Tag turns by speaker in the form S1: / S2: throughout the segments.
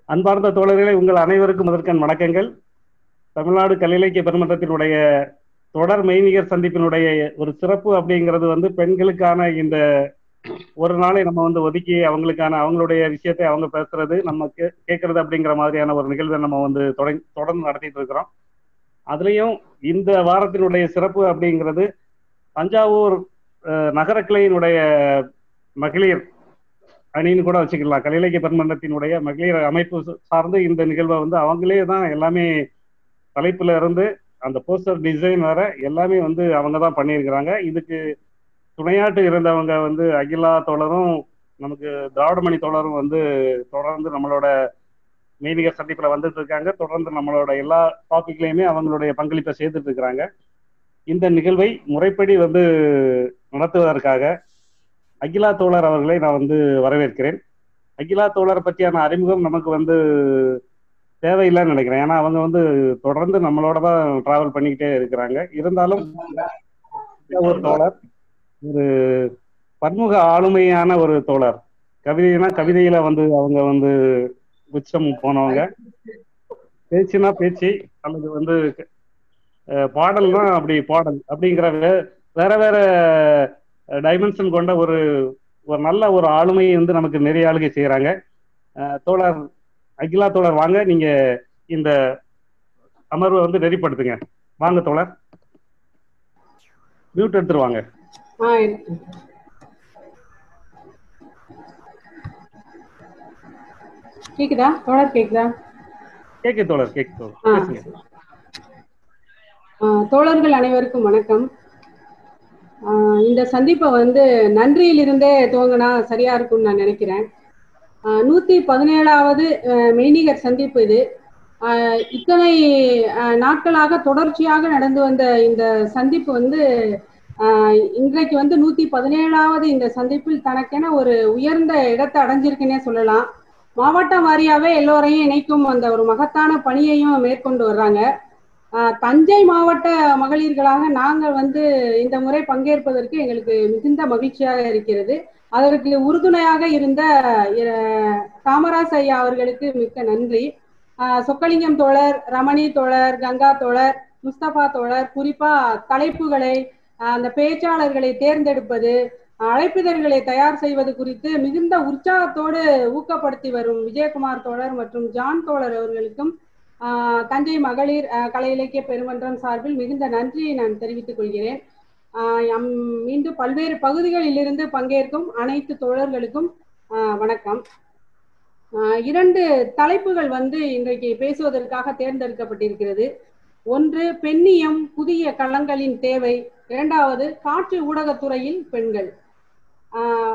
S1: அன்பார்ந்த தோழர்களே உங்கள் அனைவருக்கும் முதற்கண் வணக்கங்கள் தமிழ்நாடு கல்லிலக்கிய பெருமன்றத்தினுடைய தொடர் மெய்நிகர் சந்திப்பினுடைய ஒரு சிறப்பு அப்படிங்கிறது வந்து பெண்களுக்கான இந்த ஒரு நாளை நம்ம வந்து ஒதுக்கி அவங்களுக்கான அவங்களுடைய விஷயத்தை அவங்க பேசுறது நம்ம கே கேட்கறது அப்படிங்கிற மாதிரியான ஒரு நிகழ்வை நம்ம வந்து தொடங்கி தொடர்ந்து நடத்திட்டு இருக்கிறோம் அதுலேயும் இந்த வாரத்தினுடைய சிறப்பு அப்படிங்கிறது தஞ்சாவூர் அஹ், நகர கிளையினுடைய மகளிர் அணின்னு கூட வச்சுக்கலாம் கலிலக்கிய பெருமன்றத்தினுடைய மகளிர் அமைப்பு சார்ந்து இந்த நிகழ்வை வந்து அவங்களே தான் எல்லாமே தலைப்புல இருந்து அந்த போஸ்டர் டிசைன் வர எல்லாமே வந்து அவங்க தான் பண்ணியிருக்கிறாங்க இதுக்கு துணையாட்டு இருந்தவங்க வந்து அகிலா தோழரும் நமக்கு திராவிடமணி தோழரும் வந்து தொடர்ந்து நம்மளோட மெய்நிகர் சந்திப்பில் வந்துட்டு இருக்காங்க தொடர்ந்து நம்மளோட எல்லா டாபிக்லையுமே அவங்களுடைய பங்களிப்பை சேர்த்துட்டு இருக்கிறாங்க இந்த நிகழ்வை முறைப்படி வந்து நடத்துவதற்காக அகிலா தோழர் அவர்களை நான் வந்து வரவேற்கிறேன் அகிலா தோழர் பற்றியான அறிமுகம் நமக்கு வந்து தேவையில்லைன்னு நினைக்கிறேன் ஏன்னா அவங்க வந்து தொடர்ந்து நம்மளோட தான் டிராவல் பண்ணிக்கிட்டே இருக்கிறாங்க இருந்தாலும் ஒரு தோழர் ஒரு பன்முக ஆளுமையான ஒரு தோழர் கவிதைனா கவிதையில வந்து அவங்க வந்து உச்சம் போனவங்க பேச்சுனா பேச்சு அல்லது வந்து அஹ், பாடல்னா அப்படி பாடல் அப்படிங்கிற வே- வேற வேற டைமென்ஷன் கொண்ட ஒரு ஒரு நல்ல ஒரு ஆளுமையை வந்து நமக்கு நிறைய ஆளுகை செய்யறாங்க தோழர் அகிலா தோழர் வாங்க நீங்க இந்த அமர்வை வந்து நெறிப்படுத்துங்க வாங்க தோழர் மியூட் எடுத்துருவாங்க
S2: ஆ இருக்கு. கேக்குதா தொடர் கேக்குதா
S1: கேக்கு தோழர் கேக்கு தோழர்
S2: ஆ.
S1: பேசுங்க
S2: ஆ, தோழர்கள் அனைவருக்கும் வணக்கம் ஆ, இந்த சந்திப்பை வந்து நன்றியிலிருந்தே துவங்கினா சரியா இருக்கும்னு நான் நினைக்கிறேன் ஆ, நூத்தி பதினேழாவது ஆ, மெய்நிகர் சந்திப்பு இது ஆ, இத்தனை ஆ, நாட்களாக தொடர்ச்சியாக நடந்து வந்த இந்த சந்திப்பு வந்து ஆ, இன்றைக்கு வந்து நூத்தி பதினேழாவது இந்த சந்திப்பில் தனக்கென ஒரு உயர்ந்த இடத்தை அடைஞ்சிருக்குன்னே சொல்லலாம் மாவட்டம் வாரியாவே எல்லோரையும் இணைக்கும் அந்த ஒரு மகத்தான பணியையும் மேற்கொண்டு வர்றாங்க ஆஹ் தஞ்சை மாவட்ட மகளிர்களாக நாங்கள் வந்து இந்த முறை பங்கேற்பதற்கு எங்களுக்கு மிகுந்த மகிழ்ச்சியாக இருக்கிறது அதற்கு உறுதுணையாக இருந்த இர- காமராஜ் ஐயா அவர்களுக்கு மிக்க நன்றி ஆஹ் சொக்கலிங்கம் தோழர் ரமணி தோழர் கங்கா தோழர் முஸ்தபா தோழர் குறிப்பா தலைப்புகளை ஆஹ் அந்த பேச்சாளர்களை தேர்ந்தெடுப்பது அழைப்பிதழ்களை தயார் செய்வது குறித்து மிகுந்த உற்சாகத்தோடு ஊக்கப்படுத்தி வரும் விஜயகுமார் தோழர் மற்றும் ஜான் தோழர் அவர்களுக்கும் ஆஹ் தஞ்சை மகளிர் ஆஹ் கலை இலக்கிய பெருமன்றம் சார்பில் மிகுந்த நன்றியை நான் தெரிவித்துக் கொள்கிறேன் ஆஹ் எம் மீண்டும் பல்வேறு பகுதிகளில் இருந்து பங்கேற்கும் அனைத்து தோழர்களுக்கும் ஆஹ் வணக்கம் ஆஹ் இரண்டு தலைப்புகள் வந்து இன்றைக்கு பேசுவதற்காக தேர்ந்தெடுக்கப்பட்டிருக்கிறது ஒன்று பெண்ணியம் புதிய களங்களின் தேவை இரண்டாவது காட்சி ஊடகத்துறையில் பெண்கள் ஆஹ்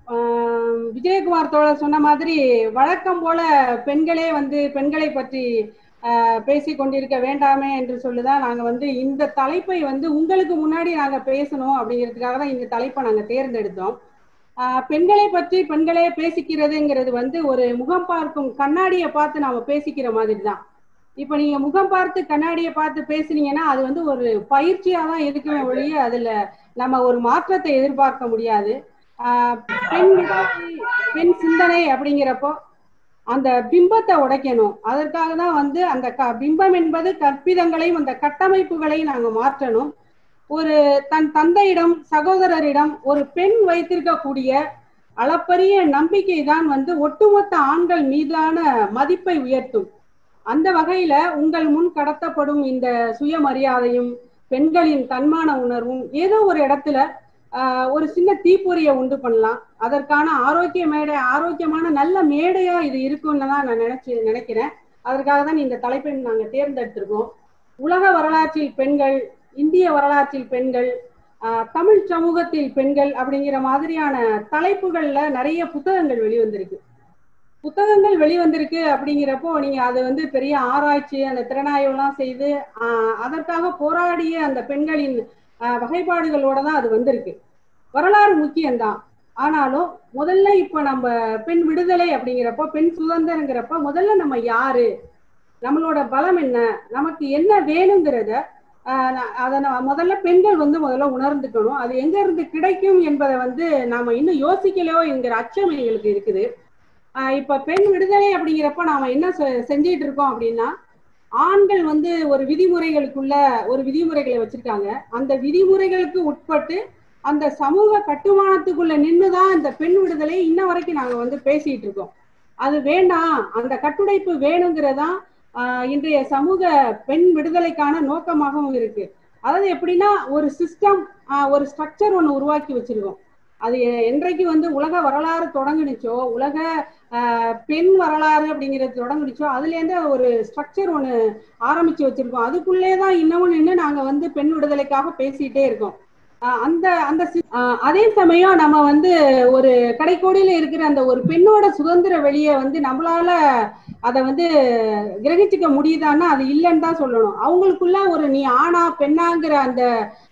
S2: ஆஹ் விஜயகுமார் தோழர் சொன்ன மாதிரி வழக்கம் போல பெண்களே வந்து பெண்களை பற்றி ஆஹ் பேசிக் கொண்டிருக்க வேண்டாமே என்று சொல்லிதான் நாங்க வந்து இந்த தலைப்பை வந்து உங்களுக்கு முன்னாடி நாங்க பேசணும் அப்படிங்கிறதுக்காக தான் இந்த தலைப்பை நாங்க தேர்ந்தெடுத்தோம் ஆஹ் பெண்களை பற்றி பெண்களே பேசிக்கிறதுங்கிறது வந்து ஒரு முகம் பார்க்கும் கண்ணாடியை பார்த்து நாம பேசிக்கிற மாதிரி தான் இப்ப நீங்க முகம் பார்த்து கண்ணாடியை பார்த்து பேசுனீங்கன்னா அது வந்து ஒரு பயிற்சியா தான் இருக்குமே ஒழிய அதுல நம்ம ஒரு மாற்றத்தை எதிர்பார்க்க முடியாது ஆஹ் பெண் விடுதலை, பெண் சிந்தனை அப்படிங்கிறப்போ அந்த பிம்பத்தை உடைக்கணும் அதற்காக தான் வந்து அந்த க பிம்பம் என்பது கற்பிதங்களையும் அந்த கட்டமைப்புகளையும் நாங்க மாற்றணும் ஒரு தன் தந்தையிடம் சகோதரரிடம் ஒரு பெண் வைத்திருக்கக்கூடிய அளப்பரிய நம்பிக்கை தான் வந்து ஒட்டுமொத்த ஆண்கள் மீதான மதிப்பை உயர்த்தும் அந்த வகையில உங்கள் முன் கடத்தப்படும் இந்த சுயமரியாதையும் பெண்களின் தன்மான உணர்வும் ஏதோ ஒரு இடத்துல ஆஹ், ஒரு சின்ன தீப்பொறியை உண்டு பண்ணலாம் அதற்கான ஆரோக்கிய மேடை ஆரோக்கியமான நல்ல மேடையா இது இருக்கும்னு தான் நான் நினைச்சு நினைக்கிறேன் அதற்காக தான் இந்த தலைப்பை நாங்க தேர்ந்தெடுத்திருக்கோம் உலக வரலாற்றில் பெண்கள் இந்திய வரலாற்றில் பெண்கள் ஆஹ், தமிழ் சமூகத்தில் பெண்கள் அப்படிங்கிற மாதிரியான தலைப்புகள்ல நிறைய புத்தகங்கள் வெளிவந்திருக்கு புத்தகங்கள் வெளிவந்திருக்கு அப்படிங்கிறப்போ நீங்க அது வந்து பெரிய ஆராய்ச்சி அந்த திறனாய்வுலாம் செய்து ஆஹ், அதற்காக போராடிய அந்த பெண்களின் ஆஹ், வகைப்பாடுகளோட தான் அது வந்திருக்கு வரலாறு முக்கியம்தான் ஆனாலும் முதல்ல இப்ப நம்ம பெண் விடுதலை அப்படிங்கிறப்போ பெண் சுதந்திரங்கிறப்ப முதல்ல நம்ம யாரு நம்மளோட பலம் என்ன நமக்கு என்ன வேணுங்கிறத ஆஹ் நா- அதை நான் முதல்ல பெண்கள் வந்து முதல்ல உணர்ந்துக்கணும் அது எங்க இருந்து கிடைக்கும் என்பதை வந்து நாம இன்னும் யோசிக்கலையோ என்கிற அச்சம் எங்களுக்கு இருக்குது ஆஹ் இப்ப பெண் விடுதலை அப்படிங்கிறப்ப நாம என்ன செ- செஞ்சிட்டு இருக்கோம் அப்படின்னா ஆண்கள் வந்து ஒரு விதிமுறைகளுக்குள்ள ஒரு விதிமுறைகளை வச்சிருக்காங்க அந்த விதிமுறைகளுக்கு உட்பட்டு அந்த சமூக கட்டுமானத்துக்குள்ள நின்றுதான் இந்த பெண் விடுதலை இன்ன வரைக்கும் நாங்க வந்து பேசிட்டு இருக்கோம் அது வேண்டாம் அந்த கட்டுடைப்பு வேணுங்கிறதான் ஆஹ் இன்றைய சமூக பெண் விடுதலைக்கான நோக்கமாகவும் இருக்கு அதாவது எப்படின்னா ஒரு சிஸ்டம் ஒரு ஸ்ட்ரக்சர் ஒன்று உருவாக்கி வச்சிருக்கோம் அது எ- என்றைக்கு வந்து உலக வரலாறு தொடங்குனுச்சோ உலக ஆஹ், பெண் வரலாறு அப்படிங்கிறது தொடங்குனுச்சோ அதுல இருந்து ஒரு ஸ்ட்ரக்சர் ஒன்று ஆரம்பிச்சு வச்சிருக்கோம் அதுக்குள்ளே தான் இன்னமும் நின்று நாங்க வந்து பெண் விடுதலைக்காக பேசிட்டே இருக்கோம் ஆஹ் அந்த அந்த சி- ஆஹ் அதே சமயம் நம்ம வந்து ஒரு கடைக்கோடியில இருக்கிற அந்த ஒரு பெண்ணோட சுதந்திர வெளியை வந்து நம்மளால அதை வந்து கிரகிச்சுக்க முடியுதான்னா அது இல்லைன்னு தான் சொல்லணும் அவங்களுக்குள்ள ஒரு நீ ஆணா பெண்ணாங்கிற அந்த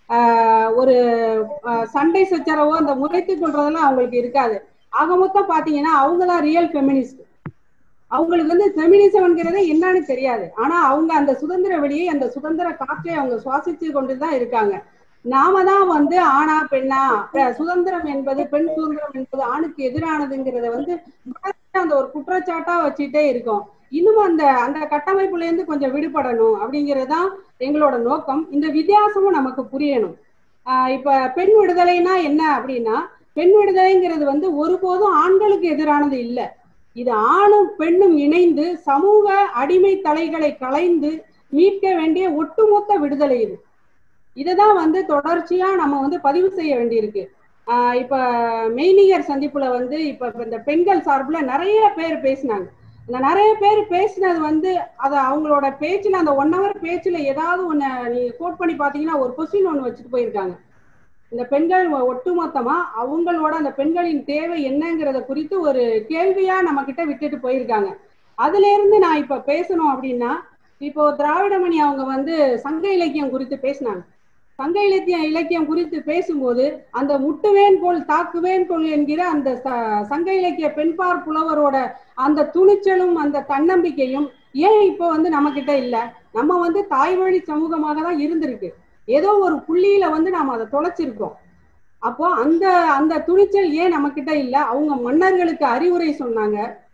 S2: ஆஹ், ஒரு ஆஹ், சண்டை சச்சரவோ அந்த முறைத்து கொள்றதெல்லாம் அவங்களுக்கு இருக்காது ஆக மொத்தம் பாத்தீங்கன்னா அவங்க தான் ரியல் ஃபெமினிஸ்ட் அவங்களுக்கு வந்து ஃபெமினிசம்ங்கிறதே என்னன்னு தெரியாது ஆனா அவங்க அந்த சுதந்திர வெளியை அந்த சுதந்திர காற்றை அவங்க சுவாசிச்சு கொண்டு தான் இருக்காங்க நாம தான் வந்து ஆணா பெண்ணா அஹ் சுதந்திரம் என்பது பெண் சுதந்திரம் என்பது ஆணுக்கு எதிரானதுங்கிறத வந்து தொடர்ச்சியா அந்த ஒரு குற்றச்சாட்டா வச்சுட்டே இருக்கோம் இன்னும் அந்த அந்த கட்டமைப்புல இருந்து கொஞ்சம் விடுபடணும் அப்படிங்கறதுதான் எங்களோட நோக்கம் இந்த வித்தியாசமும் நமக்கு புரியணும் ஆஹ் இப்ப பெண் விடுதலைனா என்ன அப்படின்னா பெண் விடுதலைங்கிறது வந்து ஒருபோதும் ஆண்களுக்கு எதிரானது இல்ல இது ஆணும் பெண்ணும் இணைந்து சமூக அடிமை தலைகளை களைந்து மீட்க வேண்டிய ஒட்டுமொத்த விடுதலை இது இதுதான் வந்து தொடர்ச்சியா நம்ம வந்து பதிவு செய்ய வேண்டியிருக்கு ஆஹ் இப்ப மெய்நிகர் சந்திப்புல வந்து இப்ப இப்ப இந்த பெண்கள் சார்புல நிறைய பேர் பேசினாங்க இந்த நிறைய பேர் பேசினது வந்து அத அவங்களோட பேச்சுல அந்த ஒன் ஹவர் பேச்சுல ஏதாவது ஒண்ணு நீங்க கோட் பண்ணி பாத்தீங்கன்னா ஒரு கொஸ்டின் ஒண்ணு வச்சுட்டு போயிருக்காங்க இந்த பெண்கள் ஒ- ஒட்டுமொத்தமா அவங்களோட அந்த பெண்களின் தேவை என்னங்கிறத குறித்து ஒரு கேள்வியா நம்ம கிட்ட விட்டுட்டு போயிருக்காங்க அதுல இருந்து நான் இப்ப பேசணும் அப்படின்னா இப்போ திராவிடமணி அவங்க வந்து சங்க இலக்கியம் குறித்து பேசினாங்க சங்க இலக்கியம் இலக்கியம் குறித்து பேசும்போது அந்த முட்டுவேன் போல் தாக்குவேன் போல் என்கிற அந்த ச- சங்க இலக்கிய பெண்பார் புலவரோட அந்த துணிச்சலும் அந்த தன்னம்பிக்கையும் ஏன் இப்போ வந்து நம்ம கிட்ட இல்ல நம்ம வந்து தாய் வழி சமூகமாக தான் இருந்திருக்கு ஏதோ ஒரு புள்ளியில வந்து நாம அதை தொலைச்சிருக்கோம் அப்போ அந்த அந்த துணிச்சல் ஏன் நம்ம கிட்ட இல்ல அவங்க மன்னர்களுக்கு அறிவுரை சொன்னாங்க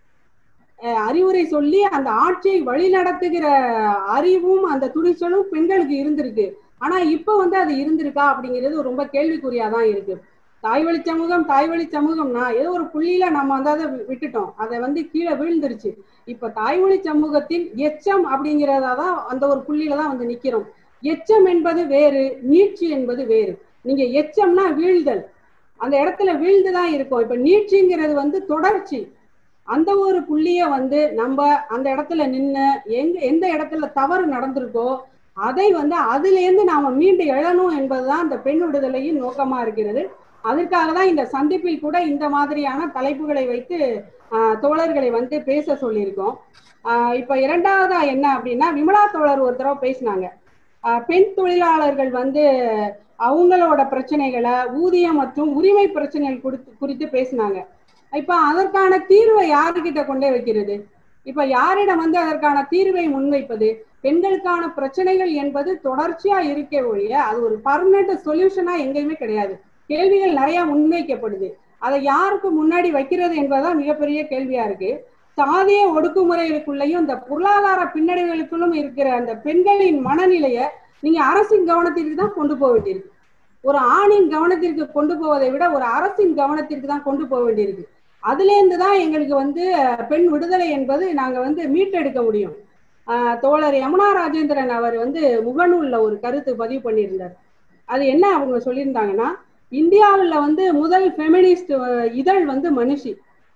S2: அஹ் அறிவுரை சொல்லி அந்த ஆட்சியை வழி நடத்துகிற அறிவும் அந்த துணிச்சலும் பெண்களுக்கு இருந்திருக்கு ஆனா இப்ப வந்து அது இருந்திருக்கா அப்படிங்கிறது ரொம்ப கேள்விக்குறியா தான் இருக்கு தாய் வழி சமூகம் தாய் வழி சமூகம்னா ஏதோ ஒரு புள்ளியில நம்ம வந்து அதை வி- விட்டுட்டோம் அதை வந்து கீழே வீழ்ந்துருச்சு இப்ப தாய்மொழி சமூகத்தில் எச்சம் அப்படிங்கிறதா தான் அந்த ஒரு புள்ளியில தான் வந்து நிக்கிறோம் எச்சம் என்பது வேறு நீட்சி என்பது வேறு நீங்க எச்சம்னா வீழ்தல் அந்த இடத்துல வீழ்ந்து தான் இருக்கும் இப்ப நீட்சிங்கிறது வந்து தொடர்ச்சி அந்த ஒரு புள்ளிய வந்து நம்ம அந்த இடத்துல நின்று எங்க எந்த இடத்துல தவறு நடந்திருக்கோ அதை வந்து அதுல இருந்து நாம மீண்டு எழணும் என்பதுதான் இந்த பெண் விடுதலையின் நோக்கமா இருக்கிறது அதற்காக தான் இந்த சந்திப்பில் கூட இந்த மாதிரியான தலைப்புகளை வைத்து ஆஹ், தோழர்களை வந்து பேச சொல்லியிருக்கோம் ஆஹ், இப்ப இரண்டாவதா என்ன அப்படின்னா விமலா தோழர் ஒரு தடவை பேசினாங்க ஆஹ், பெண் தொழிலாளர்கள் வந்து அவங்களோட பிரச்சனைகளை ஊதியம் மற்றும் உரிமை பிரச்சனைகள் குறித்து குறித்து பேசினாங்க இப்ப அதற்கான தீர்வை யாருக்கிட்ட கொண்டே வைக்கிறது இப்ப யாரிடம் வந்து அதற்கான தீர்வை முன்வைப்பது பெண்களுக்கான பிரச்சனைகள் என்பது தொடர்ச்சியா இருக்க ஒழிய அது ஒரு பர்மனெண்ட் சொல்யூஷனா எங்கேயுமே கிடையாது கேள்விகள் நிறைய முன்வைக்கப்படுது அதை யாருக்கு முன்னாடி வைக்கிறது என்பதுதான் மிகப்பெரிய கேள்வியா இருக்கு சாதிய ஒடுக்குமுறைகளுக்குள்ளேயும் இந்த பொருளாதார பின்னடைவுகளுக்குள்ளும் இருக்கிற அந்த பெண்களின் மனநிலைய நீங்க அரசின் கவனத்திற்கு தான் கொண்டு போக வேண்டியிருக்கு ஒரு ஆணின் கவனத்திற்கு கொண்டு போவதை விட ஒரு அரசின் கவனத்திற்கு தான் கொண்டு போக வேண்டியிருக்கு அதுல இருந்து தான் எங்களுக்கு வந்து அஹ், பெண் விடுதலை என்பது நாங்க வந்து மீட்டெடுக்க முடியும் ஆஹ், தோழர் யமுனா ராஜேந்திரன் அவர் வந்து முகநூல்ல ஒரு கருத்து பதிவு பண்ணியிருந்தார் அது என்ன அவங்க சொல்லியிருந்தாங்கன்னா இந்தியாவில் வந்து முதல் ஃபெமினிஸ்ட் இதழ் வந்து மனுஷி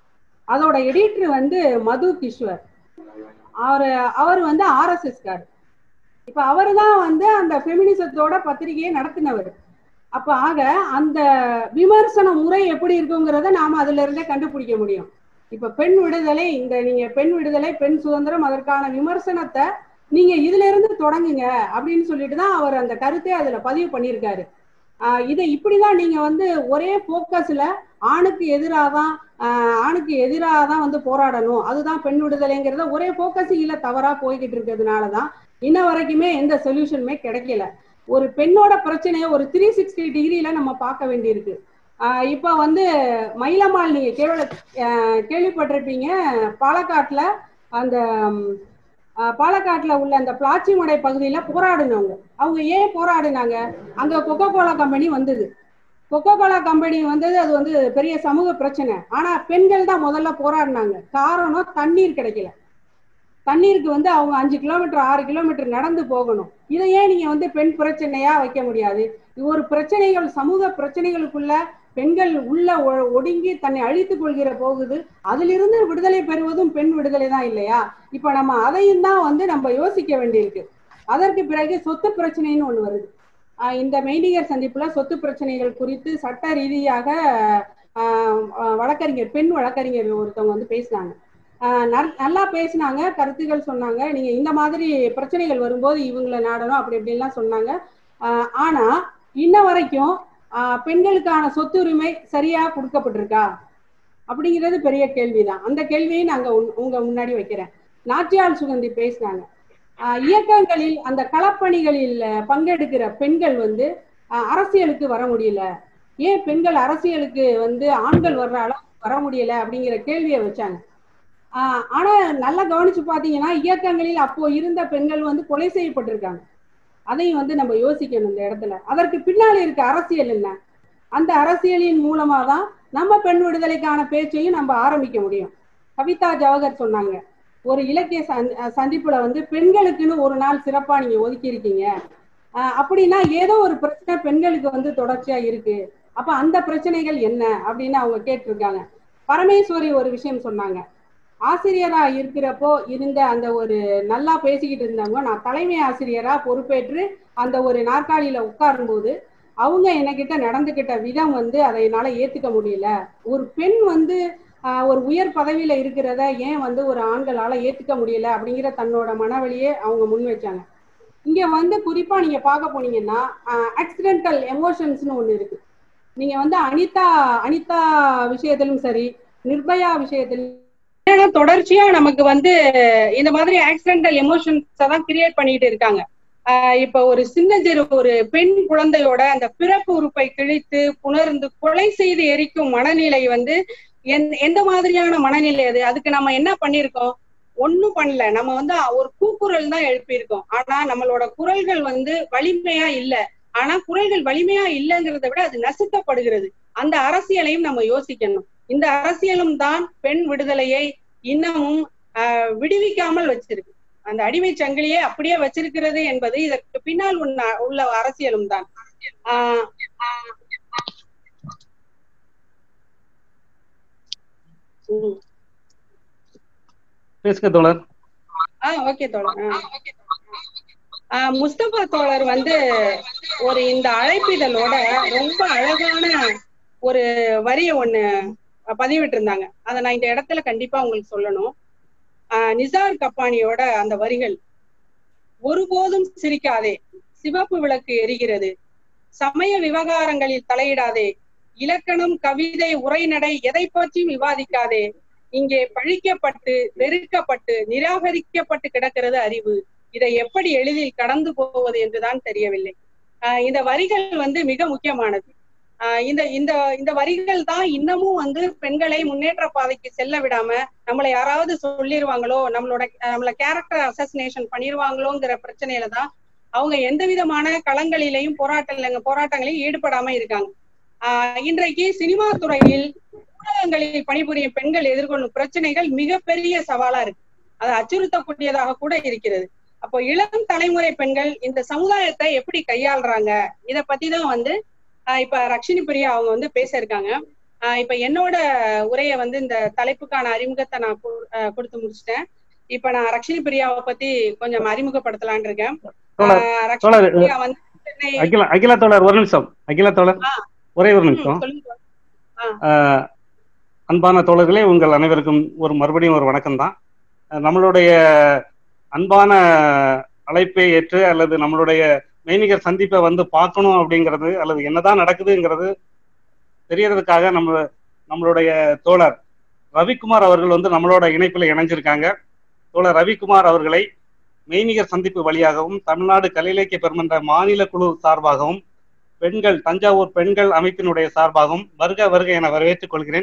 S2: அதோட எடிட்டர் வந்து மது கிஷ்வர் அவர் அவர் வந்து ஆர்எஸ்எஸ் கார் இப்ப அவர் தான் வந்து அந்த ஃபெமினிசத்தோட பத்திரிகையை நடத்தினவர் அப்ப ஆக அந்த விமர்சன முறை எப்படி இருக்குங்கிறத நாம அதுல இருந்தே கண்டுபிடிக்க முடியும் இப்ப பெண் விடுதலை இந்த நீங்க பெண் விடுதலை பெண் சுதந்திரம் அதற்கான விமர்சனத்தை நீங்க இதுல இருந்து தொடங்குங்க அப்படின்னு சொல்லிட்டு தான் அவர் அந்த கருத்தை அதுல பதிவு பண்ணியிருக்காரு ஆஹ் இதை இப்படிதான் நீங்க வந்து ஒரே போக்கஸ்ல ஆணுக்கு எதிராக தான் ஆணுக்கு எதிராக தான் வந்து போராடணும் அதுதான் பெண் விடுதலைங்கிறத ஒரே போக்கஸ் இல்ல தவறா போய்கிட்டு இருக்கிறதுனாலதான் இன்ன வரைக்குமே எந்த சொல்யூஷனுமே கிடைக்கல ஒரு பெண்ணோட பிரச்சனையை ஒரு த்ரீ சிக்ஸ்டி டிகிரியில நம்ம பார்க்க வேண்டியிருக்கு ஆஹ் இப்ப வந்து மயிலம்மாள் நீங்க கேள்வி ஆஹ் கேள்விப்பட்டிருப்பீங்க பாலக்காட்டுல அந்த ம், ஆஹ் பாலக்காட்டுல உள்ள அந்த பிளாச்சிமடை பகுதியில போராடினவங்க அவங்க ஏன் போராடினாங்க அங்க கொக்கோ கோலா கம்பெனி வந்தது கொக்கோ கோலா கம்பெனி வந்தது அது வந்து பெரிய சமூக பிரச்சனை ஆனா பெண்கள் தான் முதல்ல போராடினாங்க காரணம் தண்ணீர் கிடைக்கல தண்ணீருக்கு வந்து அவங்க அஞ்சு கிலோமீட்டர் ஆறு கிலோமீட்டர் நடந்து போகணும் இதை ஏன் நீங்க வந்து பெண் பிரச்சனையா வைக்க முடியாது இது ஒரு பிரச்சனைகள் சமூக பிரச்சனைகளுக்குள்ள பெண்கள் உள்ள ஒ- ஒடுங்கி தன்னை அழித்துக் கொள்கிற போகுது அதிலிருந்து விடுதலை பெறுவதும் பெண் விடுதலை தான் இல்லையா இப்ப நம்ம அதையும் தான் வந்து நம்ம யோசிக்க வேண்டியிருக்கு அதற்கு பிறகு சொத்து பிரச்சனைன்னு ஒண்ணு வருது ஆஹ் இந்த மெய்நிகர் சந்திப்புல சொத்து பிரச்சனைகள் குறித்து சட்ட ரீதியாக ஆஹ் ஆஹ் வழக்கறிஞர் பெண் வழக்கறிஞர் ஒருத்தவங்க வந்து பேசினாங்க ஆஹ் நல்- நல்லா பேசினாங்க கருத்துக்கள் சொன்னாங்க நீங்க இந்த மாதிரி பிரச்சனைகள் வரும்போது இவங்களை நாடணும் அப்படி இப்படின்லாம் சொன்னாங்க ஆஹ் ஆனா இன்ன வரைக்கும் ஆஹ் பெண்களுக்கான சொத்துரிமை சரியா கொடுக்கப்பட்டிருக்கா அப்படிங்கிறது பெரிய கேள்விதான் அந்த கேள்வியை நாங்க உன்- உங்க முன்னாடி வைக்கிறேன் நாச்சியால் சுகந்தி பேசினாங்க ஆஹ் இயக்கங்களில் அந்த களப்பணிகளில் அஹ், பங்கெடுக்கிற பெண்கள் வந்து ஆஹ், அரசியலுக்கு வர முடியல ஏன் பெண்கள் அரசியலுக்கு வந்து ஆண்கள் வர்ற அளவுக்கு வர முடியல அப்படிங்கிற கேள்வியை வச்சாங்க ஆஹ் ஆனா நல்லா கவனிச்சு பாத்தீங்கன்னா இயக்கங்களில் அப்போ இருந்த பெண்கள் வந்து கொலை செய்யப்பட்டிருக்காங்க அதையும் வந்து நம்ம யோசிக்கணும் இந்த இடத்துல அதற்கு பின்னாடி இருக்க அரசியல் என்ன அந்த அரசியலின் மூலமா தான் நம்ம பெண் விடுதலைக்கான பேச்சையும் நம்ம ஆரம்பிக்க முடியும் கவிதா ஜவஹர் சொன்னாங்க ஒரு இலக்கிய சந்தி- அஹ் சந்திப்புல வந்து பெண்களுக்குன்னு ஒரு நாள் சிறப்பா நீங்க ஒதுக்கி இருக்கீங்க ஆஹ் அப்படின்னா ஏதோ ஒரு பிரச்சனை பெண்களுக்கு வந்து தொடர்ச்சியா இருக்கு அப்ப அந்த பிரச்சனைகள் என்ன அப்படின்னு அவங்க கேட்டிருக்காங்க பரமேஸ்வரி ஒரு விஷயம் சொன்னாங்க ஆசிரியரா இருக்கிறப்போ இருந்த அந்த ஒரு நல்லா பேசிக்கிட்டு இருந்தவங்க நான் தலைமை ஆசிரியரா பொறுப்பேற்று அந்த ஒரு நாற்காலியில உட்காரும்போது அவங்க என்கிட்ட நடந்துகிட்ட விதம் வந்து அதை என்னால ஏத்துக்க முடியல ஒரு பெண் வந்து ஆஹ், ஒரு உயர் பதவியில இருக்கிறத ஏன் வந்து ஒரு ஆண்களால ஏத்துக்க முடியல அப்படிங்கிற தன்னோட மனவழியே அவங்க முன் வச்சாங்க இங்க வந்து குறிப்பா நீங்க பார்க்க போனீங்கன்னா ஆக்சிடென்டல் எமோஷன்ஸ்னு ஒண்ணு இருக்கு நீங்க வந்து அனிதா அனிதா விஷயத்திலும் சரி நிர்பயா விஷயத்திலும் ஏன்னா தொடர்ச்சியா நமக்கு வந்து இந்த மாதிரி ஆக்சிடென்டல் எமோஷன்ஸை தான் கிரியேட் பண்ணிட்டு இருக்காங்க ஆஹ் இப்ப ஒரு சின்னஞ்சிறு ஒரு பெண் குழந்தையோட அந்த பிறப்பு உறுப்பை கிழித்து புணர்ந்து கொலை செய்து எரிக்கும் மனநிலை வந்து எந்- எந்த மாதிரியான மனநிலை அது அதுக்கு நம்ம என்ன பண்ணிருக்கோம் ஒண்ணும் பண்ணல நம்ம வந்து ஒரு கூக்குரல் தான் எழுப்பியிருக்கோம் ஆனா நம்மளோட குரல்கள் வந்து வலிமையா இல்ல ஆனா குரல்கள் வலிமையா இல்லைங்கிறத விட அது நசுக்கப்படுகிறது அந்த அரசியலையும் நம்ம யோசிக்கணும் இந்த அரசியலும் தான் பெண் விடுதலையை இன்னமும் ஆஹ், விடுவிக்காமல் வச்சிருக்கு அந்த அடிமை சங்கிலியே அப்படியே வச்சிருக்கிறது என்பது இதற்கு பின்னால் உள்ள உள்ள அரசியலும் தான் ஆஹ், உம்.
S1: பேசுங்க தோழர்
S2: ஆ ஓகே தோழர் ஆ. ஆ, முஸ்தபா தோழர் வந்து ஒரு இந்த அழைப்பிதழோட ரொம்ப அழகான ஒரு வரிய ஒண்ணு பதிவிட்டு இருந்தாங்க அதை நான் இந்த இடத்துல கண்டிப்பா உங்களுக்கு சொல்லணும் ஆ, நிசார் கப்பானியோட அந்த வரிகள் ஒருபோதும் சிரிக்காதே சிவப்பு விளக்கு எரிகிறது சமய விவகாரங்களில் தலையிடாதே இலக்கணம் கவிதை உரைநடை எதை பற்றியும் விவாதிக்காதே இங்கே பழிக்கப்பட்டு வெறுக்கப்பட்டு நிராகரிக்கப்பட்டு கிடக்கிறது அறிவு இதை எப்படி எளிதில் கடந்து போவது என்றுதான் தெரியவில்லை ஆஹ் இந்த வரிகள் வந்து மிக முக்கியமானது ஆஹ் இந்த இந்த இந்த வரிகள் தான் இன்னமும் வந்து பெண்களை முன்னேற்ற பாதைக்கு செல்ல விடாம நம்மளை யாராவது சொல்லிருவாங்களோ நம்மளோட நம்மள கேரக்டர் அசசினேஷன் பண்ணிருவாங்களோங்கிற பிரச்சனையில தான் அவங்க எந்த விதமான களங்களிலையும் போராட்ட போராட்டங்களையும் ஈடுபடாம இருக்காங்க ஆஹ் இன்றைக்கு சினிமா துறையில் ஊடகங்களில் பணிபுரியும் பெண்கள் எதிர்கொள்ளும் பிரச்சனைகள் மிகப்பெரிய சவாலா இருக்கு அது அச்சுறுத்தக்கூடியதாக கூட இருக்கிறது அப்போ இளம் தலைமுறை பெண்கள் இந்த சமுதாயத்தை எப்படி கையாளுறாங்க இத பத்தி தான் வந்து ஆஹ் இப்ப ரக்ஷினி பிரியா அவங்க வந்து பேச இருக்காங்க ஆஹ் இப்ப என்னோட உரையை வந்து இந்த தலைப்புக்கான அறிமுகத்தை நான் கு- ஆஹ் கொடுத்து முடிச்சிட்டேன் இப்ப நான் ரக்ஷினி பிரியாவை பத்தி கொஞ்சம் அறிமுகப்படுத்தலாம்னு இருக்கேன்
S1: தோழர்,
S2: ஆஹ் ரக்ஷினி
S1: தோழர்,
S2: பிரியா வந்து சென்னை
S1: அகிலா அகிலா தோழர் ஒரு நிமிஷம் அகிலா தோழர்
S2: ஆ.
S1: ஒரே ஒரு
S2: ம்,
S1: நிமிஷம்
S2: சொல்லுங்க
S1: ஆஹ் அன்பான தோழர்களே உங்கள் அனைவருக்கும் ஒரு மறுபடியும் ஒரு வணக்கம் தான் நம்மளுடைய அன்பான அழைப்பை ஏற்று அல்லது நம்மளுடைய மெய்நிகர் சந்திப்பை வந்து பார்க்கணும் அப்படிங்கிறது அல்லது என்னதான் நடக்குதுங்கிறது தெரியறதுக்காக நம்ம நம்மளுடைய தோழர் ரவிக்குமார் அவர்கள் வந்து நம்மளோட இணைப்பில் இணைஞ்சிருக்காங்க தோழர் ரவிக்குமார் அவர்களை மெய்நிகர் சந்திப்பு வழியாகவும் தமிழ்நாடு கலை இலக்கிய பெருமன்ற மாநில குழு சார்பாகவும் பெண்கள் தஞ்சாவூர் பெண்கள் அமைப்பினுடைய சார்பாகவும் வருக வருக என வரவேற்றுக் கொள்கிறேன்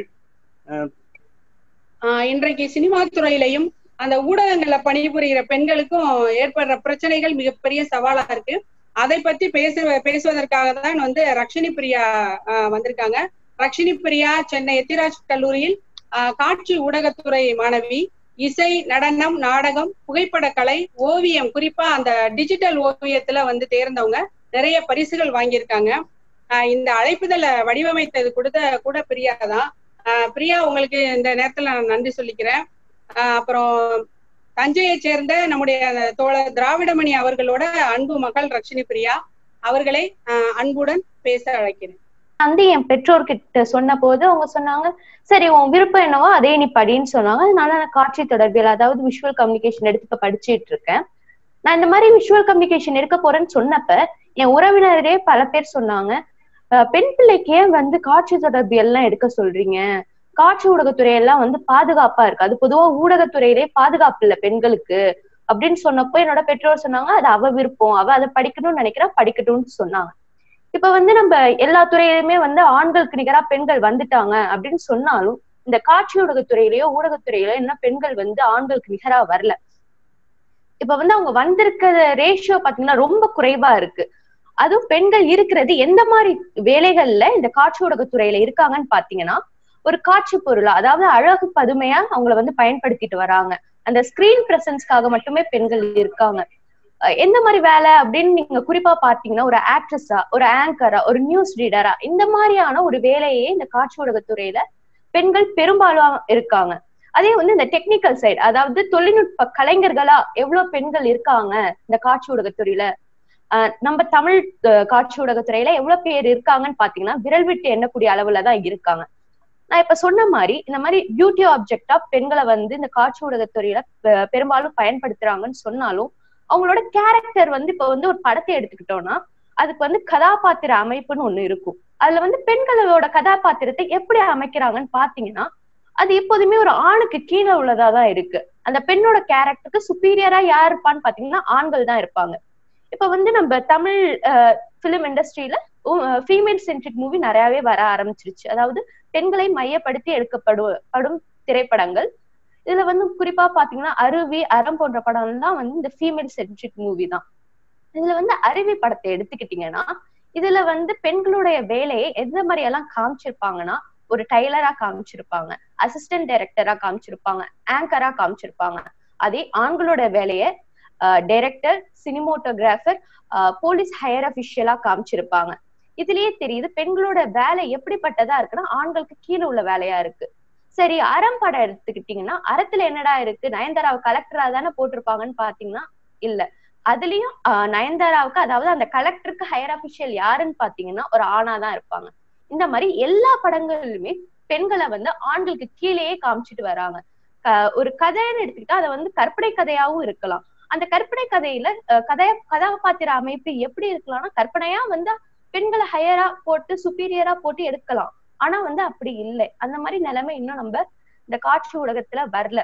S2: இன்றைக்கு சினிமா துறையிலையும் அந்த ஊடகங்கள்ல பணிபுரிகிற பெண்களுக்கும் ஏற்படுற பிரச்சனைகள் மிகப்பெரிய சவாலா இருக்கு அதை பத்தி பேச பேசுவதற்காக தான் வந்து ரக்ஷினி பிரியா வந்திருக்காங்க ரக்ஷினி பிரியா சென்னை எத்திராஜ் கல்லூரியில் காட்சி ஊடகத்துறை மாணவி இசை நடனம் நாடகம் புகைப்படக்கலை ஓவியம் குறிப்பா அந்த டிஜிட்டல் ஓவியத்துல வந்து தேர்ந்தவங்க நிறைய பரிசுகள் வாங்கியிருக்காங்க இந்த அழைப்புதலை வடிவமைத்தது கொடுத்த கூட பிரியா தான் பிரியா உங்களுக்கு இந்த நேரத்துல நான் நன்றி சொல்லிக்கிறேன் அப்புறம் தஞ்சையை சேர்ந்த நம்முடைய தோழர் திராவிடமணி அவர்களோட அன்பு மகள் ரக்ஷினி பிரியா அவர்களை அன்புடன் பேச அழைக்கிறேன்
S3: வந்து என் பெற்றோர்கிட்ட சொன்ன போது அவங்க சொன்னாங்க சரி உன் விருப்பம் என்னவோ அதே நீ படின்னு சொன்னாங்க அதனால நான் காட்சி தொடர்பியல் அதாவது விஷுவல் கம்யூனிகேஷன் எடுத்து இப்ப படிச்சுட்டு இருக்கேன் நான் இந்த மாதிரி விஷுவல் கம்யூனிகேஷன் எடுக்க போறேன்னு சொன்னப்ப என் உறவினரே பல பேர் சொன்னாங்க பெண் பிள்ளைக்கு ஏன் வந்து காட்சி தொடர்பியல் எல்லாம் எடுக்க சொல்றீங்க காட்சி ஊடகத்துறை எல்லாம் வந்து பாதுகாப்பா இருக்கு அது பொதுவா ஊடகத்துறையிலே பாதுகாப்பு இல்லை பெண்களுக்கு அப்படின்னு சொன்னப்போ என்னோட பெற்றோர் சொன்னாங்க அது அவ விருப்பம் அவ அதை படிக்கணும்னு நினைக்கிறா படிக்கட்டும்னு சொன்னாங்க இப்ப வந்து நம்ம எல்லா துறையிலுமே வந்து ஆண்களுக்கு நிகரா பெண்கள் வந்துட்டாங்க அப்படின்னு சொன்னாலும் இந்த காட்சி ஊடகத்துறையிலயோ ஊடகத்துறையிலயோ என்ன பெண்கள் வந்து ஆண்களுக்கு நிகரா வரல இப்ப வந்து அவங்க வந்திருக்கிற ரேஷியோ பாத்தீங்கன்னா ரொம்ப குறைவா இருக்கு அதுவும் பெண்கள் இருக்கிறது எந்த மாதிரி வேலைகள்ல இந்த காட்சி ஊடகத்துறையில இருக்காங்கன்னு பாத்தீங்கன்னா ஒரு காட்சி பொருளா அதாவது அழகு பதுமையா அவங்கள வந்து பயன்படுத்திட்டு வராங்க அந்த ஸ்கிரீன் பிரசன்ஸ்க்காக மட்டுமே பெண்கள் இருக்காங்க எந்த மாதிரி வேலை அப்படின்னு நீங்க குறிப்பா பாத்தீங்கன்னா ஒரு ஆக்ட்ரஸா ஒரு ஆங்கரா ஒரு நியூஸ் ரீடரா இந்த மாதிரியான ஒரு வேலையே இந்த காட்சி ஊடகத்துறையில பெண்கள் பெரும்பாலும் இருக்காங்க அதே வந்து இந்த டெக்னிக்கல் சைடு அதாவது தொழில்நுட்ப கலைஞர்களா எவ்வளவு பெண்கள் இருக்காங்க இந்த காட்சி ஊடகத்துறையில ஆஹ் நம்ம தமிழ் காட்சி ஊடகத்துறையில எவ்வளவு பேர் இருக்காங்கன்னு பாத்தீங்கன்னா விரல் விட்டு எண்ணக்கூடிய அளவுல தான் இருக்காங்க நான் இப்ப சொன்ன மாதிரி இந்த மாதிரி பியூட்டி ஆப்ஜெக்டா பெண்களை வந்து இந்த காட்சி ஊடகத்துறையில பெரும்பாலும் பயன்படுத்துறாங்கன்னு சொன்னாலும் அவங்களோட கேரக்டர் வந்து இப்ப வந்து ஒரு படத்தை எடுத்துக்கிட்டோம்னா அதுக்கு வந்து கதாபாத்திர அமைப்புன்னு ஒண்ணு இருக்கும் அதுல வந்து பெண்களோட கதாபாத்திரத்தை எப்படி அமைக்கிறாங்கன்னு பாத்தீங்கன்னா அது எப்போதுமே ஒரு ஆணுக்கு கீழே உள்ளதா தான் இருக்கு அந்த பெண்ணோட கேரக்டருக்கு சுப்பீரியரா யார் இருப்பான்னு பாத்தீங்கன்னா ஆண்கள் தான் இருப்பாங்க இப்ப வந்து நம்ம தமிழ் பிலிம் இண்டஸ்ட்ரியில ஃபீமேல் சென்ட்ரிக் மூவி நிறையவே வர ஆரம்பிச்சிருச்சு அதாவது பெண்களை மையப்படுத்தி எடுக்கப்படும் படும் திரைப்படங்கள் இதுல வந்து குறிப்பா பாத்தீங்கன்னா அருவி அறம் போன்ற படம் தான் வந்து இந்த ஃபீமேல் சென்ட்ரிக் மூவி தான் இதுல வந்து அருவி படத்தை எடுத்துக்கிட்டீங்கன்னா இதுல வந்து பெண்களுடைய வேலையை எந்த மாதிரி எல்லாம் காமிச்சிருப்பாங்கன்னா ஒரு டைலரா காமிச்சிருப்பாங்க அசிஸ்டன்ட் டைரக்டரா காமிச்சிருப்பாங்க ஆங்கரா காமிச்சிருப்பாங்க அதே ஆண்களோட வேலையை டைரக்டர் சினிமோட்டோகிராஃபர் போலீஸ் ஹையர் அபிஷியலா காமிச்சிருப்பாங்க இதுலயே தெரியுது பெண்களோட வேலை எப்படிப்பட்டதா இருக்குன்னா ஆண்களுக்கு கீழே உள்ள வேலையா இருக்கு சரி அறம் படம் எடுத்துக்கிட்டீங்கன்னா அறத்துல என்னடா இருக்கு நயன்தாராவை கலெக்டரா தானே போட்டிருப்பாங்கன்னு பாத்தீங்கன்னா இல்ல அதுலயும் நயன்தாராவுக்கு அதாவது அந்த கலெக்டருக்கு ஹையர் அபிஷியல் யாருன்னு பாத்தீங்கன்னா ஒரு ஆணா தான் இருப்பாங்க இந்த மாதிரி எல்லா படங்களிலுமே பெண்களை வந்து ஆண்களுக்கு கீழேயே காமிச்சிட்டு வராங்க ஒரு கதைன்னு எடுத்துக்கிட்டா அதை வந்து கற்பனை கதையாவும் இருக்கலாம் அந்த கற்பனை கதையில கதைய கதாபாத்திர அமைப்பு எப்படி இருக்கலாம்னா கற்பனையா வந்து பெண்களை ஹையரா போட்டு சுப்பீரியரா போட்டு எடுக்கலாம் ஆனா வந்து அப்படி இல்லை அந்த மாதிரி நிலைமை இன்னும் நம்ம இந்த காட்சி ஊடகத்துல வரல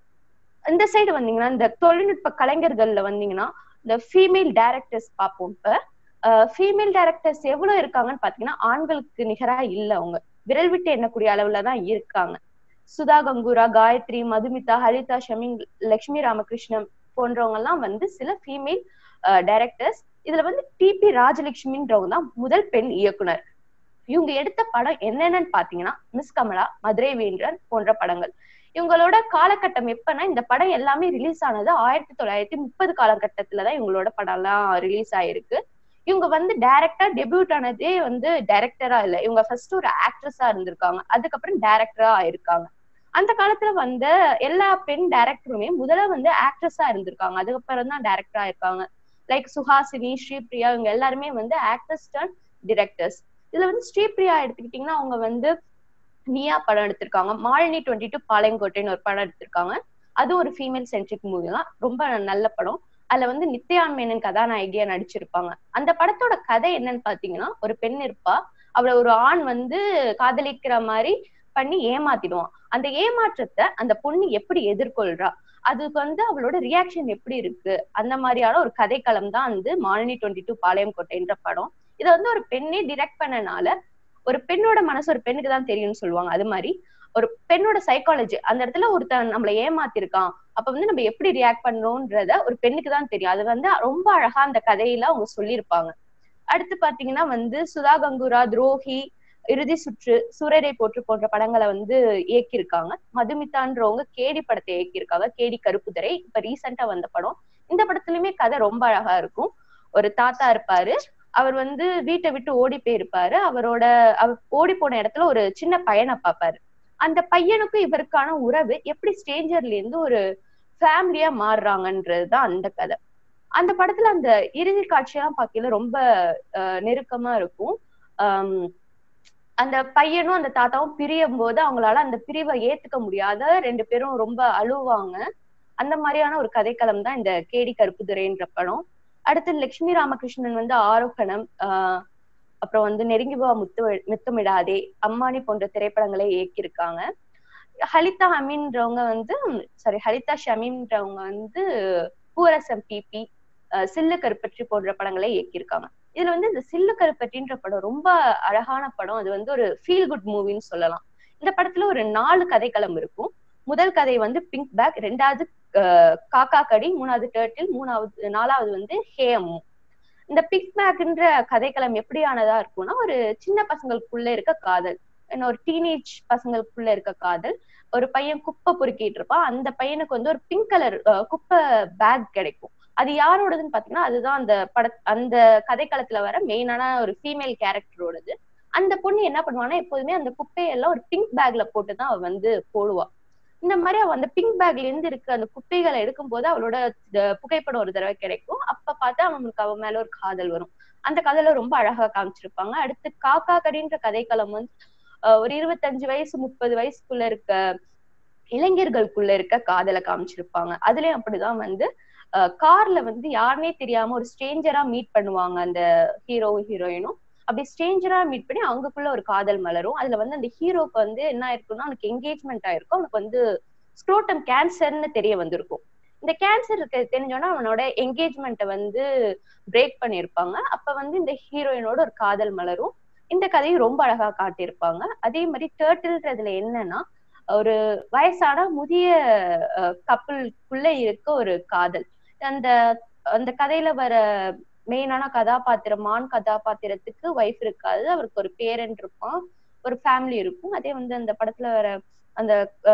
S3: இந்த சைடு வந்தீங்கன்னா இந்த தொழில்நுட்ப கலைஞர்கள்ல வந்தீங்கன்னா இந்த ஃபீமேல் டைரக்டர்ஸ் பார்ப்போம் இப்ப ஃபீமேல் டைரக்டர்ஸ் எவ்வளவு இருக்காங்கன்னு பாத்தீங்கன்னா ஆண்களுக்கு நிகரா இல்ல அவங்க விரல் விட்டு எண்ணக்கூடிய அளவுல தான் இருக்காங்க சுதா கங்கூரா காயத்ரி மதுமிதா ஹரிதா ஷமிங் லட்சுமி ராமகிருஷ்ணன் போன்றவங்க எல்லாம் வந்து சில ஃபீமேல் டைரக்டர்ஸ் இதுல வந்து டிபி ராஜலட்சுமின்றவங்க தான் முதல் பெண் இயக்குனர் இவங்க எடுத்த படம் என்னென்னு பாத்தீங்கன்னா மிஸ் கமலா மதுரை வேந்தன் போன்ற படங்கள் இவங்களோட காலகட்டம் எப்பன்னா இந்த படம் எல்லாமே ரிலீஸ் ஆனது ஆயிரத்தி தொள்ளாயிரத்தி முப்பது காலகட்டத்துலதான் இவங்களோட படம் எல்லாம் ரிலீஸ் ஆயிருக்கு இவங்க வந்து டைரக்டா டெபியூட் ஆனதே வந்து டைரக்டரா இல்ல இவங்க ஃபர்ஸ்ட் ஒரு ஆக்ட்ரஸா இருந்திருக்காங்க அதுக்கப்புறம் டைரக்டரா ஆயிருக்காங்க அந்த காலத்துல வந்த எல்லா பெண் டைரக்டருமே முதல்ல வந்து ஆக்ட்ரஸா இருந்திருக்காங்க அதுக்கப்புறம் தான் டைரக்டரா இருக்காங்க லைக் சுஹாசினி ஸ்ரீபிரியா இவங்க எல்லாருமே வந்து ஆக்டர்ஸ் டர்ன் டிரெக்டர்ஸ் இதுல வந்து ஸ்ரீபிரியா எடுத்துக்கிட்டீங்கன்னா அவங்க வந்து நியா படம் எடுத்திருக்காங்க மாலினி டுவெண்ட்டி டூ பாளையங்கோட்டைன்னு ஒரு படம் எடுத்திருக்காங்க அது ஒரு ஃபீமேல் சென்ட்ரிக் மூவி தான் ரொம்ப நல்ல படம் அதுல வந்து நித்யான் மேனன் கதாநாயகியா நடிச்சிருப்பாங்க அந்த படத்தோட கதை என்னன்னு பாத்தீங்கன்னா ஒரு பெண் இருப்பா அவளை ஒரு ஆண் வந்து காதலிக்கிற மாதிரி பண்ணி ஏமாத்திடுவான் அந்த ஏமாற்றத்தை அந்த பொண்ணு எப்படி எதிர்கொள்றா அதுக்கு வந்து அவளோட ரியாக்ஷன் எப்படி இருக்கு அந்த மாதிரியான ஒரு கதைக்களம் தான் வந்து மாலினி டுவெண்ட்டி டூ பாளையம் கோட்டைன்ற படம் இதை வந்து ஒரு பெண்ணே டிரெக்ட் பண்ணனால ஒரு பெண்ணோட மனசு ஒரு பெண்ணுக்கு தான் தெரியும்னு சொல்லுவாங்க அது மாதிரி ஒரு பெண்ணோட சைக்காலஜி அந்த இடத்துல ஒருத்தன் நம்மளை ஏமாத்திருக்கான் அப்ப வந்து நம்ம எப்படி ரியாக்ட் பண்ணணும்ன்றத ஒரு பெண்ணுக்கு தான் தெரியும் அது வந்து ரொம்ப அழகா அந்த கதையில அவங்க சொல்லியிருப்பாங்க அடுத்து பாத்தீங்கன்னா வந்து சுதா கங்குரா துரோகி இறுதி சுற்று சூரரை போற்று போன்ற படங்களை வந்து இயக்கியிருக்காங்க மதுமிதான்றவங்க கேடி படத்தை இயக்கியிருக்காங்க கேடி கருப்புதரை இப்ப ரீசெண்டா வந்த படம் இந்த படத்துலயுமே கதை ரொம்ப அழகா இருக்கும் ஒரு தாத்தா இருப்பாரு அவர் வந்து வீட்டை விட்டு ஓடி போயிருப்பாரு அவரோட அவர் ஓடி போன இடத்துல ஒரு சின்ன பையனை பார்ப்பாரு அந்த பையனுக்கும் இவருக்கான உறவு எப்படி ஸ்டேஞ்சர்ல இருந்து ஒரு ஃபேமிலியா மாறுறாங்கன்றதுதான் அந்த கதை அந்த படத்துல அந்த இறுதி காட்சியெல்லாம் பார்க்கல ரொம்ப நெருக்கமா இருக்கும் ஆஹ் அந்த பையனும் அந்த தாத்தாவும் பிரியும் போது அவங்களால அந்த பிரிவை ஏத்துக்க முடியாத ரெண்டு பேரும் ரொம்ப அழுவாங்க அந்த மாதிரியான ஒரு கதைக்களம் தான் இந்த கேடி கருப்புதுரைன்ற படம் அடுத்து லட்சுமி ராமகிருஷ்ணன் வந்து ஆரோகணம் ஆஹ் அப்புறம் வந்து நெருங்கிவா முத்து முத்தமிடாதே அம்மானி போன்ற திரைப்படங்களை இயக்கியிருக்காங்க ஹலிதா அமீன்றவங்க வந்து சாரி ஹலிதா ஷமீன்றவங்க வந்து பூரசம் பிபி சில்லு கருப்பற்றி போன்ற படங்களை இயக்கியிருக்காங்க இதுல வந்து இந்த சில்லு கருப்பற்றின்ற படம் ரொம்ப அழகான படம் அது வந்து ஒரு ஃபீல் குட் மூவின்னு சொல்லலாம் இந்த படத்துல ஒரு நாலு கதைக்களம் இருக்கும் முதல் கதை வந்து பிங்க் பேக் ரெண்டாவது காக்கா கடி மூணாவது டேர்ட்டில் மூணாவது நாலாவது வந்து ஹேம் இந்த பிங்க் பேக்ன்ற கதைக்களம் எப்படியானதா இருக்கும்னா ஒரு சின்ன பசங்களுக்குள்ள இருக்க காதல் ஒரு டீனேஜ் பசங்களுக்குள்ள இருக்க காதல் ஒரு பையன் குப்பை பொறுக்கிட்டு இருப்பான் அந்த பையனுக்கு வந்து ஒரு பிங்க் கலர் குப்பை பேக் கிடைக்கும் அது யாரோடதுன்னு பாத்தீங்கன்னா அதுதான் அந்த பட அந்த கதைக்களத்துல வர மெயினான ஒரு ஃபீமேல் கேரக்டரோடது அந்த பொண்ணு என்ன பண்ணுவான்னா எப்போதுமே அந்த குப்பையெல்லாம் ஒரு பிங்க் பேக்ல போட்டுதான் அவ வந்து போடுவா இந்த மாதிரி அவ அந்த பிங்க் பேக்ல இருந்து இருக்க அந்த குப்பைகளை எடுக்கும் போது அவளோட புகைப்படம் ஒரு தடவை கிடைக்கும் அப்ப பார்த்தா அவனுக்கு அவன் மேல ஒரு காதல் வரும் அந்த கதையில ரொம்ப அழகா காமிச்சிருப்பாங்க அடுத்து காக்கா கடின்ற கதைக்களம் வந்து ஒரு இருபத்தஞ்சு வயசு முப்பது வயசுக்குள்ள இருக்க இளைஞர்களுக்குள்ள இருக்க காதலை காமிச்சிருப்பாங்க அதுலயும் அப்படிதான் வந்து கார்ல வந்து யாருமே தெரியாம ஒரு ஸ்ட்ரேஞ்சரா மீட் பண்ணுவாங்க அந்த ஹீரோவும் ஹீரோயினும் அப்படி ஸ்ட்ரேஞ்சரா மீட் பண்ணி அவங்களுக்குள்ள ஒரு காதல் மலரும் அதுல வந்து அந்த ஹீரோக்கு வந்து என்ன ஆயிருக்கும்னா அவனுக்கு என்கேஜ்மெண்ட் ஆயிருக்கும் அவனுக்கு வந்து ஸ்க்ரோட்டம் கேன்சர்னு தெரிய வந்திருக்கும் இந்த கேன்சர் இருக்க தெரிஞ்சோன்னா அவனோட என்கேஜ்மெண்ட்டை வந்து பிரேக் பண்ணியிருப்பாங்க அப்ப வந்து இந்த ஹீரோயினோட ஒரு காதல் மலரும் இந்த கதையை ரொம்ப அழகா காட்டியிருப்பாங்க அதே மாதிரி டேர்ட்டில்ன்றதுல என்னன்னா ஒரு வயசான முதிய கப்பலுக்குள்ள இருக்க ஒரு காதல் அந்த அந்த கதையில வர மெயினான கதாபாத்திரம் ஆண் கதாபாத்திரத்துக்கு ஒய்ஃப் இருக்காது அவருக்கு ஒரு பேரன் இருப்பான் ஒரு ஃபேமிலி இருக்கும் அதே வந்து அந்த படத்துல வர அந்த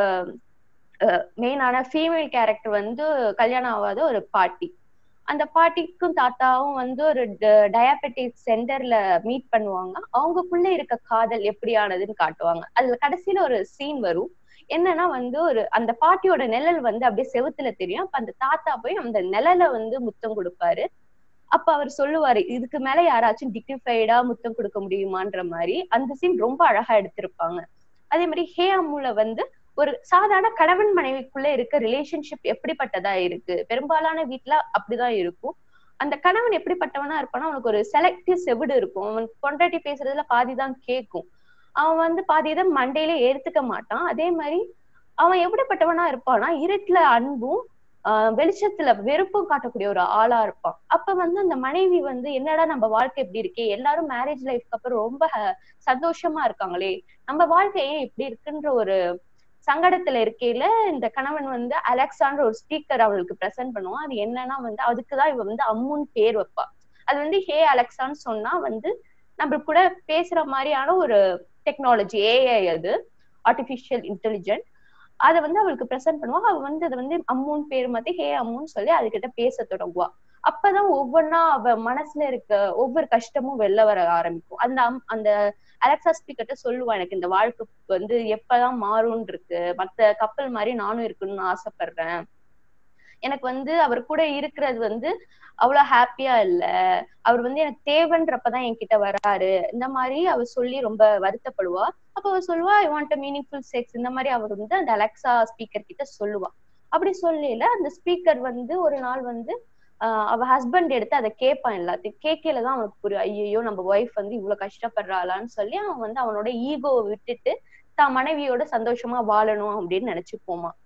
S3: மெயினான ஃபீமேல் கேரக்டர் வந்து கல்யாணம் ஆகாத ஒரு பாட்டி அந்த பாட்டிக்கும் தாத்தாவும் வந்து ஒரு டயாபெட்டிக் சென்டர்ல மீட் பண்ணுவாங்க அவங்களுக்குள்ள இருக்க காதல் எப்படியானதுன்னு காட்டுவாங்க அதுல கடைசியில ஒரு சீன் வரும் என்னன்னா வந்து ஒரு அந்த பாட்டியோட நிழல் வந்து அப்படியே செவுத்துல தெரியும் அப்ப அந்த தாத்தா போய் அந்த நிழலை வந்து முத்தம் கொடுப்பாரு அப்ப அவர் சொல்லுவாரு இதுக்கு மேல யாராச்சும் டிக்னிஃபைடா முத்தம் கொடுக்க முடியுமான்ற மாதிரி அந்த சீன் ரொம்ப அழகா எடுத்திருப்பாங்க அதே மாதிரி ஹே அம்முல வந்து ஒரு சாதாரண கணவன் மனைவிக்குள்ள இருக்க ரிலேஷன்ஷிப் எப்படிப்பட்டதா இருக்கு பெரும்பாலான வீட்டுல அப்படிதான் இருக்கும் அந்த கணவன் எப்படிப்பட்டவனா இருப்பானா அவனுக்கு ஒரு செலக்டிவ் செவிடு இருக்கும் அவன் பொண்டாட்டி பேசுறதுல பாதிதான் கேட்கும் அவன் வந்து பாதி இதை மண்டையில ஏத்துக்க மாட்டான் அதே மாதிரி அவன் எப்படிப்பட்டவனா இருப்பானா இருட்டுல அன்பும் ஆஹ் வெளிச்சத்துல வெறுப்பும் காட்டக்கூடிய ஒரு ஆளா இருப்பான் அப்ப வந்து அந்த மனைவி வந்து என்னடா நம்ம வாழ்க்கை எப்படி இருக்கே எல்லாரும் மேரேஜ் லைஃப்க்கு அப்புறம் ரொம்ப சந்தோஷமா இருக்காங்களே நம்ம வாழ்க்கை ஏன் இப்படி இருக்குன்ற ஒரு சங்கடத்துல இருக்கையில இந்த கணவன் வந்து அலெக்சான்ற ஒரு ஸ்பீக்கர் அவளுக்கு பிரசன்ட் பண்ணுவான் அது என்னன்னா வந்து அதுக்குதான் இவ வந்து அம்முன்னு பேர் வைப்பா அது வந்து ஹே அலெக்சான்னு சொன்னா வந்து நம்ம கூட பேசுற மாதிரியான ஒரு டெக்னாலஜி ஏஐ அது ஆர்டிபிஷியல் இன்டெலிஜென்ட் அதை வந்து அவளுக்கு ப்ரெசென்ட் பண்ணுவா அவ வந்து அதை வந்து அம்முன்னு பேர் மாத்தி ஹே அம்முன்னு சொல்லி அதுகிட்ட பேச தொடங்குவா அப்பதான் ஒவ்வொன்னா அவ மனசுல இருக்க ஒவ்வொரு கஷ்டமும் வெளில வர ஆரம்பிக்கும் அந்த அந்த அலெக்சா ஸ்பீக்கர்ட்ட சொல்லுவா எனக்கு இந்த வாழ்க்கை வந்து எப்பதான் மாறும்னு இருக்கு மத்த கப்பல் மாதிரி நானும் இருக்கணும்னு ஆசைப்படுறேன் எனக்கு வந்து அவர் கூட இருக்கிறது வந்து அவ்வளவு ஹாப்பியா இல்ல அவர் வந்து எனக்கு தேவைன்றப்பதான் என்கிட்ட வராரு இந்த மாதிரி அவர் சொல்லி ரொம்ப வருத்தப்படுவா அப்ப அவர் சொல்லுவா ஐ வாண்ட் மீனிங்ஃபுல் செக்ஸ் இந்த மாதிரி அவர் வந்து அந்த அலெக்சா ஸ்பீக்கர் கிட்ட சொல்லுவா அப்படி சொல்லல அந்த ஸ்பீக்கர் வந்து ஒரு நாள் வந்து ஆஹ் அவ ஹஸ்பண்ட் எடுத்து அதை கேட்பான் எல்லாத்தையும் கேட்கல தான் அவனுக்கு புரியும் ஐயோ நம்ம ஒய்ஃப் வந்து இவ்வளவு கஷ்டப்படுறாளான்னு சொல்லி அவன் வந்து அவனோட ஈகோவை விட்டுட்டு தான் மனைவியோட சந்தோஷமா வாழணும் அப்படின்னு நினைச்சு போமா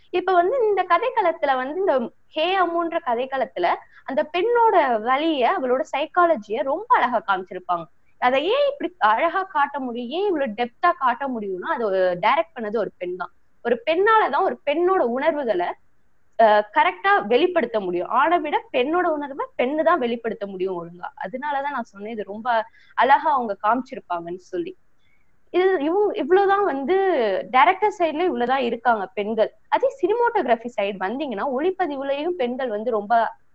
S3: இப்ப வந்து இந்த கதைக்களத்துல வந்து இந்த ஹே அம்முன்ற கதைக்களத்துல அந்த பெண்ணோட வலிய அவளோட சைக்காலஜிய ரொம்ப அழகா காமிச்சிருப்பாங்க அதை ஏன் இப்படி அழகா காட்ட முடியும் ஏன் இவ்வளவு டெப்தா காட்ட முடியும்னா அது டைரக்ட் பண்ணது ஒரு பெண் தான் ஒரு பெண்ணாலதான் ஒரு பெண்ணோட உணர்வுகளை கரெக்டா வெளிப்படுத்த முடியும் ஆணை விட பெண்ணோட உணர்வை பெண்ணு தான் வெளிப்படுத்த முடியும் ஒழுங்கா அதனாலதான் நான் சொன்னேன் இது ரொம்ப அழகா அவங்க காமிச்சிருப்பாங்கன்னு சொல்லி இது இவங்க இவ்வளவுதான் வந்து டைரக்டர் சைட்ல இவ்வளவுதான் இருக்காங்க பெண்கள் அதே சினிமோட்டோகிராஃபி சைடு வந்தீங்கன்னா ஒளிப்பதிவுலயும் பெண்கள் வந்து ரொம்ப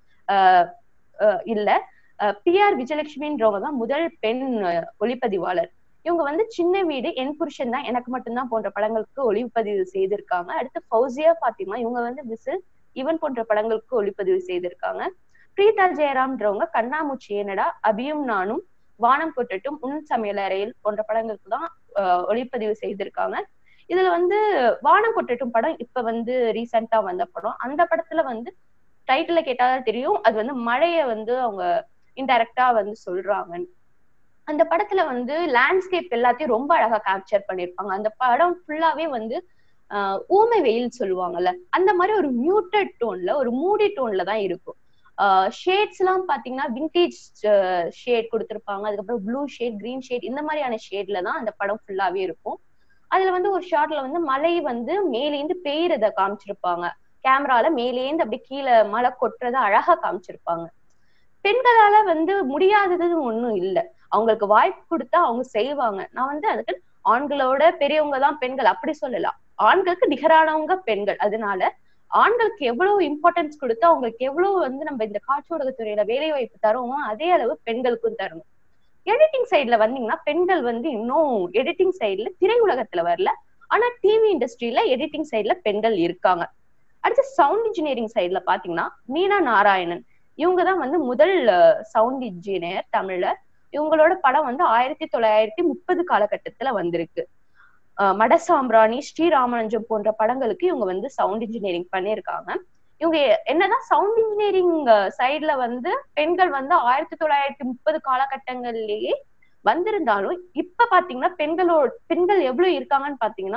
S3: ஆஹ் இல்ல பி ஆர் விஜயலட்சுமின்றவங்க தான் முதல் பெண் ஒளிப்பதிவாளர் இவங்க வந்து சின்ன வீடு என் புருஷன் தான் எனக்கு மட்டும்தான் போன்ற படங்களுக்கு ஒளிப்பதிவு செய்திருக்காங்க அடுத்து ஃபௌசியா பாத்திமா இவங்க வந்து விசில் இவன் போன்ற படங்களுக்கு ஒளிப்பதிவு செய்திருக்காங்க பிரீதா ஜெயராம்ன்றவங்க கண்ணாமூச்சி ஏனடா அபியும் நானும் வானம் கொட்டட்டும் உன் சமையல் அறையில் போன்ற படங்களுக்கு தான் ஒளிப்பதிவு செய்திருக்காங்க இதுல வந்து வானம் கொட்டட்டும் படம் இப்ப வந்து ரீசெண்டா வந்த படம் அந்த படத்துல வந்து டைட்டில கேட்டாதான் தெரியும் அது வந்து மழைய வந்து அவங்க இன்டைரக்டா வந்து சொல்றாங்க அந்த படத்துல வந்து லேண்ட்ஸ்கேப் எல்லாத்தையும் ரொம்ப அழகா கேப்சர் பண்ணிருப்பாங்க அந்த படம் ஃபுல்லாவே வந்து ஆஹ் ஊமை வெயில் சொல்லுவாங்கல்ல அந்த மாதிரி ஒரு மியூட்டட் டோன்ல ஒரு மூடி டோன்ல தான் இருக்கும் ஷேட்ஸ் எல்லாம் பாத்தீங்கன்னா விண்டேஜ் ஷேட் கொடுத்துருப்பாங்க அதுக்கப்புறம் ப்ளூ ஷேட் கிரீன் ஷேட் இந்த மாதிரியான ஷேட்ல தான் அந்த படம் ஃபுல்லாவே இருக்கும் அதுல வந்து ஒரு ஷார்ட்ல வந்து மழை வந்து மேலேந்து பெய்யறத காமிச்சிருப்பாங்க கேமரால மேலேந்து அப்படி கீழே மழை கொட்டுறத அழகா காமிச்சிருப்பாங்க பெண்களால வந்து முடியாதது ஒண்ணும் இல்ல அவங்களுக்கு வாய்ப்பு கொடுத்தா அவங்க செய்வாங்க நான் வந்து அதுக்கு ஆண்களோட பெரியவங்க தான் பெண்கள் அப்படி சொல்லலாம் ஆண்களுக்கு நிகரானவங்க பெண்கள் அதனால ஆண்களுக்கு எவ்வளவு இம்பார்ட்டன்ஸ் கொடுத்து அவங்களுக்கு எவ்வளவு வந்து நம்ம இந்த காட்சி ஊடகத்துறையில வேலை வாய்ப்பு தரோமோ அதே அளவு பெண்களுக்கும் தரணும் எடிட்டிங் சைட்ல வந்தீங்கன்னா பெண்கள் வந்து இன்னும் எடிட்டிங் சைட்ல திரையுலகத்துல வரல ஆனா டிவி இண்டஸ்ட்ரியில எடிட்டிங் சைட்ல பெண்கள் இருக்காங்க அடுத்து சவுண்ட் இன்ஜினியரிங் சைட்ல பாத்தீங்கன்னா மீனா நாராயணன் இவங்க தான் வந்து முதல் சவுண்ட் இன்ஜினியர் தமிழ்ல இவங்களோட படம் வந்து ஆயிரத்தி தொள்ளாயிரத்தி முப்பது காலகட்டத்துல வந்திருக்கு மட சாம்பிராணி ஸ்ரீராமனஞ்சம் போன்ற படங்களுக்கு இவங்க வந்து சவுண்ட் இன்ஜினியரிங் பண்ணியிருக்காங்க இவங்க என்னதான் சவுண்ட் இன்ஜினியரிங் சைட்ல வந்து பெண்கள் வந்து ஆயிரத்தி தொள்ளாயிரத்தி முப்பது காலகட்டங்கள்லயே வந்திருந்தாலும் இப்ப பாத்தீங்கன்னா பெண்களோட பெண்கள் எவ்வளவு இருக்காங்கன்னு பாத்தீங்கன்னா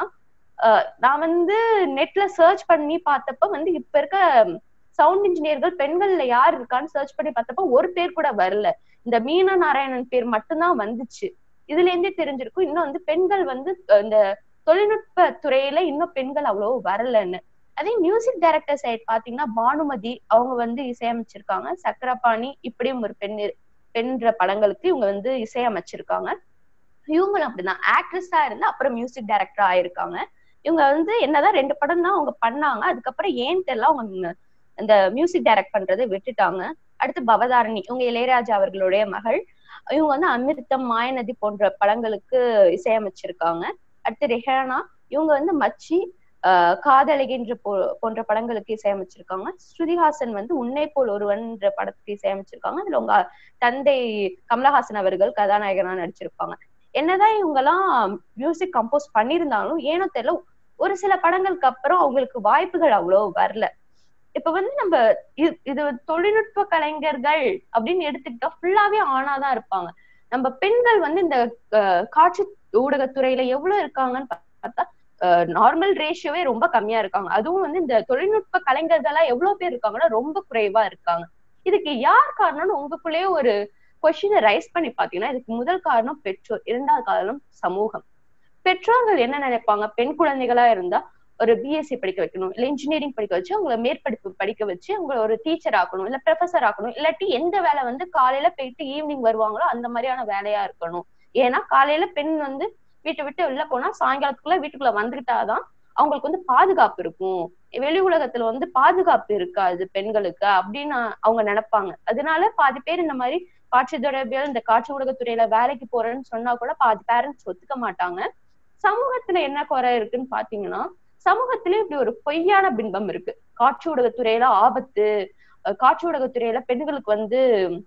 S3: நான் வந்து நெட்ல சர்ச் பண்ணி பார்த்தப்ப வந்து இப்ப இருக்க சவுண்ட் இன்ஜினியர்கள் பெண்கள்ல யார் இருக்கான்னு சர்ச் பண்ணி பார்த்தப்ப ஒரு பேர் கூட வரல இந்த மீனா நாராயணன் பேர் மட்டும்தான் வந்துச்சு இதுல இருந்தே தெரிஞ்சிருக்கும் இன்னும் வந்து பெண்கள் வந்து இந்த தொழில்நுட்ப துறையில இன்னும் பெண்கள் அவ்வளவு வரலன்னு அதே மியூசிக் டைரக்டர் சைட் பாத்தீங்கன்னா பானுமதி அவங்க வந்து இசையமைச்சிருக்காங்க சக்கரபாணி இப்படியும் ஒரு பெண் பெண்ற படங்களுக்கு இவங்க வந்து இசையமைச்சிருக்காங்க இவங்களும் அப்படிதான் ஆக்ட்ரஸா இருந்து அப்புறம் மியூசிக் டைரக்டர் ஆயிருக்காங்க இவங்க வந்து என்னதான் ரெண்டு படம் தான் அவங்க பண்ணாங்க அதுக்கப்புறம் ஏன் தெரியல அவங்க இந்த மியூசிக் டைரக்ட் பண்றதை விட்டுட்டாங்க அடுத்து பவதாரணி இவங்க இளையராஜா அவர்களுடைய மகள் இவங்க வந்து அமிர்தம் மாயநதி போன்ற படங்களுக்கு இசையமைச்சிருக்காங்க அடுத்து ரெஹானா இவங்க வந்து மச்சி ஆஹ் காதலகின்ற போ போன்ற படங்களுக்கு இசையமைச்சிருக்காங்க ஸ்ருதிஹாசன் வந்து உன்னை போல் ஒருவன்ற படத்துக்கு இசையமைச்சிருக்காங்க அதுல உங்க தந்தை கமலஹாசன் அவர்கள் கதாநாயகனா நடிச்சிருப்பாங்க என்னதான் இவங்க எல்லாம் மியூசிக் கம்போஸ் பண்ணியிருந்தாலும் ஏனோ தெரியல ஒரு சில படங்களுக்கு அப்புறம் அவங்களுக்கு வாய்ப்புகள் அவ்வளவு வரல இப்ப வந்து நம்ம இது தொழில்நுட்ப கலைஞர்கள் அப்படின்னு எடுத்துக்கிட்டா ஃபுல்லாவே ஆணாதான் இருப்பாங்க நம்ம பெண்கள் வந்து இந்த காட்சி ஊடகத்துறையில எவ்வளவு இருக்காங்கன்னு பார்த்தா நார்மல் ரேஷியோவே ரொம்ப கம்மியா இருக்காங்க அதுவும் வந்து இந்த தொழில்நுட்ப கலைஞர்களா எவ்வளவு பேர் இருக்காங்கன்னா ரொம்ப குறைவா இருக்காங்க இதுக்கு யார் காரணம்னு உங்களுக்குள்ளேயே ஒரு கொஸ்டினை ரைஸ் பண்ணி பாத்தீங்கன்னா இதுக்கு முதல் காரணம் பெற்றோர் இரண்டாவது காரணம் சமூகம் பெற்றோர்கள் என்ன நினைப்பாங்க பெண் குழந்தைகளா இருந்தா ஒரு பிஎஸ்சி படிக்க வைக்கணும் இல்ல இன்ஜினியரிங் படிக்க வச்சு அவங்களை மேற்படிப்பு படிக்க வச்சு அவங்களை ஒரு டீச்சர் ஆக்கணும் இல்ல ப்ரொஃபசர் ஆக்கணும் இல்லாட்டி எந்த வேலை வந்து காலையில போயிட்டு ஈவினிங் வருவாங்களோ அந்த மாதிரியான வேலையா இருக்கணும் ஏன்னா காலையில பெண் வந்து வீட்டை விட்டு வெளில போனா சாயங்காலத்துக்குள்ள வீட்டுக்குள்ள வந்துகிட்டாதான் அவங்களுக்கு வந்து பாதுகாப்பு இருக்கும் வெளி உலகத்துல வந்து பாதுகாப்பு இருக்காது பெண்களுக்கு அப்படின்னு அவங்க நினைப்பாங்க அதனால பாதி பேர் இந்த மாதிரி காட்சி தொடர்பியல் இந்த காட்சி ஊடகத்துறையில வேலைக்கு போறேன்னு சொன்னா கூட பாதி பேரண்ட்ஸ் ஒத்துக்க மாட்டாங்க சமூகத்துல என்ன குறை இருக்குன்னு பாத்தீங்கன்னா சமூகத்திலே இப்படி ஒரு பொய்யான பின்பம் இருக்கு காட்சி ஊடகத்துறையில ஆபத்து காட்சி ஊடகத்துறையில பெண்களுக்கு வந்து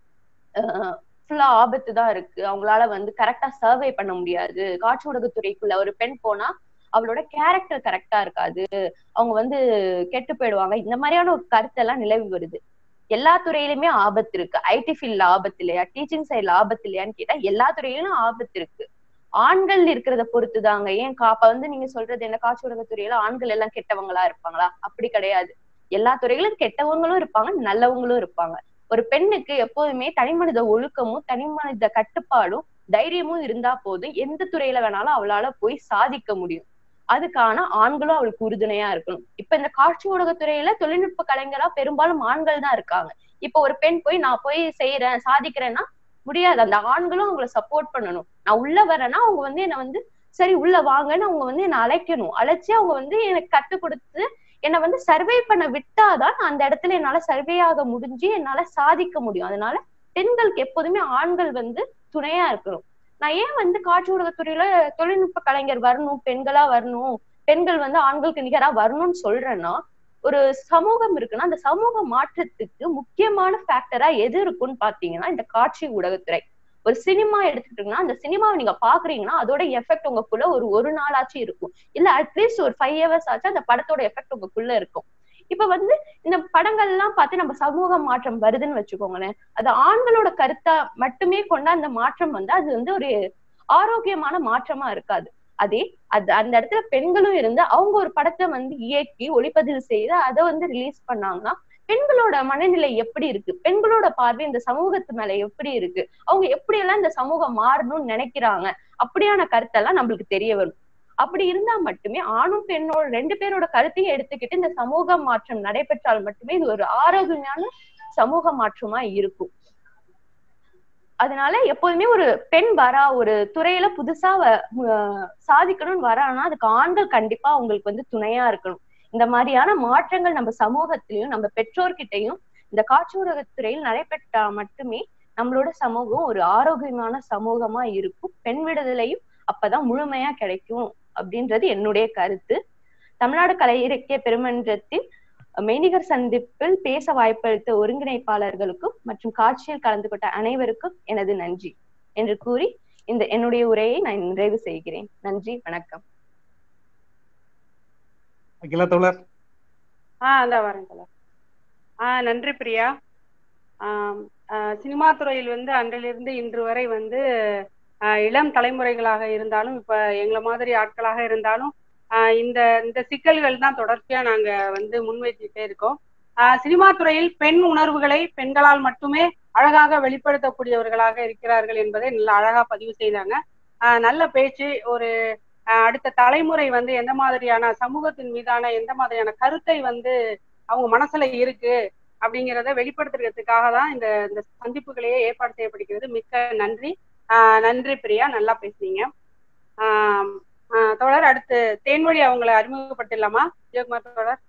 S3: ஃபுல்லா ஆபத்து தான் இருக்கு அவங்களால வந்து கரெக்டா சர்வே பண்ண முடியாது காட்சி ஊடகத்துறைக்குள்ள ஒரு பெண் போனா அவளோட கேரக்டர் கரெக்டா இருக்காது அவங்க வந்து கெட்டு போயிடுவாங்க இந்த மாதிரியான ஒரு கருத்தெல்லாம் நிலவி வருது எல்லா துறையிலுமே ஆபத்து இருக்கு ஐடி ஃபீல்ட்ல ஆபத்து இல்லையா டீச்சிங் சைட்ல ஆபத்து இல்லையான்னு கேட்டா எல்லா துறையிலும் ஆபத்து இருக்கு ஆண்கள் இருக்கிறத பொறுத்துதாங்க ஏன் கா- அப்ப வந்து நீங்க சொல்றது என்ன காட்சி ஊடகத்துறையில ஆண்கள் எல்லாம் கெட்டவங்களா இருப்பாங்களா அப்படி கிடையாது எல்லா துறைகளும் கெட்டவங்களும் இருப்பாங்க நல்லவங்களும் இருப்பாங்க ஒரு பெண்ணுக்கு எப்போதுமே தனிமனித ஒழுக்கமும் தனிமனித கட்டுப்பாடும் தைரியமும் இருந்தா போதும் எந்த துறையில வேணாலும் அவளால போய் சாதிக்க முடியும் அதுக்கான ஆண்களும் அவளுக்கு உறுதுணையா இருக்கணும் இப்ப இந்த காட்சி ஊடகத்துறையில தொழில்நுட்ப கலைஞரா பெரும்பாலும் ஆண்கள் தான் இருக்காங்க இப்ப ஒரு பெண் போய் நான் போய் செய்யறேன் சாதிக்கிறேன்னா முடியாது அந்த ஆண்களும் அவங்கள சப்போர்ட் பண்ணணும் நான் உள்ள வரேன்னா அவங்க வந்து என்ன வந்து சரி உள்ள வாங்கன்னு அவங்க வந்து என்ன அழைக்கணும் அழைச்சு அவங்க வந்து எனக்கு கத்து கொடுத்து என்னை வந்து சர்வே பண்ண விட்டாதான் நான் அந்த இடத்துல என்னால சர்வே ஆக முடிஞ்சு என்னால சாதிக்க முடியும் அதனால பெண்களுக்கு எப்போதுமே ஆண்கள் வந்து துணையா இருக்கணும் நான் ஏன் வந்து காட்சி ஊடகத்துறையில தொழில்நுட்ப கலைஞர் வரணும் பெண்களா வரணும் பெண்கள் வந்து ஆண்களுக்கு நிகரா வரணும்னு சொல்றேன்னா ஒரு சமூகம் இருக்குன்னா அந்த சமூக மாற்றத்துக்கு முக்கியமான ஃபேக்டரா எது இருக்குன்னு பாத்தீங்கன்னா இந்த காட்சி ஊடகத்துறை ஒரு சினிமா எடுத்துக்கிட்டீங்கன்னா அந்த சினிமாவை நீங்க பாக்குறீங்கன்னா அதோட எஃபெக்ட் உங்களுக்குள்ள ஒரு ஒரு நாளாச்சும் இருக்கும் இல்ல அட்லீஸ்ட் ஒரு ஃபைவ் ஹவர்ஸ் ஆச்சு அந்த படத்தோட எஃபெக்ட் உங்களுக்குள்ள இருக்கும் இப்ப வந்து இந்த படங்கள் எல்லாம் பார்த்து நம்ம சமூக மாற்றம் வருதுன்னு வச்சுக்கோங்களேன் அது ஆண்களோட கருத்தா மட்டுமே கொண்ட அந்த மாற்றம் வந்து அது வந்து ஒரு ஆரோக்கியமான மாற்றமா இருக்காது அதே அது அந்த இடத்துல பெண்களும் இருந்து அவங்க ஒரு படத்தை வந்து இயக்கி ஒளிப்பதிவு செய்து அதை வந்து ரிலீஸ் பண்ணாங்கன்னா பெண்களோட மனநிலை எப்படி இருக்கு பெண்களோட பார்வை இந்த சமூகத்து மேல எப்படி இருக்கு அவங்க எப்படி எல்லாம் இந்த சமூகம் மாறணும்னு நினைக்கிறாங்க அப்படியான கருத்தெல்லாம் நம்மளுக்கு தெரிய வரும் அப்படி இருந்தா மட்டுமே ஆணும் பெண்ணோட ரெண்டு பேரோட கருத்தையும் எடுத்துக்கிட்டு இந்த சமூக மாற்றம் நடைபெற்றால் மட்டுமே இது ஒரு ஆரோக்கியமான சமூக மாற்றமா இருக்கும் அதனால எப்போதுமே ஒரு பெண் வரா ஒரு துறையில புதுசா வ- அஹ் சாதிக்கணும்னு வரான்னா அதுக்கு ஆண்கள் கண்டிப்பா அவங்களுக்கு வந்து துணையா இருக்கணும் இந்த மாதிரியான மாற்றங்கள் நம்ம சமூகத்திலையும் நம்ம பெற்றோர்கிட்டையும் இந்த காட்சி ஊடகத்துறையில் நடைபெற்றா மட்டுமே நம்மளோட சமூகம் ஒரு ஆரோக்கியமான சமூகமா இருக்கும் பெண் விடுதலையும் அப்பதான் முழுமையா கிடைக்கும் அப்படின்றது என்னுடைய கருத்து தமிழ்நாடு கலை இலக்கிய பெருமன்றத்தின் மெய்நிகர் சந்திப்பில் பேச வாய்ப்பளித்த ஒருங்கிணைப்பாளர்களுக்கும் மற்றும் காட்சியில் கலந்து கொண்ட அனைவருக்கும் எனது நன்றி என்று கூறி இந்த என்னுடைய உரையை நான் நிறைவு செய்கிறேன் நன்றி வணக்கம்
S1: அகிலா தோழர்
S4: ஆ அந்த வரேன் தோழர் ஆ நன்றி பிரியா ஆம், ஆ, சினிமா துறையில் வந்து அன்றிலிருந்து இன்று வரை வந்து ஆ, இளம் தலைமுறைகளாக இருந்தாலும் இப்ப எங்களை மாதிரி ஆட்களாக இருந்தாலும் ஆ, இந்த இந்த சிக்கல்கள் தான் தொடர்ச்சியா நாங்க வந்து முன்வைத்துட்டே இருக்கோம் ஆ, சினிமா துறையில் பெண் உணர்வுகளை பெண்களால் மட்டுமே அழகாக வெளிப்படுத்தக்கூடியவர்களாக இருக்கிறார்கள் என்பதை நல்ல அழகா பதிவு செய்தாங்க ஆ, நல்ல பேச்சு ஒரு ஆஹ் அடுத்த தலைமுறை வந்து எந்த மாதிரியான சமூகத்தின் மீதான எந்த மாதிரியான கருத்தை வந்து அவங்க மனசுல இருக்கு அப்படிங்கிறத வெளிப்படுத்துறதுக்காக தான் இந்த இந்த சந்திப்புகளையே ஏற்பாடு செய்யப்படுகிறது மிக்க நன்றி ஆஹ் நன்றி பிரியா நல்லா பேசுனீங்க ஆஹ் ஆஹ் தோழர் அடுத்து தேன்மொழி அவங்களை அறிமுகப்படுத்திடலாமா ஜெயக்குமார் தோழர்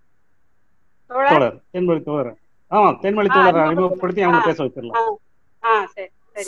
S4: தோழர்
S1: தோழர் தென்மொழி தோழர் ஆமா தென்மொழி
S4: ஆ,
S1: தோழர்
S4: அறிமுகம்
S1: அறிமுகப்படுத்தி அவங்க
S4: ஆ.
S1: பேச வச்சிடலாம்
S4: ஆ சரி சரி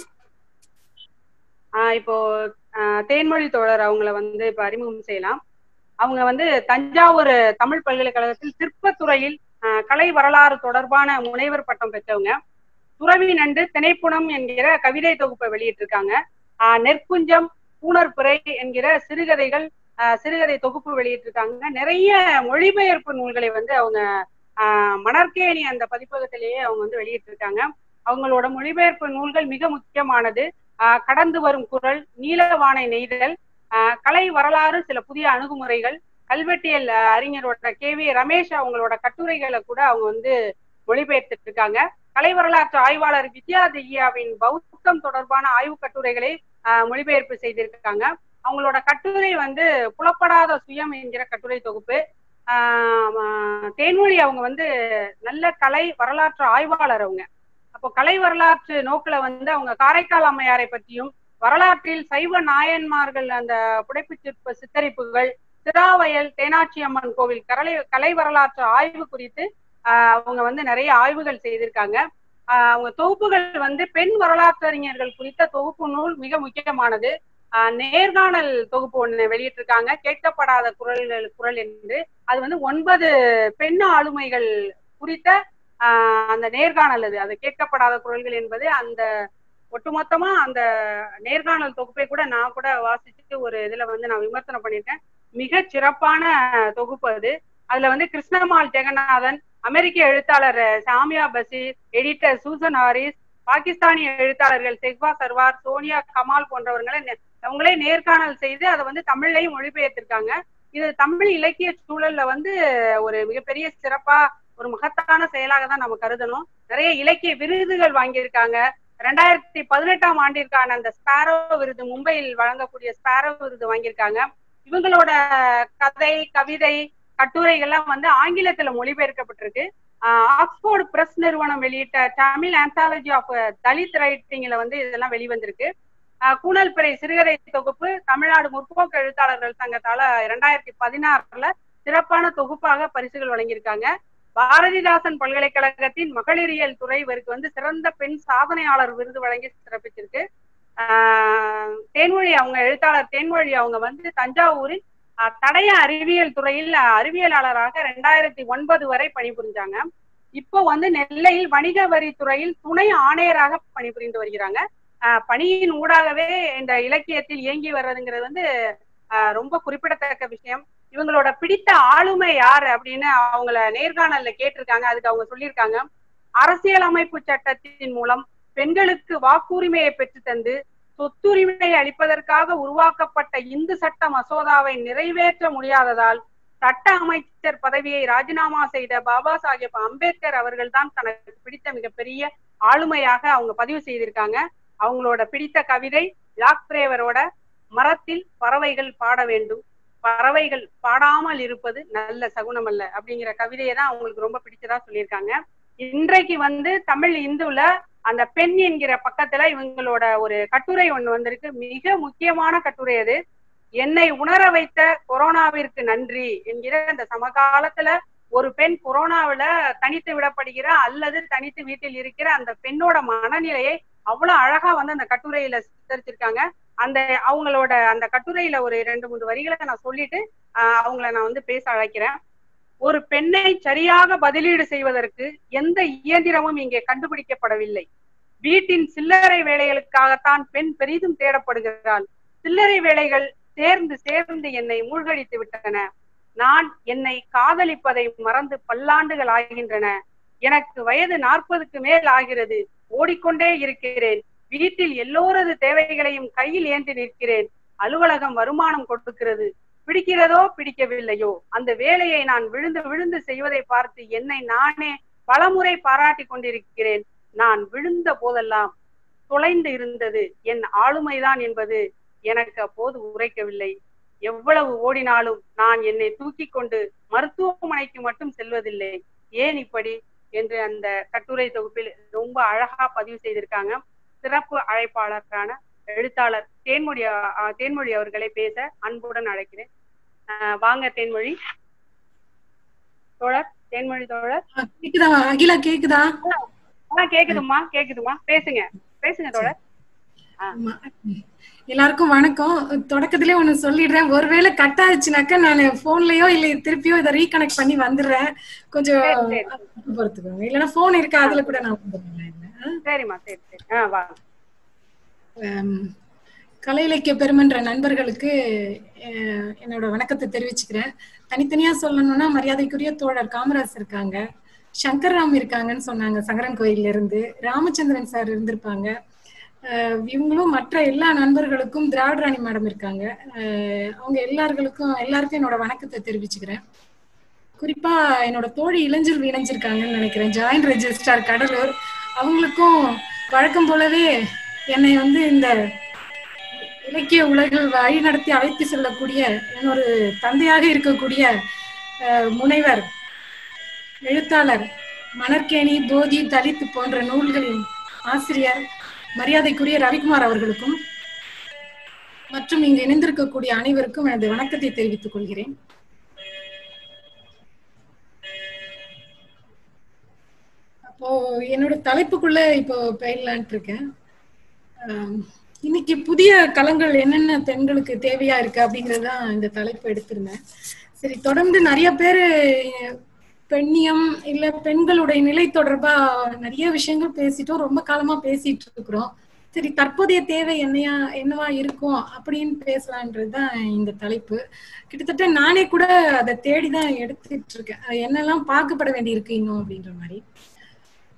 S4: ஆ இப்போ ஆ, தேன்மொழி தோழர் அவங்கள வந்து இப்ப அறிமுகம் செய்யலாம் அவங்க வந்து தஞ்சாவூர் தமிழ் பல்கலைக்கழகத்தில் சிற்பத்துறையில் ஆ, கலை வரலாறு தொடர்பான முனைவர் பட்டம் பெற்றவங்க துறவி நண்டு திணைப்புணம் என்கிற கவிதை தொகுப்பை வெளியிட்டிருக்காங்க ஆ, நெற்குஞ்சம் பூனர்புரை என்கிற சிறுகதைகள் ஆ, சிறுகதை தொகுப்பு வெளியிட்டிருக்காங்க நிறைய மொழிபெயர்ப்பு நூல்களை வந்து அவங்க ஆ, மணற்கேணி அந்த பதிப்பகத்திலேயே அவங்க வந்து வெளியிட்டிருக்காங்க அவங்களோட மொழிபெயர்ப்பு நூல்கள் மிக முக்கியமானது ஆஹ் கடந்து வரும் குரல் நீலவானை நெய்தல் ஆஹ் கலை வரலாறு சில புதிய அணுகுமுறைகள் கல்வெட்டியல் ஆஹ் அறிஞரோட கே வி ரமேஷ் அவங்களோட கட்டுரைகளை கூட அவங்க வந்து மொழிபெயர்த்துட்டு இருக்காங்க கலை வரலாற்று ஆய்வாளர் வித்யா திவ்யாவின் பௌத்தம் தொடர்பான ஆய்வு கட்டுரைகளை ஆஹ் மொழிபெயர்ப்பு செய்திருக்காங்க அவங்களோட கட்டுரை வந்து புலப்படாத சுயம் என்கிற கட்டுரை தொகுப்பு ஆஹ் ஆஹ் தேன்மொழி அவங்க வந்து நல்ல கலை வரலாற்று ஆய்வாளர் அவங்க அப்போ கலை வரலாற்று நோக்குல வந்து அவங்க காரைக்கால் அம்மையாரை பற்றியும் வரலாற்றில் சைவ நாயன்மார்கள் அந்த புடைப்பு சிற்ப சித்தரிப்புகள் சிராவயல் தேனாட்சி அம்மன் கோவில் கலை கலை வரலாற்று ஆய்வு குறித்து ஆஹ் அவங்க வந்து நிறைய ஆய்வுகள் செய்திருக்காங்க ஆஹ் அவங்க தொகுப்புகள் வந்து பெண் வரலாற்றறிஞர்கள் குறித்த தொகுப்பு நூல் மிக முக்கியமானது ஆஹ் நேர்காணல் தொகுப்பு ஒண்ணு வெளியிட்டிருக்காங்க கேட்கப்படாத குரல்கள் குரல் என்று அது வந்து ஒன்பது பெண் ஆளுமைகள் குறித்த ஆஹ் அந்த நேர்காணல் அது அது கேட்கப்படாத குரல்கள் என்பது அந்த ஒட்டுமொத்தமா அந்த நேர்காணல் தொகுப்பை கூட நான் கூட வாசிச்சுட்டு ஒரு இதுல வந்து நான் விமர்சனம் பண்ணியிருக்கேன் மிக சிறப்பான தொகுப்பு அது அதுல வந்து கிருஷ்ணமால் ஜெகநாதன் அமெரிக்க எழுத்தாளர் சாமியா பசீர் எடிட்டர் சூசன் ஹாரிஸ் பாகிஸ்தானிய எழுத்தாளர்கள் செக்வா சர்வார் சோனியா கமால் போன்றவர்களை நெ- அவங்களே நேர்காணல் செய்து அதை வந்து தமிழ்லையும் மொழிபெயர்த்திருக்காங்க இது தமிழ் இலக்கிய சூழல்ல வந்து ஒரு மிகப்பெரிய சிறப்பா ஒரு மகத்தான செயலாக தான் நம்ம கருதணும் நிறைய இலக்கிய விருதுகள் வாங்கியிருக்காங்க ரெண்டாயிரத்தி பதினெட்டாம் ஆண்டிற்கான அந்த ஸ்பாரோ விருது மும்பையில் வழங்கக்கூடிய ஸ்பாரோ விருது வாங்கியிருக்காங்க இவங்களோட கதை கவிதை கட்டுரைகள்லாம் வந்து ஆங்கிலத்துல மொழிபெயர்க்கப்பட்டிருக்கு ஆஹ் ஆக்ஸ்போர்டு பிரஸ் நிறுவனம் வெளியிட்ட தமிழ் ஆந்தாலஜி ஆஃப் தலித் ரைட்டிங்ல வந்து இதெல்லாம் வெளிவந்திருக்கு ஆஹ் கூனல் பிறை சிறுகதை தொகுப்பு தமிழ்நாடு முற்போக்கு எழுத்தாளர்கள் சங்கத்தால இரண்டாயிரத்தி பதினாறுல சிறப்பான தொகுப்பாக பரிசுகள் வழங்கியிருக்காங்க பாரதிதாசன் பல்கலைக்கழகத்தின் மகளிரியல் துறை இவருக்கு வந்து சிறந்த பெண் சாதனையாளர் விருது வழங்கி சிறப்பிச்சிருக்கு ஆஹ் தேன்மொழி அவங்க எழுத்தாளர் தேன்மொழி அவங்க வந்து தஞ்சாவூரில் ஆஹ் தடய அறிவியல் துறையில் அறிவியலாளராக ரெண்டாயிரத்தி ஒன்பது வரை பணிபுரிஞ்சாங்க இப்போ வந்து நெல்லையில் வணிக வரி துறையில் துணை ஆணையராக பணிபுரிந்து வருகிறாங்க ஆஹ் பணியின் ஊடாகவே இந்த இலக்கியத்தில் இயங்கி வர்றதுங்கிறது வந்து ஆஹ் ரொம்ப குறிப்பிடத்தக்க விஷயம் இவங்களோட பிடித்த ஆளுமை யார் அப்படின்னு அவங்கள நேர்காணல்ல கேட்டிருக்காங்க அதுக்கு அவங்க சொல்லியிருக்காங்க அரசியலமைப்பு சட்டத்தின் மூலம் பெண்களுக்கு வாக்குரிமையை பெற்று தந்து சொத்துரிமையை அளிப்பதற்காக உருவாக்கப்பட்ட இந்து சட்ட மசோதாவை நிறைவேற்ற முடியாததால் சட்ட அமைச்சர் பதவியை ராஜினாமா செய்த பாபா சாஹேப் அம்பேத்கர் அவர்கள் தான் தனக்கு பிடித்த மிகப்பெரிய ஆளுமையாக அவங்க பதிவு செய்திருக்காங்க அவங்களோட பிடித்த கவிதை லாக் பிரேவரோட மரத்தில் பறவைகள் பாட வேண்டும் பறவைகள் பாடாமல் இருப்பது நல்ல சகுனம் அல்ல அப்படிங்கிற கவிதையை தான் அவங்களுக்கு ரொம்ப பிடிச்சதா சொல்லியிருக்காங்க இன்றைக்கு வந்து தமிழ் இந்துல அந்த பெண் என்கிற பக்கத்துல இவங்களோட ஒரு கட்டுரை ஒண்ணு வந்திருக்கு மிக முக்கியமான கட்டுரை அது என்னை உணர வைத்த கொரோனாவிற்கு நன்றி என்கிற அந்த சமகாலத்துல ஒரு பெண் கொரோனாவில தனித்து விடப்படுகிற அல்லது தனித்து வீட்டில் இருக்கிற அந்த பெண்ணோட மனநிலையை அவ்வளவு அழகா வந்து அந்த கட்டுரையில சித்தரிச்சிருக்காங்க அந்த அவங்களோட அந்த கட்டுரையில ஒரு ரெண்டு மூன்று வரிகளை நான் சொல்லிட்டு ஆஹ் அவங்கள நான் வந்து பேச அழைக்கிறேன் ஒரு பெண்ணை சரியாக பதிலீடு செய்வதற்கு எந்த இயந்திரமும் இங்கே கண்டுபிடிக்கப்படவில்லை வீட்டின் சில்லறை வேலைகளுக்காகத்தான் பெண் பெரிதும் தேடப்படுகிறாள் சில்லறை வேலைகள் சேர்ந்து சேர்ந்து என்னை மூழ்கடித்து விட்டன நான் என்னை காதலிப்பதை மறந்து பல்லாண்டுகள் ஆகின்றன எனக்கு வயது நாற்பதுக்கு மேல் ஆகிறது ஓடிக்கொண்டே இருக்கிறேன் வீட்டில் எல்லோரது தேவைகளையும் கையில் ஏந்தி நிற்கிறேன் அலுவலகம் வருமானம் கொடுக்கிறது பிடிக்கிறதோ பிடிக்கவில்லையோ அந்த வேலையை நான் விழுந்து விழுந்து செய்வதை பார்த்து என்னை நானே பலமுறை பாராட்டி கொண்டிருக்கிறேன் நான் விழுந்த போதெல்லாம் தொலைந்து இருந்தது என் ஆளுமைதான் என்பது எனக்கு அப்போது உரைக்கவில்லை எவ்வளவு ஓடினாலும் நான் என்னை தூக்கி கொண்டு மருத்துவமனைக்கு மட்டும் செல்வதில்லை ஏன் இப்படி என்று அந்த கட்டுரை தொகுப்பில் ரொம்ப அழகா பதிவு செய்திருக்காங்க சிறப்பு அழைப்பாளருக்கான எழுத்தாளர் தேன்மொழி தேன்மொழி அவர்களை பேச அன்புடன் அழைக்கிறேன் வாங்க தேன்மொழி தோழர் தேன்மொழி தோழர்
S5: கேக்குதா அகிலா கேக்குதா
S4: ஆஹ் கேக்குதுமா கேக்குதுமா பேசுங்க பேசுங்க தோழர்
S5: எல்லாருக்கும் வணக்கம் தொடக்கத்திலே ஒண்ணு சொல்லிடுறேன் ஒருவேளை கட் ஆச்சுனாக்கா நான் போன்லயோ இல்ல திருப்பியோ இதை ரீகனெக்ட் பண்ணி வந்துடுறேன் கொஞ்சம் பொறுத்துக்கோங்க இல்லைன்னா போன் இருக்கா அதுல கூட நான் வந்துடுறேன்
S4: சரிம்மா சரி சரி ஆஹ் வாங்க
S5: கலை இலக்கிய பெருமன்ற நண்பர்களுக்கு என்னோட வணக்கத்தை தெரிவிச்சுக்கிறேன் தனித்தனியா சொல்லணும்னா மரியாதைக்குரிய தோழர் காமராஜ் இருக்காங்க சங்கர் ராம் இருக்காங்கன்னு சொன்னாங்க சங்கரன் கோயில்ல இருந்து ராமச்சந்திரன் சார் இருந்திருப்பாங்க இவங்களும் மற்ற எல்லா நண்பர்களுக்கும் திராவிட ராணி மேடம் இருக்காங்க அவங்க எல்லார்களுக்கும் எல்லாருக்கும் என்னோட வணக்கத்தை தெரிவிச்சுக்கிறேன் குறிப்பா என்னோட தோழி இளைஞர் இணைஞ்சிருக்காங்கன்னு நினைக்கிறேன் ஜாயின்ட் ரெஜிஸ்ட்ரார் கடலூர் அவங்களுக்கும் வழக்கம் போலவே என்னை வந்து இந்த இலக்கிய உலகில் வழி நடத்தி அழைத்து செல்லக்கூடிய என்னொரு தந்தையாக இருக்கக்கூடிய முனைவர் எழுத்தாளர் மணற்கேணி போதி தலித் போன்ற நூல்களின் ஆசிரியர் மரியாதைக்குரிய ரவிக்குமார் அவர்களுக்கும் மற்றும் இங்கு இணைந்திருக்கக்கூடிய அனைவருக்கும் எனது வணக்கத்தை தெரிவித்துக் கொள்கிறேன் அப்போ என்னோட தலைப்புக்குள்ள இப்போ பயிரலான்ட்டு இருக்கேன் இன்னைக்கு புதிய களங்கள் என்னென்ன பெண்களுக்கு தேவையா இருக்கு அப்படிங்கறதுதான் இந்த தலைப்பு எடுத்திருந்தேன் சரி தொடர்ந்து நிறைய பேரு பெண்ணியம் இல்ல பெண்களுடைய நிலை தொடர்பா நிறைய விஷயங்கள் பேசிட்டோம் ரொம்ப காலமா பேசிட்டு இருக்கிறோம் சரி தற்போதைய தேவை என்னையா என்னவா இருக்கும் அப்படின்னு பேசலான்றதுதான் இந்த தலைப்பு கிட்டத்தட்ட நானே கூட அதை தேடிதான் எடுத்துட்டு இருக்கேன் என்னெல்லாம் பார்க்கப்பட வேண்டி இருக்கு இன்னும் அப்படின்ற மாதிரி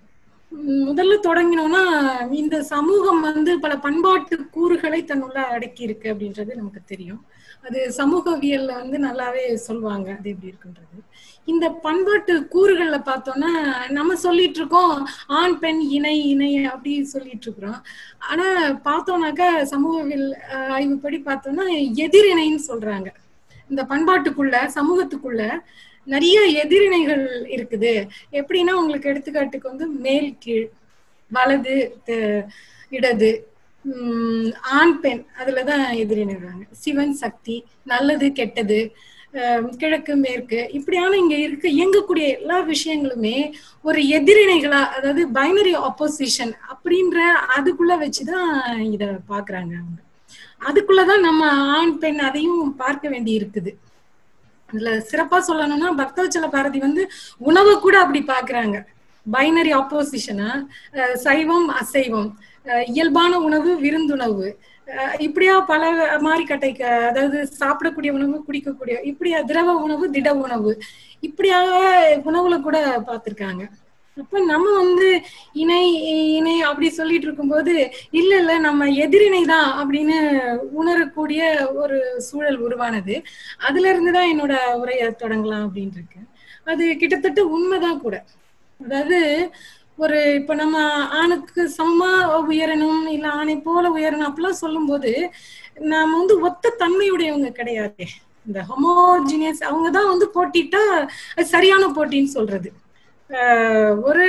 S5: உம் முதல்ல தொடங்கினோம்னா இந்த சமூகம் வந்து பல பண்பாட்டு கூறுகளை தன்னுள்ள அடக்கி இருக்கு அப்படின்றது நமக்கு தெரியும் அது சமூகவியல்ல வந்து நல்லாவே சொல்லுவாங்க அது எப்படி இருக்குன்றது இந்த பண்பாட்டு கூறுகள்ல பார்த்தோம்னா நம்ம சொல்லிட்டு இருக்கோம் ஆண் பெண் இணை இணை அப்படி சொல்லிட்டு இருக்கிறோம் ஆனா பார்த்தோம்னாக்கா சமூகவியல் அஹ், ஆய்வுப்படி பார்த்தோம்னா எதிரிணைன்னு சொல்றாங்க இந்த பண்பாட்டுக்குள்ள சமூகத்துக்குள்ள நிறைய எதிரிணைகள் இருக்குது எப்படின்னா உங்களுக்கு எடுத்துக்காட்டுக்கு வந்து மேல் கீழ் வலது தெ- இடது உம் ஆண் பெண் அதுலதான் எதிரிணைறாங்க சிவன் சக்தி நல்லது கெட்டது அஹ் கிழக்கு மேற்கு இப்படியான இங்க இருக்க இயங்கக்கூடிய எல்லா விஷயங்களுமே ஒரு எதிரிணைகளா அதாவது பைனரி ஆப்போசிஷன் அப்படின்ற அதுக்குள்ள வச்சுதான் இத பாக்குறாங்க அவங்க அதுக்குள்ளதான் நம்ம ஆண் பெண் அதையும் பார்க்க வேண்டி இருக்குது இதுல சிறப்பா சொல்லணும்னா பக்தவச்சல பாரதி வந்து உணவை கூட அப்படி பாக்குறாங்க பைனரி ஆப்போசிஷனா சைவம் அசைவம் அஹ் இயல்பான உணவு விருந்துணவு அஹ் இப்படியா பல மாதிரி கட்டை அதாவது சாப்பிடக்கூடிய உணவு குடிக்கக்கூடிய இப்படியா திரவ உணவு திட உணவு இப்படியாக உணவுல கூட பார்த்திருக்காங்க அப்ப நம்ம வந்து இணை இணை அப்படி சொல்லிட்டு இருக்கும்போது இல்ல இல்ல நம்ம எதிரிணை தான் அப்படின்னு உணரக்கூடிய ஒரு சூழல் உருவானது அதுல இருந்துதான் என்னோட உரையை தொடங்கலாம் அப்படின்னு இருக்கேன் அது கிட்டத்தட்ட உண்மைதான் கூட அதாவது ஒரு இப்ப நம்ம ஆணுக்கு சமமா உயரணும் இல்ல ஆணை போல உயரணும் அப்படிலாம் சொல்லும்போது நாம வந்து ஒத்த தன்மையுடையவங்க கிடையாது இந்த ஹோமோஜினியஸ் அவங்க தான் வந்து போட்டிட்டா அது சரியான போட்டின்னு சொல்றது ஆஹ் ஒரு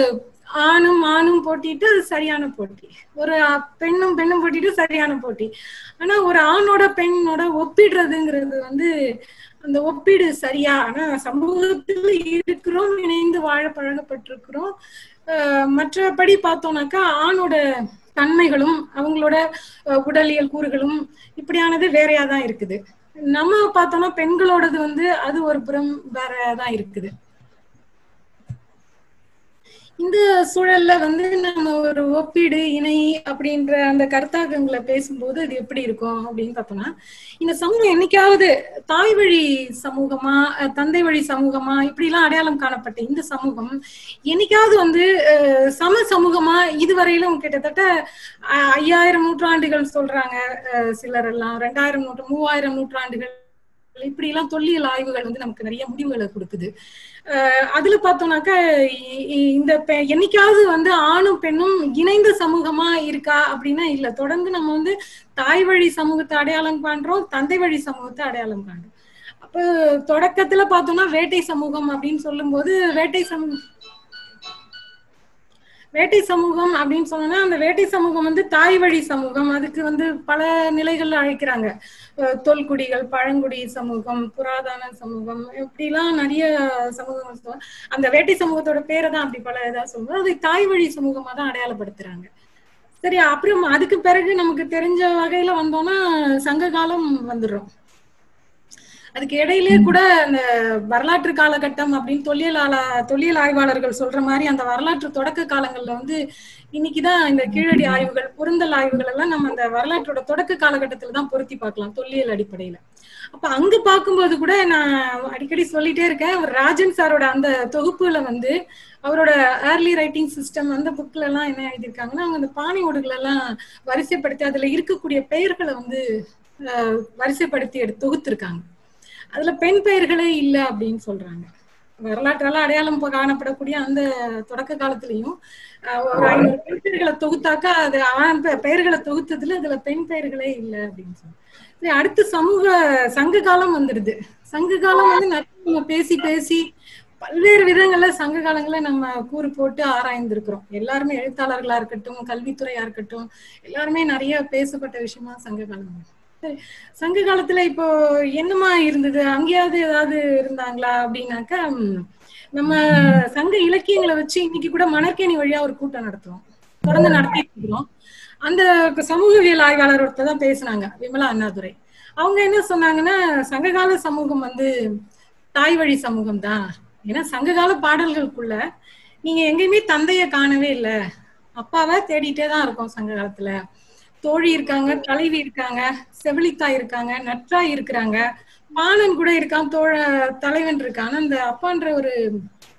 S5: ஆணும் ஆணும் போட்டிட்டு அது சரியான போட்டி ஒரு பெண்ணும் பெண்ணும் போட்டிட்டு சரியான போட்டி ஆனா ஒரு ஆணோட பெண்ணோட ஒப்பிடுறதுங்கிறது வந்து அந்த ஒப்பீடு சரியா ஆனா சமூகத்துல இருக்கிறோம் இணைந்து வாழ பழகப்பட்டிருக்கிறோம் ஆஹ் மற்றபடி பார்த்தோம்னாக்கா ஆணோட தன்மைகளும் அவங்களோட அஹ், உடலியல் கூறுகளும் இப்படியானது வேறையா தான் இருக்குது நம்ம பார்த்தோம்னா பெண்களோடது வந்து அது ஒரு புறம் வேறதான் இருக்குது இந்த சூழல்ல வந்து நம்ம ஒரு ஒப்பீடு இணை அப்படின்ற அந்த கருத்தாக்கங்களை பேசும்போது அது எப்படி இருக்கும் அப்படின்னு பார்த்தோம்னா இந்த சமூகம் என்னைக்காவது தாய் வழி சமூகமா அஹ், தந்தை வழி சமூகமா இப்படி எல்லாம் அடையாளம் காணப்பட்ட இந்த சமூகம் என்னைக்காவது வந்து அஹ், சம சமூகமா இதுவரையிலும் கிட்டத்தட்ட அஹ், ஐயாயிரம் நூற்றாண்டுகள் சொல்றாங்க அஹ், சிலர் எல்லாம் ரெண்டாயிரம் நூற்று மூவாயிரம் நூற்றாண்டுகள் இப்படி எல்லாம் தொல்லியல் ஆய்வுகள் வந்து நமக்கு நிறைய முடிவுகளை கொடுக்குது அஹ் அதுல பார்த்தோம்னாக்கா இ- இ- இந்த பெ- என்னைக்காவது வந்து ஆணும் பெண்ணும் இணைந்த சமூகமா இருக்கா அப்படின்னா இல்ல தொடர்ந்து நம்ம வந்து தாய் வழி சமூகத்தை அடையாளம் காண்றோம் தந்தை வழி சமூகத்தை அடையாளம் காண்றோம் அப்ப தொடக்கத்துல பார்த்தோம்னா வேட்டை சமூகம் அப்படின்னு சொல்லும்போது வேட்டை சமூகம் வேட்டை சமூகம் அப்படின்னு சொன்னோம்னா அந்த வேட்டை சமூகம் வந்து தாய் வழி சமூகம் அதுக்கு வந்து பல நிலைகள்ல அழைக்கிறாங்க அஹ் தொல்குடிகள் பழங்குடி சமூகம் புராதன சமூகம் இப்படிலாம் நிறைய சமூகங்கள் சொல்லுவாங்க அந்த வேட்டை சமூகத்தோட பேரை தான் அப்படி பல இதா சொல்லுவோம் அது தாய் வழி சமூகமா தான் அடையாளப்படுத்துறாங்க சரி அப்புறம் அதுக்கு பிறகு நமக்கு தெரிஞ்ச வகையில வந்தோம்னா சங்க காலம் வந்துடுறோம் அதுக்கு இடையிலேயே கூட அந்த வரலாற்று காலகட்டம் அப்படின்னு தொல்லியல் ஆள தொல்லியல் ஆய்வாளர்கள் சொல்ற மாதிரி அந்த வரலாற்று தொடக்க காலங்கள்ல வந்து இன்னைக்குதான் இந்த கீழடி ஆய்வுகள் பொருந்தல் ஆய்வுகள் எல்லாம் நம்ம அந்த வரலாற்றோட தொடக்க காலகட்டத்துல தான் பொருத்தி பார்க்கலாம் தொல்லியல் அடிப்படையில அப்ப அங்க பார்க்கும்போது கூட நான் அடிக்கடி சொல்லிட்டே இருக்கேன் அவர் ராஜன் சாரோட அந்த தொகுப்புல வந்து அவரோட ஏர்லி ரைட்டிங் சிஸ்டம் அந்த புக்ல எல்லாம் என்ன எழுதியிருக்காங்கன்னா அவங்க அந்த பானை ஓடுகள் எல்லாம் வரிசைப்படுத்தி அதுல இருக்கக்கூடிய பெயர்களை வந்து அஹ், வரிசைப்படுத்தி எடுத்து தொகுத்திருக்காங்க அதுல பெண் பெயர்களே இல்ல அப்படின்னு சொல்றாங்க வரலாற்றால அடையாளம் ப- காணப்படக்கூடிய அந்த தொடக்க காலத்திலையும் அஹ், ஒரு ஐநூறு பெண் பெயர்களை தொகுத்தாக்கா அது ஆண் பெ- பெயர்களை தொகுத்ததுல அதுல பெண் பெயர்களே இல்ல அப்படின்னு சொல்லி சரி, அடுத்து சமூக சங்க காலம் வந்துடுது சங்க காலம் வந்து நிறைய நம்ம பேசி பேசி பல்வேறு விதங்கள்ல சங்க காலங்களை நம்ம கூறு போட்டு ஆராய்ந்திருக்கிறோம் எல்லாருமே எழுத்தாளர்களா இருக்கட்டும் கல்வித்துறையா இருக்கட்டும் எல்லாருமே நிறைய பேசப்பட்ட விஷயமா சங்க காலம் சரி, சங்க காலத்துல இப்போ என்னமா இருந்தது அங்கேயாவது ஏதாவது இருந்தாங்களா அப்படின்னாக்கா ம், நம்ம சங்க இலக்கியங்களை வச்சு இன்னைக்கு கூட மணற்கேணி வழியா ஒரு கூட்டம் நடத்துவோம் தொடர்ந்து நடத்திட்டு இருக்கிறோம் அந்த சமூகவியல் ஆய்வாளர் ஒருத்தர் தான் பேசுனாங்க விமலா அண்ணாதுரை அவங்க என்ன சொன்னாங்கன்னா சங்ககால சமூகம் வந்து தாய் வழி சமூகம் தான் ஏன்னா சங்ககால பாடல்களுக்குள்ள நீங்க எங்கேயுமே தந்தைய காணவே இல்ல அப்பாவை தேடிட்டே தான் இருக்கோம் சங்க காலத்துல தோழி இருக்காங்க தலைவி இருக்காங்க செவிலித்தாய் இருக்காங்க நற்றாய் இருக்கிறாங்க மாணன் கூட இருக்கான் தோழ தலைவன் இருக்கான் ஆனா அந்த அப்பான்ற ஒரு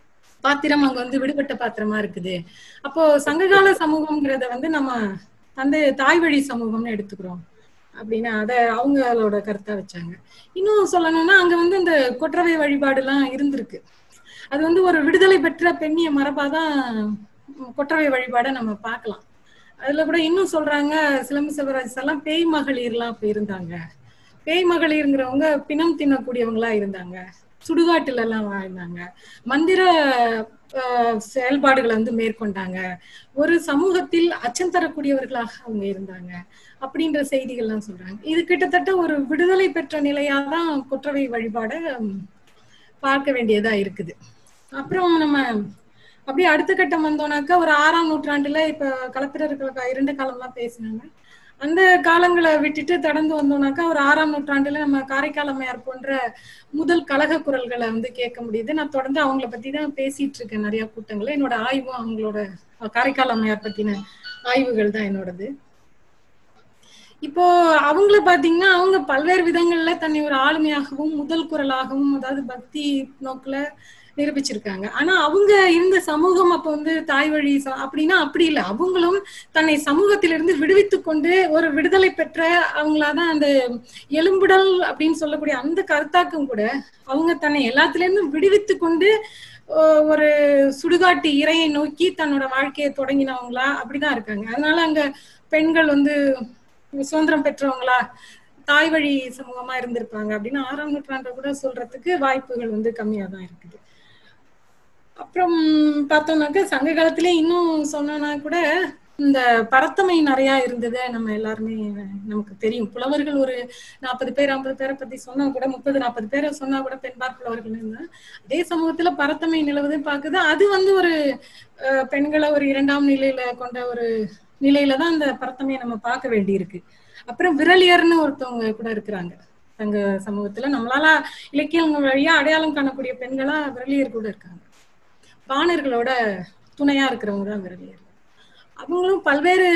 S5: பாத்திரம் அங்க வந்து விடுபட்ட பாத்திரமா இருக்குது அப்போ சங்ககால சமூகம்ங்கிறத வந்து நம்ம தந்தை தாய் வழி சமூகம்னு எடுத்துக்கிறோம் அப்படின்னு அத அவங்களோட கருத்தா வச்சாங்க இன்னும் சொல்லணும்னா அங்க வந்து இந்த கொற்றவை வழிபாடு எல்லாம் இருந்திருக்கு அது வந்து ஒரு விடுதலை பெற்ற பெண்ணிய மரபாதான் கொற்றவை வழிபாட நம்ம பார்க்கலாம் அதுல கூட இன்னும் சொல்றாங்க சிலம்பு செல்வராஜ் எல்லாம் பேய் மகளிர்லாம் அப்ப இருந்தாங்க பேய் மகளிர்ங்கிறவங்க பிணம் தின்னக்கூடியவங்களா இருந்தாங்க சுடுகாட்டுல எல்லாம் வாழ்ந்தாங்க மந்திர ஆஹ், செயல்பாடுகளை வந்து மேற்கொண்டாங்க ஒரு சமூகத்தில் அச்சம் தரக்கூடியவர்களாக அவங்க இருந்தாங்க அப்படின்ற செய்திகள்லாம் சொல்றாங்க இது கிட்டத்தட்ட ஒரு விடுதலை பெற்ற நிலையாதான் கொற்றவை வழிபாட ம், பார்க்க வேண்டியதா இருக்குது அப்புறம் நம்ம அப்படியே அடுத்த கட்டம் வந்தோம்னாக்கா ஒரு ஆறாம் நூற்றாண்டுல இப்ப கலப்பிரர்களுக்கு இரண்டு காலம்லாம் பேசினாங்க அந்த காலங்களை விட்டுட்டு கடந்து வந்தோம்னாக்கா ஒரு ஆறாம் நூற்றாண்டுல நம்ம காரைக்கால் அம்மையார் போன்ற முதல் கழக குரல்களை வந்து கேட்க முடியுது நான் தொடர்ந்து அவங்கள பத்தி தான் பேசிட்டு இருக்கேன் நிறைய கூட்டங்கள்ல என்னோட ஆய்வும் அவங்களோட காரைக்கால் அம்மையார் பத்தின ஆய்வுகள் தான் என்னோடது இப்போ அவங்கள பாத்தீங்கன்னா அவங்க பல்வேறு விதங்கள்ல தன்னை ஒரு ஆளுமையாகவும் முதல் குரலாகவும் அதாவது பக்தி நோக்குல நிரூபிச்சிருக்காங்க ஆனா அவங்க இருந்த சமூகம் அப்ப வந்து தாய் வழி ச- அப்படின்னா அப்படி இல்லை அவங்களும் தன்னை சமூகத்திலிருந்து விடுவித்து கொண்டு ஒரு விடுதலை பெற்ற அவங்களாதான் அந்த எலும்புடல் அப்படின்னு சொல்லக்கூடிய அந்த கருத்தாக்கம் கூட அவங்க தன்னை எல்லாத்துல இருந்தும் விடுவித்து கொண்டு ஓ- ஒரு சுடுகாட்டு இறையை நோக்கி தன்னோட வாழ்க்கையை தொடங்கினவங்களா அப்படிதான் இருக்காங்க அதனால அங்க பெண்கள் வந்து சுதந்திரம் பெற்றவங்களா தாய் வழி சமூகமா இருந்திருப்பாங்க அப்படின்னு ஆறாம் நூற்றாண்டு கூட சொல்றதுக்கு வாய்ப்புகள் வந்து கம்மியா தான் இருக்குது அப்புறம் பார்த்தோம்னாக்க சங்க காலத்திலே இன்னும் சொன்னோம்னா கூட இந்த பரத்தமை நிறைய இருந்தது நம்ம எல்லாருமே நமக்கு தெரியும் புலவர்கள் ஒரு நாற்பது பேர் ஐம்பது பேரை பத்தி சொன்னா கூட முப்பது நாற்பது பேரை சொன்னா கூட பெண்பார் புலவர்கள் இருந்தா அதே சமூகத்துல பரத்தமை நிலவுது பாக்குது அது வந்து ஒரு அஹ், பெண்களை ஒரு இரண்டாம் நிலையில கொண்ட ஒரு நிலையில தான் அந்த பரத்தமையை நம்ம பார்க்க வேண்டியிருக்கு அப்புறம் விரலியர்னு ஒருத்தவங்க கூட இருக்கிறாங்க தங்க சமூகத்துல நம்மளால இலக்கியங்கள் வழியா அடையாளம் காணக்கூடிய பெண்களா விரலியர் கூட இருக்காங்க பாணர்களோட துணையா இருக்கிறவங்க தான் விரலியர் அவங்களும் பல்வேறு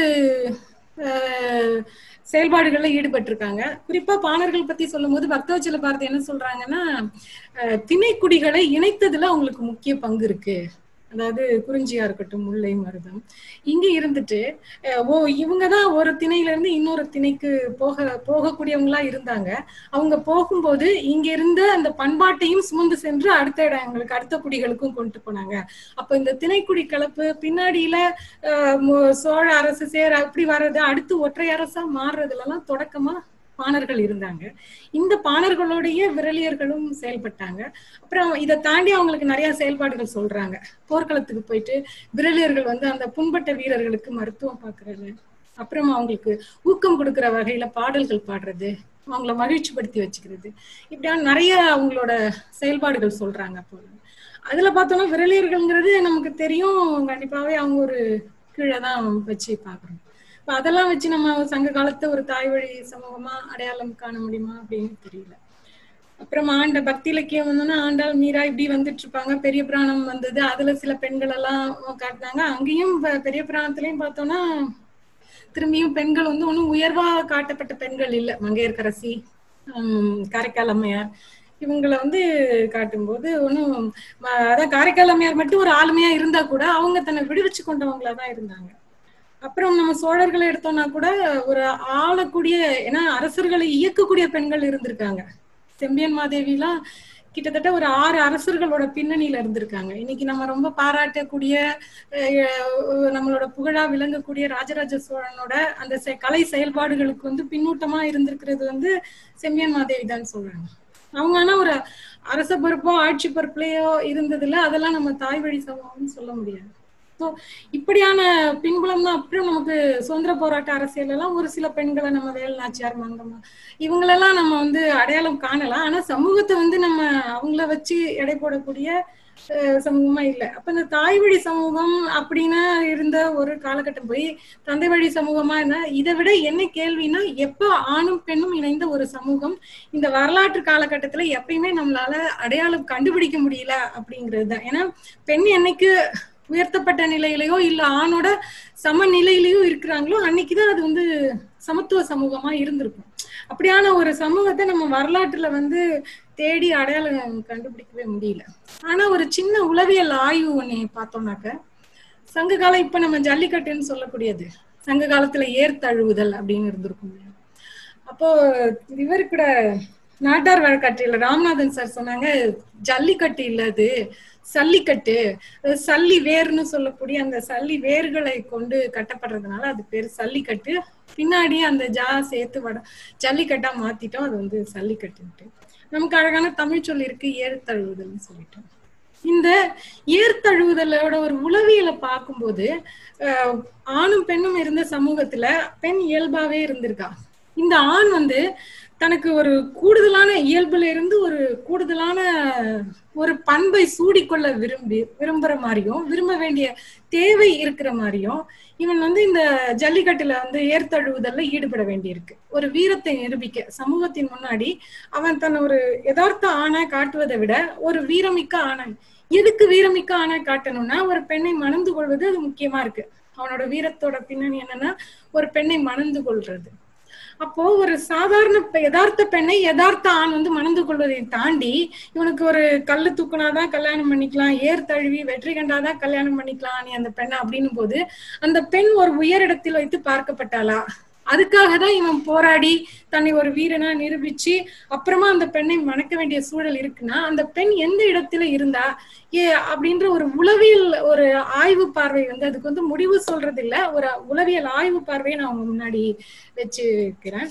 S5: அஹ், செயல்பாடுகள்ல ஈடுபட்டிருக்காங்க குறிப்பா பாணர்கள் பத்தி சொல்லும்போது பக்தவச்சல பாரதி என்ன சொல்றாங்கன்னா அஹ், திணைக்குடிகளை இணைத்ததுல அவங்களுக்கு முக்கிய பங்கு இருக்கு அதாவது குறிஞ்சியா இருக்கட்டும் முல்லை மருதம் இங்க இருந்துட்டு அஹ், ஓ இவங்கதான் ஒரு திணையில இருந்து இன்னொரு திணைக்கு போக போகக்கூடியவங்களா இருந்தாங்க அவங்க போகும்போது இங்க இருந்த அந்த பண்பாட்டையும் சுமந்து சென்று அடுத்த இடங்களுக்கு அடுத்த குடிகளுக்கும் கொண்டு போனாங்க அப்ப இந்த திணைக்குடி கலப்பு பின்னாடியில அஹ், மு- சோழ அரசு சேர அப்படி வர்றது அடுத்து ஒற்றை அரசா மாறுறதுல எல்லாம் தொடக்கமா பாணர்கள் இருந்தாங்க இந்த பாணர்களோடைய விரலியர்களும் செயல்பட்டாங்க அப்புறம் இதை தாண்டி அவங்களுக்கு நிறைய செயல்பாடுகள் சொல்றாங்க போர்க்களத்துக்கு போயிட்டு விரலியர்கள் வந்து அந்த புண்பட்ட வீரர்களுக்கு மருத்துவம் பார்க்கறது அப்புறம் அவங்களுக்கு ஊக்கம் கொடுக்கிற வகையில பாடல்கள் பாடுறது அவங்கள மகிழ்ச்சிப்படுத்தி வச்சுக்கிறது இப்படியான நிறைய அவங்களோட செயல்பாடுகள் சொல்றாங்க அப்போ அதுல பார்த்தோம்னா விரலியர்கள்ங்கிறது நமக்கு தெரியும் கண்டிப்பாவே அவங்க ஒரு கீழே தான் வச்சு பாக்குறோம் இப்ப அதெல்லாம் வச்சு நம்ம சங்க காலத்து ஒரு தாய் வழி சமூகமா அடையாளம் காண முடியுமா அப்படின்னு தெரியல அப்புறம் ஆண்ட பக்தி இலக்கியம் வந்தோம்னா ஆண்டாள் மீரா இப்படி வந்துட்டு இருப்பாங்க பெரிய புராணம் வந்தது அதுல சில பெண்கள் எல்லாம் காட்டினாங்க அங்கேயும் ப- பெரிய புராணத்திலயும் பார்த்தோம்னா திரும்பியும் பெண்கள் வந்து ஒன்றும் உயர்வா காட்டப்பட்ட பெண்கள் இல்ல மங்கையர்கரசி ஹம், காரைக்கால் அம்மையார் இவங்களை வந்து காட்டும்போது ஒன்றும் அதான் காரைக்கால் அம்மையார் மட்டும் ஒரு ஆளுமையா இருந்தா கூட அவங்க தன்னை விடுவிச்சு கொண்டவங்களா தான் இருந்தாங்க அப்புறம் நம்ம சோழர்களை எடுத்தோம்னா கூட ஒரு ஆளக்கூடிய ஏன்னா அரசர்களை இயக்கக்கூடிய பெண்கள் இருந்திருக்காங்க செம்பியன் மாதேவிலாம் கிட்டத்தட்ட ஒரு ஆறு அரசர்களோட பின்னணியில இருந்திருக்காங்க இன்னைக்கு நம்ம ரொம்ப பாராட்டக்கூடிய அஹ், நம்மளோட புகழா விளங்கக்கூடிய ராஜராஜ சோழனோட அந்த செ- கலை செயல்பாடுகளுக்கு வந்து பின்னூட்டமா இருந்திருக்கிறது வந்து செம்பியன் மாதேவி தான் சொல்றாங்க அவங்க ஆனா ஒரு அரச பொறுப்போ ஆட்சி பொறுப்புலயோ இருந்ததுல அதெல்லாம் நம்ம தாய் வழி சமூகம்னு சொல்ல முடியாது ஸோ இப்படியான பின்புலம் தான் அப்புறம் நமக்கு சுதந்திர போராட்ட அரசியல் எல்லாம் ஒரு சில பெண்களை நம்ம வேல் நாச்சியார் மங்கம்மா இவங்களெல்லாம் நம்ம வந்து அடையாளம் காணலாம் ஆனா சமூகத்தை வந்து நம்ம அவங்கள வச்சு எடை போடக்கூடிய அஹ், சமூகமா இல்லை அப்ப இந்த தாய் வழி சமூகம் அப்படின்னு இருந்த ஒரு காலகட்டம் போய் தந்தை வழி சமூகமா இருந்தா இதை விட என்ன கேள்வினா எப்ப ஆணும் பெண்ணும் இணைந்த ஒரு சமூகம் இந்த வரலாற்று காலகட்டத்துல எப்பயுமே நம்மளால அடையாளம் கண்டுபிடிக்க முடியல அப்படிங்கிறது தான் ஏன்னா பெண் என்னைக்கு உயர்த்தப்பட்ட நிலையிலயோ இல்ல ஆணோட சமநிலையிலயோ இருக்கிறாங்களோ அன்னைக்குதான் அது வந்து சமத்துவ சமூகமா இருந்திருக்கும் அப்படியான ஒரு சமூகத்தை நம்ம வரலாற்றுல வந்து தேடி அடையாளம் கண்டுபிடிக்கவே முடியல ஆனா ஒரு சின்ன உளவியல் ஆய்வு ஒண்ணு பார்த்தோம்னாக்க சங்க காலம் இப்ப நம்ம ஜல்லிக்கட்டுன்னு சொல்லக்கூடியது சங்க காலத்துல ஏர் தழுவுதல் அப்படின்னு இருந்திருக்கும் அப்போ இவரு கூட நாட்டார் வழக்காற்றில ராமநாதன் சார் சொன்னாங்க ஜல்லிக்கட்டு இல்ல அது சல்லிக்கட்டு அது சல்லி வேர்னு சொல்லக்கூடிய அந்த சல்லி வேர்களை கொண்டு கட்டப்படுறதுனால அது பேர் சல்லிக்கட்டு பின்னாடி அந்த ஜா சேர்த்து வட ஜல்லிக்கட்டா மாத்திட்டோம் அது வந்து சல்லிக்கட்டுன்ட்டு நமக்கு அழகான தமிழ் சொல் இருக்கு ஏர் தழுவுதல்னு சொல்லிட்டோம் இந்த ஏர் தழுவுதலோட ஒரு உளவியலை பார்க்கும்போது அஹ், ஆணும் பெண்ணும் இருந்த சமூகத்துல பெண் இயல்பாவே இருந்திருக்கா இந்த ஆண் வந்து தனக்கு ஒரு கூடுதலான இயல்புல இருந்து ஒரு கூடுதலான ஒரு பண்பை சூடிக்கொள்ள விரும்பி விரும்புற மாதிரியும் விரும்ப வேண்டிய தேவை இருக்கிற மாதிரியும் இவன் வந்து இந்த ஜல்லிக்கட்டுல வந்து ஏர்த்தழுவுதல்ல ஈடுபட வேண்டியிருக்கு ஒரு வீரத்தை நிரூபிக்க சமூகத்தின் முன்னாடி அவன் தன் ஒரு யதார்த்த ஆணை காட்டுவதை விட ஒரு வீரமிக்க ஆணை எதுக்கு வீரமிக்க ஆணை காட்டணும்னா ஒரு பெண்ணை மணந்து கொள்வது அது முக்கியமா இருக்கு அவனோட வீரத்தோட பின்னணி என்னன்னா ஒரு பெண்ணை மணந்து கொள்றது அப்போ ஒரு சாதாரண பெ- யதார்த்த பெண்ணை யதார்த்த ஆண் வந்து மணந்து கொள்வதை தாண்டி இவனுக்கு ஒரு கல்லு தூக்குனாதான் கல்யாணம் பண்ணிக்கலாம் ஏர் தழுவி வெற்றி கண்டாதான் கல்யாணம் பண்ணிக்கலாம் நீ அந்த பெண்ணை அப்படின்னும் போது அந்த பெண் ஒரு உயரிடத்தில் வைத்து பார்க்கப்பட்டாளா அதுக்காக தான் இவன் போராடி தன்னை ஒரு வீரனா நிரூபிச்சு அப்புறமா அந்த பெண்ணை மணக்க வேண்டிய சூழல் இருக்குன்னா அந்த பெண் எந்த இடத்துல இருந்தா ஏ அப்படின்ற ஒரு உளவியல் ஒரு ஆய்வு பார்வை வந்து அதுக்கு வந்து முடிவு சொல்றது இல்ல ஒரு உளவியல் ஆய்வு பார்வையை நான் உங்க முன்னாடி வச்சு இருக்கிறேன்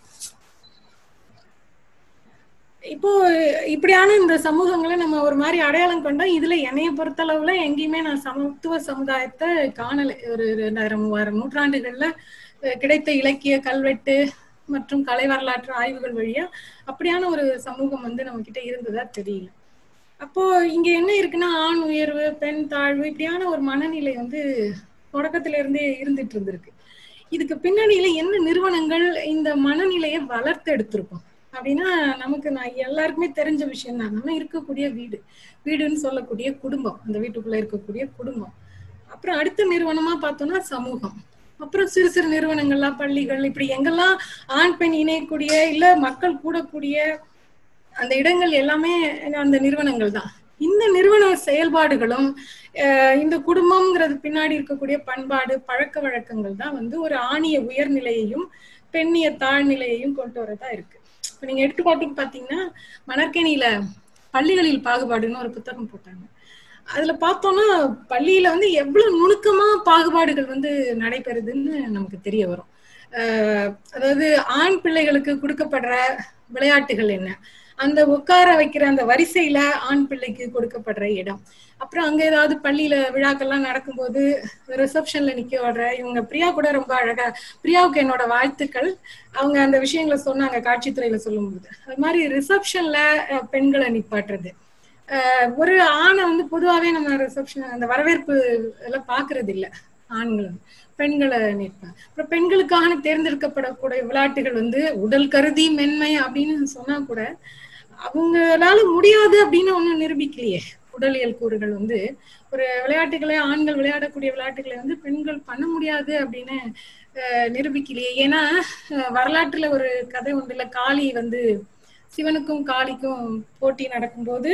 S5: இப்போ இப்படியான இந்த சமூகங்களை நம்ம ஒரு மாதிரி அடையாளம் கொண்டோம் இதுல என்னைய பொறுத்தளவுல எங்கேயுமே நான் சமத்துவ சமுதாயத்தை காணல ஒரு ரெண்டாயிரம் மூவாயிரம் நூற்றாண்டுகள்ல அஹ், கிடைத்த இலக்கிய கல்வெட்டு மற்றும் கலை வரலாற்று ஆய்வுகள் வழியா அப்படியான ஒரு சமூகம் வந்து நம்ம கிட்ட இருந்ததா தெரியல அப்போ இங்க என்ன இருக்குன்னா ஆண் உயர்வு பெண் தாழ்வு இப்படியான ஒரு மனநிலை வந்து தொடக்கத்துல இருந்தே இருந்துட்டு இருந்திருக்கு இதுக்கு பின்னணியில என்ன நிறுவனங்கள் இந்த மனநிலையை வளர்த்து எடுத்திருக்கும் அப்படின்னா நமக்கு நான் எல்லாருக்குமே தெரிஞ்ச விஷயம் தான் நம்ம இருக்கக்கூடிய வீடு வீடுன்னு சொல்லக்கூடிய குடும்பம் அந்த வீட்டுக்குள்ள இருக்கக்கூடிய குடும்பம் அப்புறம் அடுத்த நிறுவனமா பார்த்தோம்னா சமூகம் அப்புறம் சிறு சிறு நிறுவனங்கள்லாம் பள்ளிகள் இப்படி எங்கெல்லாம் ஆண் பெண் இணையக்கூடிய இல்ல மக்கள் கூடக்கூடிய அந்த இடங்கள் எல்லாமே அந்த நிறுவனங்கள் தான் இந்த நிறுவன செயல்பாடுகளும் அஹ் இந்த குடும்பம்ங்கிறது பின்னாடி இருக்கக்கூடிய பண்பாடு பழக்க வழக்கங்கள் தான் வந்து ஒரு ஆணிய உயர்நிலையையும் பெண்ணிய தாழ்நிலையையும் கொண்டு வரதா இருக்கு இப்ப நீங்க எடுத்துக்காட்டுக்கு பாத்தீங்கன்னா மணற்கேணியில பள்ளிகளில் பாகுபாடுன்னு ஒரு புத்தகம் போட்டாங்க அதுல பார்த்தோம்னா பள்ளியில வந்து எவ்வளவு நுணுக்கமா பாகுபாடுகள் வந்து நடைபெறுதுன்னு நமக்கு தெரிய வரும் அஹ் அதாவது ஆண் பிள்ளைகளுக்கு கொடுக்கப்படுற விளையாட்டுகள் என்ன அந்த உட்கார வைக்கிற அந்த வரிசையில ஆண் பிள்ளைக்கு கொடுக்கப்படுற இடம் அப்புறம் அங்க ஏதாவது பள்ளியில விழாக்கள்லாம் நடக்கும்போது ரிசப்ஷன்ல நிக்க வர்ற இவங்க பிரியா கூட ரொம்ப அழகா பிரியாவுக்கு என்னோட வாழ்த்துக்கள் அவங்க அந்த விஷயங்களை சொன்னாங்க காட்சித்துறையில சொல்லும்போது அது மாதிரி ரிசப்ஷன்ல பெண்களை நிப்பாட்டுறது அஹ் ஒரு ஆணை வந்து பொதுவாவே நம்ம ரிசப்ஷன் அந்த வரவேற்பு எல்லாம் பாக்குறது இல்ல ஆண்கள் வந்து. பெண்களை நிற்பாங்க அப்புறம் பெண்களுக்காக தேர்ந்தெடுக்கப்படக்கூடிய விளையாட்டுகள் வந்து உடல் கருதி மென்மை அப்படின்னு சொன்னா கூட அவங்களால முடியாது அப்படின்னு ஒண்ணும் நிரூபிக்கலையே உடலியல் கூறுகள் வந்து ஒரு விளையாட்டுகளை ஆண்கள் விளையாடக்கூடிய விளையாட்டுகளை வந்து பெண்கள் பண்ண முடியாது அப்படின்னு அஹ், நிரூபிக்கலையே ஏன்னா அஹ், வரலாற்றுல ஒரு கதை உண்டுல காளி வந்து சிவனுக்கும் காளிக்கும் போட்டி நடக்கும்போது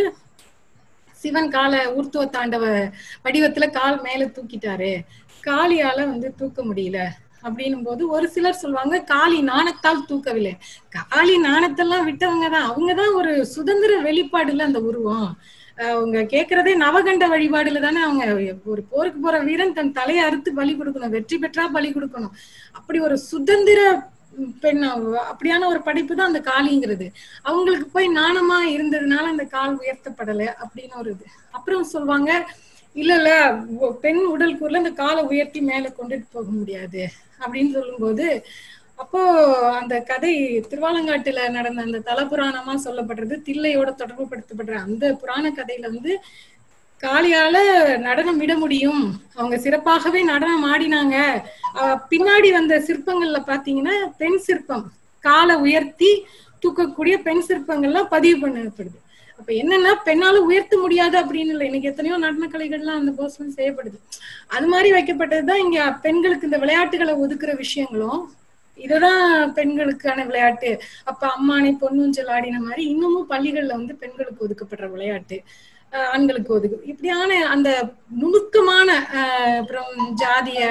S5: சிவன் காலை ஊர்த்துவ தாண்டவ வடிவத்துல கால் மேல தூக்கிட்டாரு காளியால வந்து தூக்க முடியல அப்படின்னும் போது ஒரு சிலர் சொல்லுவாங்க காளி நாணத்தால் தூக்கவில்லை காளி நாணத்தெல்லாம் விட்டவங்க தான் அவங்கதான் ஒரு சுதந்திர வெளிப்பாடுல அந்த உருவம் அஹ் அவங்க கேக்குறதே நவகண்ட வழிபாடுல தானே அவங்க ஒரு போருக்கு போற வீரன் தன் தலையை அறுத்து பலி கொடுக்கணும் வெற்றி பெற்றா பலி கொடுக்கணும் அப்படி ஒரு சுதந்திர பெண் அவ- அப்படியான ஒரு படைப்பு தான் அந்த காளிங்கிறது அவங்களுக்கு போய் நாணமா இருந்ததுனால அந்த கால் உயர்த்தப்படலை அப்படின்னு ஒரு இது அப்புறம் சொல்லுவாங்க இல்ல இல்ல ஒ- பெண் உடல் கூறுல அந்த காலை உயர்த்தி மேல கொண்டுட்டு போக முடியாது அப்படின்னு சொல்லும்போது அப்போ அந்த கதை திருவாலங்காட்டுல நடந்த அந்த தலபுராணமா சொல்லப்படுறது தில்லையோட தொடர்பு படுத்தப்படுற அந்த புராண கதையில வந்து காளியால நடனம் விட முடியும் அவங்க சிறப்பாகவே நடனம் ஆடினாங்க அஹ் பின்னாடி வந்த சிற்பங்கள்ல பாத்தீங்கன்னா பெண் சிற்பம் காலை உயர்த்தி தூக்கக்கூடிய பெண் சிற்பங்கள்லாம் பதிவு பண்ணப்படுது அப்ப என்னன்னா பெண்ணால உயர்த்த முடியாது அப்படின்னு இல்லை இன்னைக்கு எத்தனையோ நடன கலைகள்லாம் அந்த போஸ்ட்ல செய்யப்படுது அது மாதிரி வைக்கப்பட்டதுதான் இங்க பெண்களுக்கு இந்த விளையாட்டுகளை ஒதுக்குற விஷயங்களும் இதுதான் பெண்களுக்கான விளையாட்டு அப்ப அம்மானை பொன்னூஞ்சல் ஆடின மாதிரி இன்னமும் பள்ளிகள்ல வந்து பெண்களுக்கு ஒதுக்கப்படுற விளையாட்டு ஆஹ் ஆண்களுக்கு ஒதுக்கு இப்படியான அந்த நுணுக்கமான ஆஹ் அப்புறம் ஜாதிய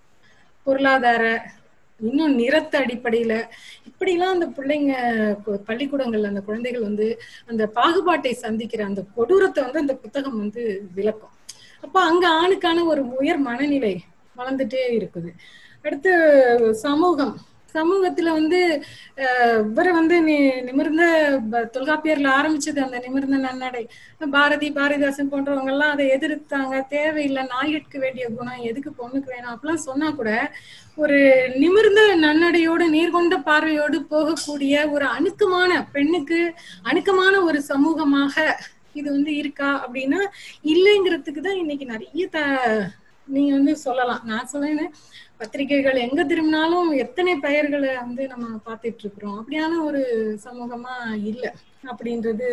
S5: பொருளாதார இன்னும் நிறத்த அடிப்படையில இப்படிலாம் அந்த பிள்ளைங்க கு- பள்ளிக்கூடங்கள்ல அந்த குழந்தைகள் வந்து அந்த பாகுபாட்டை சந்திக்கிற அந்த கொடூரத்தை வந்து அந்த புத்தகம் வந்து விளக்கும் அப்போ அங்க ஆணுக்கான ஒரு உயர் மனநிலை வளர்ந்துட்டே இருக்குது அடுத்து சமூகம் சமூகத்துல வந்து அஹ், இவரை வந்து நி- நிமிர்ந்த ப- தொல்காப்பியர்ல ஆரம்பிச்சது அந்த நிமிர்ந்த நன்னடை பாரதி பாரதிதாசன் போன்றவங்க எல்லாம் அதை எதிர்த்தாங்க தேவையில்லை நாய்க்கு வேண்டிய குணம் எதுக்கு பொண்ணுக்கு வேணும் அப்படிலாம் சொன்னா கூட ஒரு நிமிர்ந்த நன்னடையோடு நீர்கொண்ட பார்வையோடு போகக்கூடிய ஒரு அணுக்கமான பெண்ணுக்கு அணுக்கமான ஒரு சமூகமாக இது வந்து இருக்கா அப்படின்னா இல்லைங்கிறதுக்கு தான் இன்னைக்கு நிறைய த நீங்க வந்து சொல்லலாம் நான் சொல்லேன்னு பத்திரிகைகள் எங்க திரும்பினாலும் எத்தனை பெயர்களை வந்து நம்ம பார்த்துட்டு இருக்கிறோம் அப்படியான ஒரு சமூகமா இல்லை அப்படின்றது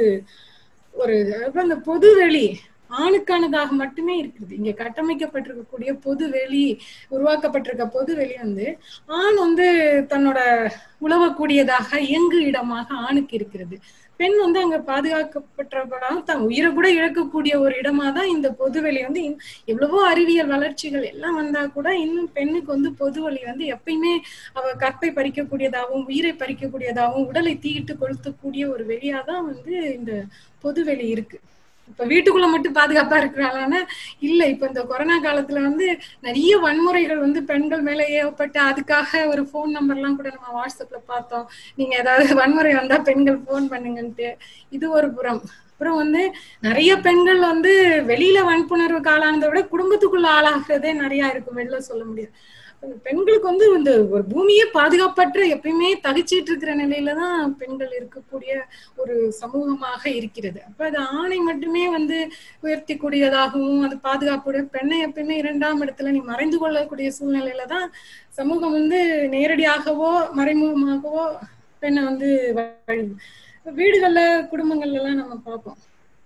S5: ஒரு அப்ப அந்த பொது வெளி ஆணுக்கானதாக மட்டுமே இருக்குது இங்க கட்டமைக்கப்பட்டிருக்கக்கூடிய பொது வெளி உருவாக்கப்பட்டிருக்க பொது வெளி வந்து ஆண் வந்து தன்னோட உழவக்கூடியதாக இயங்கு இடமாக ஆணுக்கு இருக்கிறது பெண் வந்து அங்க பாதுகாக்கப்பட்டவர்களாக தன் உயிரை கூட இழக்கக்கூடிய ஒரு இடமா தான் இந்த பொதுவெளி வந்து இன்- எவ்வளவோ அறிவியல் வளர்ச்சிகள் எல்லாம் வந்தா கூட இன்னும் பெண்ணுக்கு வந்து பொதுவெளி வந்து எப்பயுமே அவ கற்பை பறிக்கக்கூடியதாகவும் உயிரை பறிக்கக்கூடியதாகவும் உடலை தீயிட்டு கொளுத்தக்கூடிய ஒரு வெளியாதான் வந்து இந்த பொதுவெளி இருக்கு இப்ப வீட்டுக்குள்ள மட்டும் பாதுகாப்பா இருக்கிறாளான்னா இல்ல இப்ப இந்த கொரோனா காலத்துல வந்து நிறைய வன்முறைகள் வந்து பெண்கள் மேல ஏவப்பட்டு அதுக்காக ஒரு ஃபோன் நம்பர்லாம் கூட நம்ம வாட்ஸ்அப்ல பார்த்தோம் நீங்க ஏதாவது வன்முறை வந்தா பெண்கள் ஃபோன் பண்ணுங்கன்ட்டு இது ஒரு புறம் அப்புறம் வந்து நிறைய பெண்கள் வந்து வெளியில வன்புணர்வுக்கு ஆளானதை விட குடும்பத்துக்குள்ள ஆளாகிறதே நிறைய இருக்கும் வெளில சொல்ல முடியாது பெண்களுக்கு வந்து இந்த ஒரு பூமியே பாதுகாப்பற்ற எப்பயுமே தகிச்சிட்டு இருக்கிற நிலையில தான் பெண்கள் இருக்கக்கூடிய ஒரு சமூகமாக இருக்கிறது அப்ப அது ஆணை மட்டுமே வந்து உயர்த்தி கூடியதாகவும் அது பாதுகாப்புடைய பெண்ணை எப்பயுமே இரண்டாம் இடத்துல நீ மறைந்து கொள்ளக்கூடிய சூழ்நிலையில தான் சமூகம் வந்து நேரடியாகவோ மறைமுகமாகவோ பெண்ணை வந்து வழி வீடுகள்ல குடும்பங்கள்ல எல்லாம் நம்ம பார்ப்போம்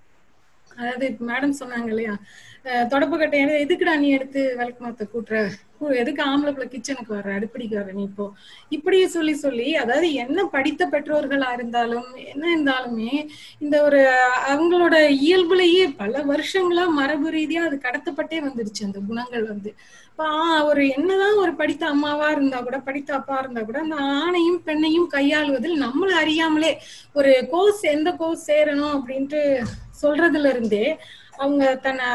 S5: அதாவது இப்ப மேடம் சொன்னாங்க இல்லையா அஹ் தொடப்பு கட்டை எடு- எதுக்குடா நீ எடுத்து விளக்கு மாத்த கூட்டுற கு- எதுக்கு ஆம்பளை பிள்ளை கிச்சனுக்கு வர்ற அடுப்படிக்கு வர்ற நீ இப்போ இப்படியே சொல்லி சொல்லி அதாவது என்ன படித்த பெற்றோர்களா இருந்தாலும் என்ன இருந்தாலுமே இந்த ஒரு அவங்களோட இயல்புலயே பல வருஷங்களா மரபு ரீதியா அது கடத்தப்பட்டே வந்துருச்சு அந்த குணங்கள் வந்து இப்ப ஆ- ஒரு என்னதான் ஒரு படித்த அம்மாவா இருந்தா கூட படித்த அப்பா இருந்தா கூட அந்த ஆணையும் பெண்ணையும் கையாளுவதில் நம்மள அறியாமலே ஒரு கோர்ஸ் எந்த கோர்ஸ் சேரணும் அப்படின்ட்டு சொல்றதுல இருந்தே அவங்க தன்னை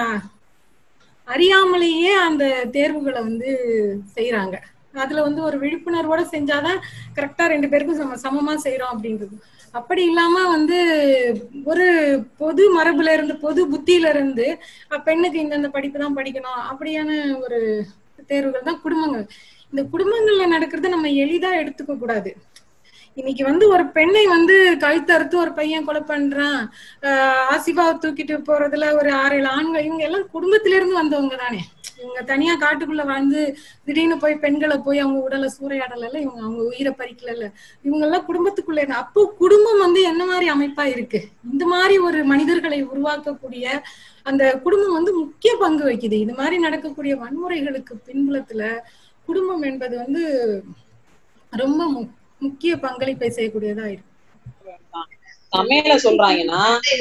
S5: அறியாமலேயே அந்த தேர்வுகளை வந்து செய்யறாங்க அதுல வந்து ஒரு விழிப்புணர்வோட செஞ்சாதான் கரெக்டா ரெண்டு பேருக்கும் சம சமமா செய்யறோம் அப்படின்றது அப்படி இல்லாம வந்து ஒரு பொது மரபுல இருந்து பொது புத்தியில இருந்து அஹ் பெண்ணுக்கு இந்தந்த படிப்பு தான் படிக்கணும் அப்படியான ஒரு தேர்வுகள் தான் குடும்பங்கள் இந்த குடும்பங்கள்ல நடக்கிறத நம்ம எளிதா எடுத்துக்க கூடாது இன்னைக்கு வந்து ஒரு பெண்ணை வந்து கழுத்தறுத்து ஒரு பையன் கொலை பண்றான் ஆஹ் ஆசிபாவை தூக்கிட்டு போறதுல ஒரு ஆறு ஏழு ஆண்கள் இவங்க எல்லாம் குடும்பத்தில இருந்து வந்தவங்க தானே இவங்க தனியா காட்டுக்குள்ள வாழ்ந்து திடீர்னு போய் பெண்களை போய் அவங்க உடலை சூறையாடல இவங்க அவங்க உயிரை பறிக்கல இவங்க எல்லாம் குடும்பத்துக்குள்ள இருந்து அப்போ குடும்பம் வந்து என்ன மாதிரி அமைப்பா இருக்கு இந்த மாதிரி ஒரு மனிதர்களை உருவாக்கக்கூடிய அந்த குடும்பம் வந்து முக்கிய பங்கு வகிக்குது இது மாதிரி நடக்கக்கூடிய வன்முறைகளுக்கு பின்புலத்துல குடும்பம் என்பது வந்து ரொம்ப மு- முக்கிய பங்களிப்பை செய்யக்கூடியதா இருக்கு
S6: சமையல சொல்றாங்கன்னா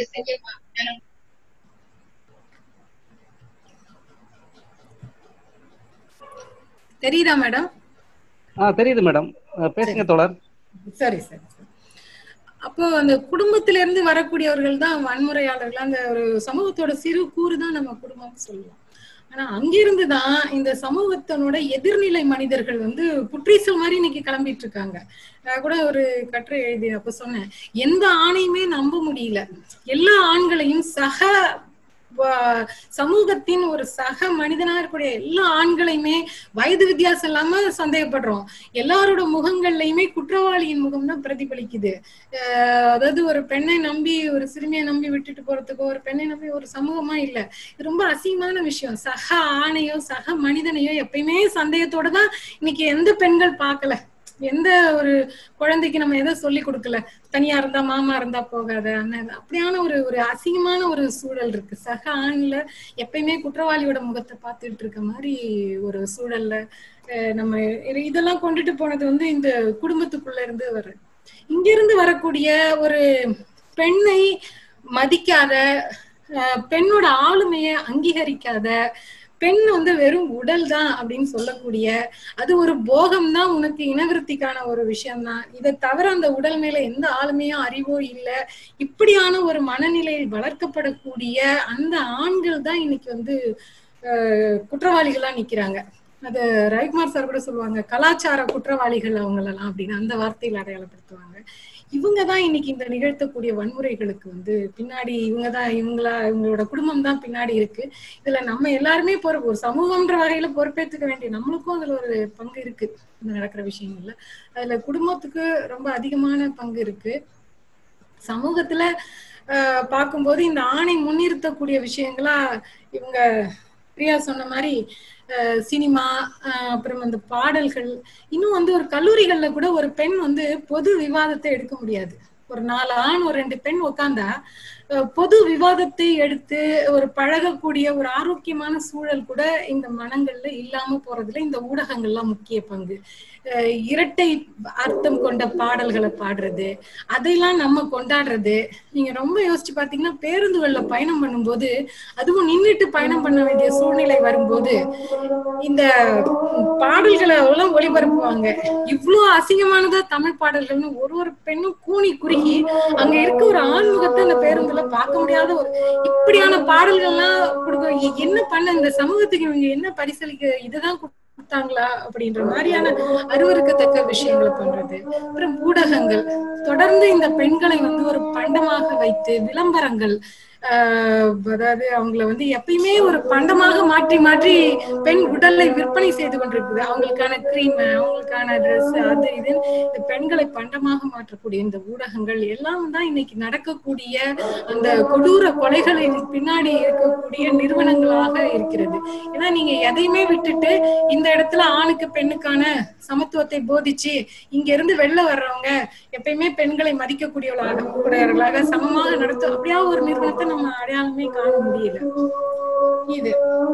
S5: தெரியுதா மேடம்
S1: ஆ தெரியுது மேடம் அஹ் பேசுங்க தோழர்
S5: சரி சரி சரி. அப்போ அந்த குடும்பத்தில இருந்து வரக்கூடியவர்கள் தான் வன்முறையாளர்கள் அந்த ஒரு சமூகத்தோட சிறு கூறு தான் நம்ம குடும்பம் சொல்லுவோம் ஆனா அங்கிருந்து தான் இந்த சமூகத்தினோட எதிர்நிலை மனிதர்கள் வந்து புற்றீசல் மாதிரி இன்னைக்கு கிளம்பிட்டு இருக்காங்க நான் கூட ஒரு கட்டுரை எழுதி அப்ப சொன்னேன் எந்த ஆணையுமே நம்ப முடியல எல்லா ஆண்களையும் சக வ- சமூகத்தின் ஒரு சக மனிதனா இருக்கக்கூடிய எல்லா ஆண்களையுமே வயது வித்தியாசம் இல்லாம சந்தேகப்படுறோம் எல்லாரோட முகங்கள்லயுமே குற்றவாளியின் முகம் தான் பிரதிபலிக்குது அஹ் அதாவது ஒரு பெண்ணை நம்பி ஒரு சிறுமியை நம்பி விட்டுட்டு போறதுக்கோ ஒரு பெண்ணை நம்பி ஒரு சமூகமா இல்ல இது ரொம்ப அசிங்கமான விஷயம் சக ஆணையோ சக மனிதனையோ எப்பயுமே சந்தேகத்தோட தான் இன்னைக்கு எந்த பெண்கள் பார்க்கல எந்த ஒரு குழந்தைக்கு நம்ம எதை சொல்லி கொடுக்கல தனியா இருந்தா மாமா இருந்தா போகாத அண்ணன் அப்படியான ஒரு ஒரு அசிங்கமான ஒரு சூழல் இருக்கு சக ஆண்ல எப்பயுமே குற்றவாளியோட முகத்தை பார்த்துட்டு இருக்க மாதிரி ஒரு சூழல்ல அஹ் நம்ம இது- இதெல்லாம் கொண்டுட்டு போனது வந்து இந்த குடும்பத்துக்குள்ள இருந்து வர்றது இங்க இருந்து வரக்கூடிய ஒரு பெண்ணை மதிக்காத அஹ் பெண்ணோட ஆளுமையை அங்கீகரிக்காத பெண் வந்து வெறும் உடல் தான் அப்படின்னு சொல்லக்கூடிய அது ஒரு போகம் தான் உனக்கு இனவிருத்திக்கான ஒரு விஷயம் தான் இதை தவிர அந்த உடல் மேல எந்த ஆளுமையும் அறிவோ இல்ல இப்படியான ஒரு மனநிலையில் வளர்க்கப்படக்கூடிய அந்த ஆண்கள் தான் இன்னைக்கு வந்து அஹ், குற்றவாளிகளா நிக்கிறாங்க அது ரவிக்குமார் சார் கூட சொல்லுவாங்க கலாச்சார குற்றவாளிகள் அவங்களெல்லாம் அப்படின்னு அந்த வார்த்தையில் அடையாளப்படுத்துவாங்க இவங்க தான் இன்னைக்கு இந்த நிகழ்த்தக்கூடிய வன்முறைகளுக்கு வந்து பின்னாடி இவங்க தான் இவங்களா இவங்களோட குடும்பம் தான் பின்னாடி இருக்கு இதுல நம்ம எல்லாருமே பொறுப்பு ஒரு சமூகம்ன்ற வகையில பொறுப்பேற்றுக்க வேண்டிய நம்மளுக்கும் அதுல ஒரு பங்கு இருக்கு இந்த நடக்கிற விஷயங்கள்ல அதுல குடும்பத்துக்கு ரொம்ப அதிகமான பங்கு இருக்கு சமூகத்துல ஆஹ் பார்க்கும்போது இந்த ஆணை முன்னிறுத்தக்கூடிய விஷயங்களா இவங்க பிரியா சொன்ன மாதிரி ஆஹ் சினிமா ஆஹ் அப்புறம் அந்த பாடல்கள் இன்னும் வந்து ஒரு கல்லூரிகள்ல கூட ஒரு பெண் வந்து பொது விவாதத்தை எடுக்க முடியாது ஒரு நாலு ஆண் ஒரு ரெண்டு பெண் உட்காந்தா அஹ் பொது விவாதத்தை எடுத்து ஒரு பழகக்கூடிய ஒரு ஆரோக்கியமான சூழல் கூட இந்த மனங்கள்ல இல்லாம போறதுல இந்த ஊடகங்கள்லாம் முக்கிய பங்கு அஹ் இரட்டை அர்த்தம் கொண்ட பாடல்களை பாடுறது அதையெல்லாம் நம்ம கொண்டாடுறது நீங்க ரொம்ப யோசிச்சு பாத்தீங்கன்னா பேருந்துகள்ல பயணம் பண்ணும்போது அதுவும் நின்னுட்டு பயணம் பண்ண வேண்டிய சூழ்நிலை வரும்போது இந்த பாடல்களை எல்லாம் ஒளிபரப்புவாங்க இவ்வளவு அசிங்கமானதா தமிழ் பாடல்கள்னு ஒரு ஒரு பெண்ணும் கூனி குறுகி அங்க இருக்க ஒரு ஆண்முகத்தை அந்த பேருந்துல பார்க்க முடியாத ஒரு இப்படியான பாடல்கள்லாம் கொடுக்க எ- என்ன பண்ண இந்த சமூகத்துக்கு இவங்க என்ன பரிசளிக்க இதுதான் கொடுத்தாங்களா அப்படின்ற மாதிரியான அருவருக்கத்தக்க விஷயங்களை பண்றது அப்புறம் ஊடகங்கள் தொடர்ந்து இந்த பெண்களை வந்து ஒரு பண்டமாக வைத்து விளம்பரங்கள் ஆஹ் அதாவது அவங்கள வந்து எப்பயுமே ஒரு பண்டமாக மாற்றி மாற்றி பெண் உடலை விற்பனை செய்து கொண்டிருக்குது அவங்களுக்கான கிரீம் அவங்களுக்கான ட்ரெஸ் அது இது இந்த பெண்களை பண்டமாக மாற்றக்கூடிய இந்த ஊடகங்கள் எல்லாம் தான் இன்னைக்கு நடக்கக்கூடிய அந்த கொடூர கொலைகளின் பின்னாடி இருக்கக்கூடிய நிறுவனங்களாக இருக்கிறது ஏன்னா நீங்க எதையுமே விட்டுட்டு இந்த இடத்துல ஆணுக்கு பெண்ணுக்கான சமத்துவத்தை போதிச்சு இங்க இருந்து வெளில வர்றவங்க எப்பயுமே பெண்களை மதிக்கக்கூடியவர்களாக கூடியவர்களாக சமமாக நடத்தும் அப்படியா ஒரு நிறுவனத்தை நம்ம அடையாளமே காண முடியல இது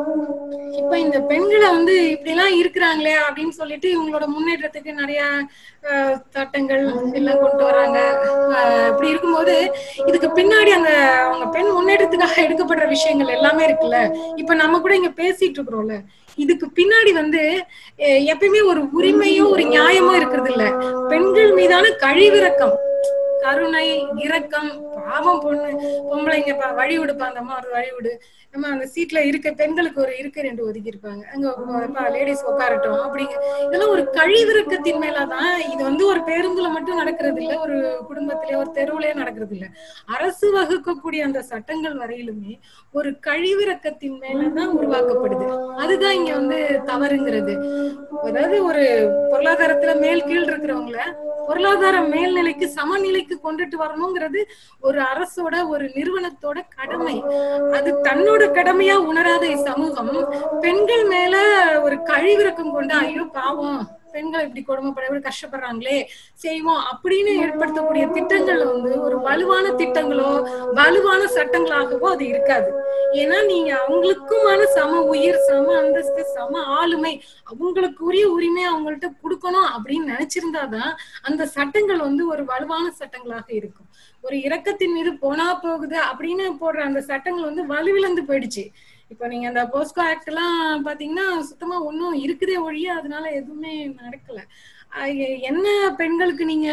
S5: இப்ப இந்த பெண்களை வந்து இப்படி எல்லாம் இருக்கிறாங்களே அப்படின்னு சொல்லிட்டு இவங்களோட முன்னேற்றத்துக்கு நிறைய அஹ், சட்டங்கள் எல்லாம் கொண்டு வராங்க அஹ், இப்படி இருக்கும்போது இதுக்கு பின்னாடி அந்த அவங்க பெண் முன்னேற்றத்துக்காக எடுக்கப்படுற விஷயங்கள் எல்லாமே இருக்குல்ல இப்ப நம்ம கூட இங்க பேசிட்டு இருக்கிறோம்ல இதுக்கு பின்னாடி வந்து அஹ், எப்பயுமே ஒரு உரிமையோ ஒரு நியாயமோ இருக்கிறது இல்ல பெண்கள் மீதான கழிவிறக்கம் கருணை இரக்கம் பாவம் பொண்ணு பொம்பளைங்க பா வழி விடுப்பா அந்த அம்மா ஒரு வழி விடு நம்ம அந்த சீட்ல இருக்க பெண்களுக்கு ஒரு இருக்க ரெண்டு ஒதுக்கி இருப்பாங்க அங்க லேடிஸ் உட்காரட்டும் அப்படிங்க இதெல்லாம் ஒரு கழிவிறக்கத்தின் மேலதான் இது வந்து ஒரு பேருந்துல மட்டும் நடக்கிறது இல்ல ஒரு குடும்பத்திலே ஒரு தெருவுலயே நடக்கிறது இல்ல அரசு வகுக்கக்கூடிய அந்த சட்டங்கள் வரையிலுமே ஒரு கழிவிறக்கத்தின் மேலதான் உருவாக்கப்படுது அதுதான் இங்க வந்து தவறுங்கிறது அதாவது ஒரு பொருளாதாரத்துல மேல் கீழ் இருக்கிறவங்கள பொருளாதார மேல்நிலைக்கு சமநிலைக்கு கொண்டுட்டு வரணுங்கிறது ஒரு அரசோட ஒரு நிறுவனத்தோட கடமை அது தன்னோட கடமையா உணராத இச்சமூகம் பெண்கள் மேல ஒரு கழிவிறக்கம் கொண்டு ஐயோ பாவம் பெண்கள் இப்படி கொடுமைப்பட இப்படி கஷ்டப்படுறாங்களே செய்வோம் அப்படின்னு ஏற்படுத்தக்கூடிய திட்டங்கள்ல வந்து ஒரு வலுவான திட்டங்களோ வலுவான சட்டங்களாகவோ அது இருக்காது ஏன்னா நீங்க அவங்களுக்குமான சம உயிர் சம அந்தஸ்து சம ஆளுமை அவங்களுக்கு உரிய உரிமை அவங்கள்ட்ட கொடுக்கணும் அப்படின்னு நினைச்சிருந்தாதான் அந்த சட்டங்கள் வந்து ஒரு வலுவான சட்டங்களாக இருக்கும் ஒரு இரக்கத்தின் மீது போனா போகுது அப்படின்னு போடுற அந்த சட்டங்கள் வந்து வலுவிழந்து போயிடுச்சு இப்ப நீங்க அந்த போஸ்கோ ஆக்ட் எல்லாம் பாத்தீங்கன்னா சுத்தமா ஒண்ணும் இருக்குதே ஒழிய அதனால எதுவுமே நடக்கல அஹ் எ- என்ன பெண்களுக்கு நீங்க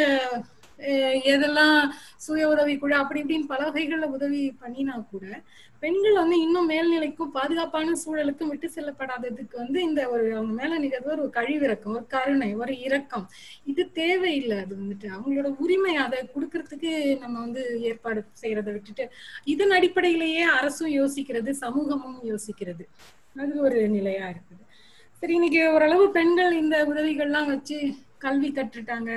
S5: அஹ் எதெல்லாம் சுய உதவி குழு அப்படி இப்படின்னு பல வகைகள்ல உதவி பண்ணினா கூட பெண்கள் வந்து இன்னும் மேல்நிலைக்கும் பாதுகாப்பான சூழலுக்கும் விட்டு செல்லப்படாததுக்கு வந்து இந்த ஒரு அவங்க மேல நிகழ்வு ஒரு கழிவிறக்கம் ஒரு கருணை ஒரு இரக்கம் இது தேவையில்லை அது வந்துட்டு அவங்களோட உரிமை அதை கொடுக்கறதுக்கு நம்ம வந்து ஏற்பாடு செய்யறதை விட்டுட்டு இதன் அடிப்படையிலேயே அரசும் யோசிக்கிறது சமூகமும் யோசிக்கிறது அது ஒரு நிலையா இருக்குது சரி இன்னைக்கு ஓரளவு பெண்கள் இந்த உதவிகள்லாம் வச்சு கல்வி கற்றுட்டாங்க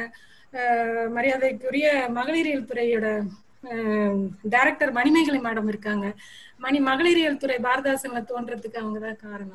S5: அஹ் மரியாதைக்குரிய மகளிரியல் துறையோட டைரக்டர் மணிமேகலை மேடம் இருக்காங்க மணி மகளிரியல் துறை பாரதாசன்ல தோன்றதுக்கு அவங்க தான் காரணம்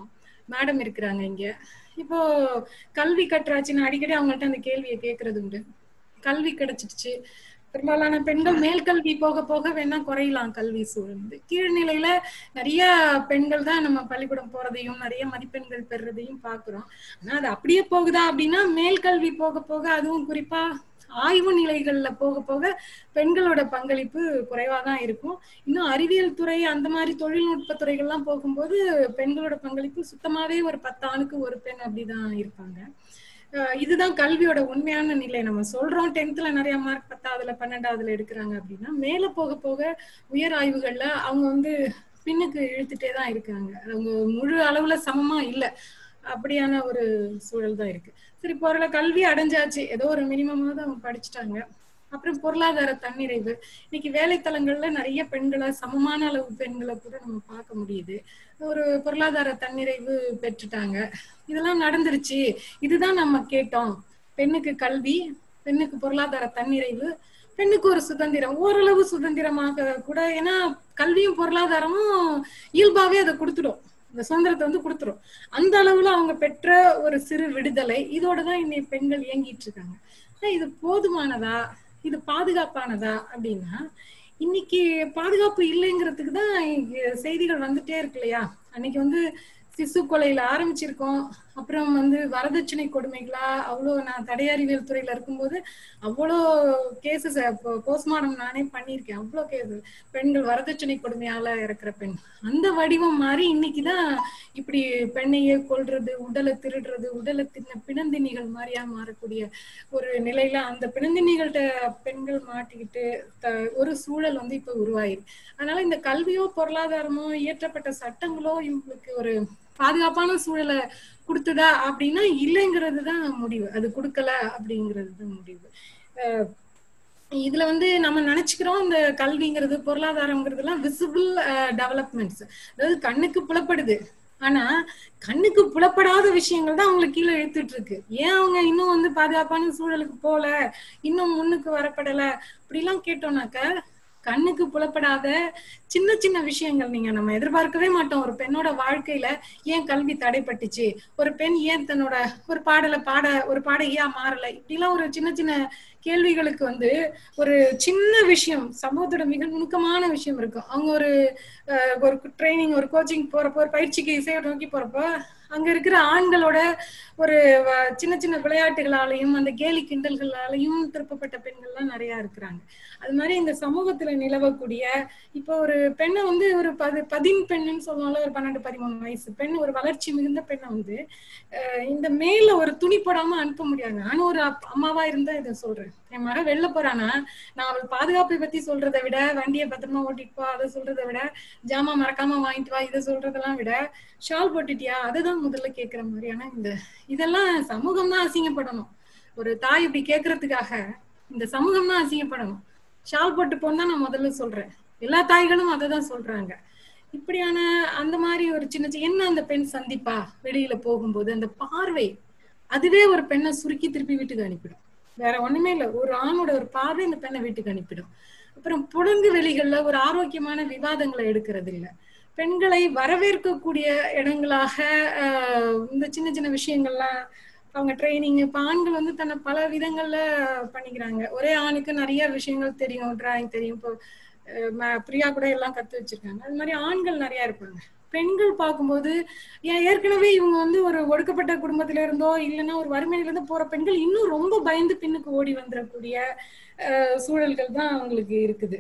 S5: மேடம் இருக்கிறாங்க இங்க இப்போ கல்வி கற்றாச்சுன்னு அடிக்கடி அவங்கள்ட்ட அந்த கேள்வியை கேட்கறது உண்டு கல்வி கிடைச்சிடுச்சு பெரும்பாலான பெண்கள் மேல்கல்வி போக போக வேணா குறையலாம் கல்வி சூழ்ந்து கீழ்நிலையில நிறைய பெண்கள் தான் நம்ம பள்ளிக்கூடம் போறதையும் நிறைய மதிப்பெண்கள் பெறுறதையும் பாக்குறோம் ஆனா அது அப்படியே போகுதா அப்படின்னா மேல்கல்வி போக போக அதுவும் குறிப்பா ஆய்வு நிலைகள்ல போக போக பெண்களோட பங்களிப்பு குறைவா தான் இருக்கும் இன்னும் அறிவியல் துறை அந்த மாதிரி தொழில்நுட்ப துறைகள்லாம் போகும்போது பெண்களோட பங்களிப்பு சுத்தமாவே ஒரு பத்து ஆணுக்கு ஒரு பெண் அப்படிதான் இருப்பாங்க அஹ் இதுதான் கல்வியோட உண்மையான நிலை நம்ம சொல்றோம் டென்த்ல நிறைய மார்க் பத்தாவதுல பன்னெண்டாவதுல எடுக்கிறாங்க அப்படின்னா மேல போக போக உயர் ஆய்வுகள்ல அவங்க வந்து பின்னுக்கு இழுத்துட்டே தான் இருக்காங்க அவங்க முழு அளவுல சமமா இல்ல அப்படியான ஒரு சூழல் தான் இருக்கு சரி பொருளை கல்வி அடைஞ்சாச்சு ஏதோ ஒரு மினிமமாவது அவங்க படிச்சுட்டாங்க அப்புறம் பொருளாதார தன்னிறைவு இன்னைக்கு வேலைத்தலங்கள்ல நிறைய பெண்களை சமமான அளவு பெண்களை கூட நம்ம பார்க்க முடியுது ஒரு பொருளாதார தன்னிறைவு பெற்றுட்டாங்க இதெல்லாம் நடந்துருச்சு இதுதான் நம்ம கேட்டோம் பெண்ணுக்கு கல்வி பெண்ணுக்கு பொருளாதார தன்னிறைவு பெண்ணுக்கு ஒரு சுதந்திரம் ஓரளவு சுதந்திரமாக கூட ஏன்னா கல்வியும் பொருளாதாரமும் இயல்பாவே அதை கொடுத்துடும் இந்த சுதந்திரத்தை வந்து கொடுத்துரும் அந்த அளவுல அவங்க பெற்ற ஒரு சிறு விடுதலை இதோட தான் இன்னைக்கு பெண்கள் இயங்கிட்டு இருக்காங்க ஆனா இது போதுமானதா இது பாதுகாப்பானதா அப்படின்னா இன்னைக்கு பாதுகாப்பு இல்லைங்கிறதுக்கு தான் இங்க செய்திகள் வந்துட்டே இருக்கு இல்லையா அன்னைக்கு வந்து சிசு கொலையில ஆரம்பிச்சிருக்கோம் அப்புறம் வந்து வரதட்சணை கொடுமைகளா அவ்வளோ நான் தடையறிவியல் துறையில இருக்கும்போது அவ்வளோ கேசஸ் போஸ்ட்மார்டம் நானே பண்ணியிருக்கேன் அவ்வளோ கேஸ் பெண்கள் வரதட்சணை கொடுமையால இறக்குற பெண் அந்த வடிவம் மாறி இன்னைக்குதான் இப்படி பெண்ணையே கொல்றது உடலை திருடுறது உடலை தின்ன பிணந்தினிகள் மாதிரியா மாறக்கூடிய ஒரு நிலையில அந்த பிணந்தினிகள்கிட்ட பெண்கள் மாட்டிக்கிட்டு த- ஒரு சூழல் வந்து இப்ப உருவாயிருக்கு அதனால இந்த கல்வியோ பொருளாதாரமோ இயற்றப்பட்ட சட்டங்களோ இவங்களுக்கு ஒரு பாதுகாப்பான சூழலை கொடுத்ததா அப்படின்னா இல்லைங்கிறது தான் முடிவு அது கொடுக்கல அப்படிங்கிறது தான் முடிவு அஹ் இதுல வந்து நம்ம நினைச்சுக்கிறோம் இந்த கல்விங்கிறது பொருளாதாரம்ங்கிறது எல்லாம் விசிபிள் டெவலப்மெண்ட்ஸ் அதாவது கண்ணுக்கு புலப்படுது ஆனா கண்ணுக்கு புலப்படாத விஷயங்கள் தான் அவங்களுக்கு கீழே இழுத்துட்டு இருக்கு ஏன் அவங்க இன்னும் வந்து பாதுகாப்பான சூழலுக்கு போல இன்னும் முன்னுக்கு வரப்படல அப்படிலாம் கேட்டோம்னாக்க கண்ணுக்கு புலப்படாத சின்ன சின்ன விஷயங்கள் நீங்க நம்ம எதிர்பார்க்கவே மாட்டோம் ஒரு பெண்ணோட வாழ்க்கையில ஏன் கல்வி தடைப்பட்டுச்சு ஒரு பெண் ஏன் தன்னோட ஒரு பாடலை பாட ஒரு பாடகியா மாறல இப்படிலாம் ஒரு சின்ன சின்ன கேள்விகளுக்கு வந்து ஒரு சின்ன விஷயம் சமூகத்தோட மிக நுணுக்கமான விஷயம் இருக்கும் அவங்க ஒரு அஹ், ஒரு ட்ரைனிங் ஒரு கோச்சிங் போறப்போ ஒரு பயிற்சிக்கு இசையை நோக்கி போறப்போ அங்க இருக்கிற ஆண்களோட ஒரு வ- சின்ன சின்ன விளையாட்டுகளாலையும் அந்த கேலி கிண்டல்களாலையும் திருப்பப்பட்ட பெண்கள்லாம் நிறைய இருக்கிறாங்க அது மாதிரி இந்த சமூகத்துல நிலவக்கூடிய இப்போ ஒரு பெண்ணை வந்து ஒரு பதி பதின் பெண்ணுன்னு சொல்லுவாங்க ஒரு பன்னெண்டு பதிமூணு வயசு பெண் ஒரு வளர்ச்சி மிகுந்த பெண்ணை வந்து அஹ் இந்த மேல ஒரு துணி போடாம அனுப்ப முடியாது நானும் ஒரு அப்- அம்மாவா இருந்தா இதை சொல்றேன் என் மகன் வெளில போறானா நான் அவள் பாதுகாப்பை பத்தி சொல்றதை விட வண்டியை பத்திரமா ஓட்டிட்டு போ அதை சொல்றதை விட ஜாமான் மறக்காம வாங்கிட்டு வா இதை சொல்றதெல்லாம் விட ஷால் போட்டுட்டியா அதுதான் முதல்ல கேக்குற மாதிரியான இந்த இதெல்லாம் சமூகம் தான் அசிங்கப்படணும் ஒரு தாய் இப்படி கேக்குறதுக்காக இந்த சமூகம் தான் அசிங்கப்படணும் ஷால் போட்டு போன்னு தான் நான் முதல்ல சொல்றேன் எல்லா தாய்களும் அதை தான் சொல்றாங்க இப்படியான அந்த மாதிரி ஒரு சின்ன சின்ன என்ன அந்த பெண் சந்திப்பா வெளியில போகும்போது அந்த பார்வை அதுவே ஒரு பெண்ணை சுருக்கி திருப்பி வீட்டுக்கு அனுப்பிடும் வேற ஒண்ணுமே இல்ல ஒரு ஆணோட ஒரு பார்வை இந்த பெண்ணை வீட்டுக்கு அனுப்பிடும் அப்புறம் புடங்கு வெளிகள்ல ஒரு ஆரோக்கியமான விவாதங்களை எடுக்கிறது இல்ல பெண்களை வரவேற்கக்கூடிய இடங்களாக ஆஹ், இந்த சின்ன சின்ன விஷயங்கள்லாம் அவங்க ட்ரைனிங் இப்ப ஆண்கள் வந்து தன்னை பல விதங்கள்ல பண்ணிக்கிறாங்க ஒரே ஆணுக்கு நிறைய விஷயங்கள் தெரியும் டிராயிங் தெரியும் இப்போ அஹ், ம- பிரியா கூட எல்லாம் கத்து வச்சிருக்காங்க அது மாதிரி ஆண்கள் நிறைய இருப்பாங்க பெண்கள் பார்க்கும்போது ஏன் ஏற்கனவே இவங்க வந்து ஒரு ஒடுக்கப்பட்ட குடும்பத்தில இருந்தோ இல்லைன்னா ஒரு வறுமையில இருந்து போற பெண்கள் இன்னும் ரொம்ப பயந்து பின்னுக்கு ஓடி வந்துடக்கூடிய அஹ், சூழல்கள் தான் அவங்களுக்கு இருக்குது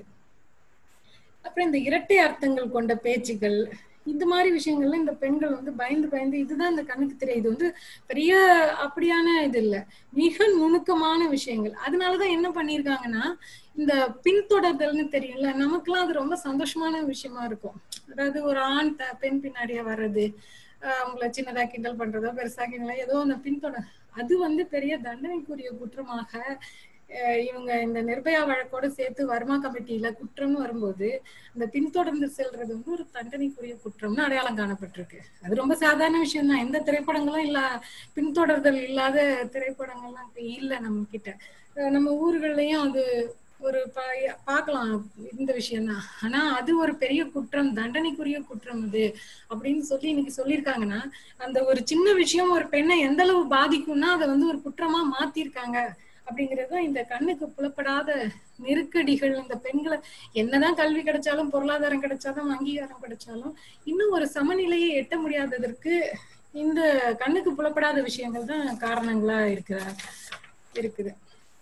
S5: அப்புறம் இந்த இரட்டை அர்த்தங்கள் கொண்ட பேச்சுகள் இந்த மாதிரி விஷயங்கள்ல இந்த பெண்கள் வந்து பயந்து பயந்து இதுதான் இந்த கண்ணுக்கு தெரியும் இது வந்து பெரிய அப்படியான இது இல்ல மிக நுணுக்கமான விஷயங்கள் அதனாலதான் என்ன பண்ணிருக்காங்கன்னா இந்த பின்தொடர்தல்னு தெரியும்ல நமக்குலாம் அது ரொம்ப சந்தோஷமான விஷயமா இருக்கும் அதாவது ஒரு ஆண் த- பெண் பின்னாடியே வர்றது ஆஹ் அவங்கள சின்னதா கிண்டல் பண்றதோ பெருசா கிண்டல ஏதோ அந்த பின்தொடர் அது வந்து பெரிய தண்டனைக்குரிய குற்றமாக அஹ் இவங்க இந்த நிர்பயா வழக்கோட சேர்த்து வர்மா கமிட்டியில குற்றம்னு வரும்போது அந்த பின்தொடர்ந்து செல்றது வந்து ஒரு தண்டனைக்குரிய குற்றம்னு அடையாளம் காணப்பட்டிருக்கு அது ரொம்ப சாதாரண விஷயம் தான் எந்த திரைப்படங்களும் இல்ல பின்தொடர்தல் இல்லாத திரைப்படங்கள்லாம் இப்ப இல்ல நம்ம கிட்ட அஹ் நம்ம ஊர்கள்லயும் அது ஒரு ப- பார்க்கலாம் இந்த விஷயம் தான் ஆனா அது ஒரு பெரிய குற்றம் தண்டனைக்குரிய குற்றம் அது அப்படின்னு சொல்லி இன்னைக்கு சொல்லியிருக்காங்கன்னா அந்த ஒரு சின்ன விஷயம் ஒரு பெண்ணை எந்த அளவு பாதிக்கும்னா அதை வந்து ஒரு குற்றமா மாத்திருக்காங்க அப்படிங்கிறது தான் இந்த கண்ணுக்கு புலப்படாத நெருக்கடிகள் இந்த பெண்களை என்னதான் கல்வி கிடைச்சாலும் பொருளாதாரம் கிடைச்சாலும் அங்கீகாரம் கிடைச்சாலும் இன்னும் ஒரு சமநிலையை எட்ட முடியாததற்கு இந்த கண்ணுக்கு புலப்படாத விஷயங்கள் தான் காரணங்களா இருக்கிற இருக்குது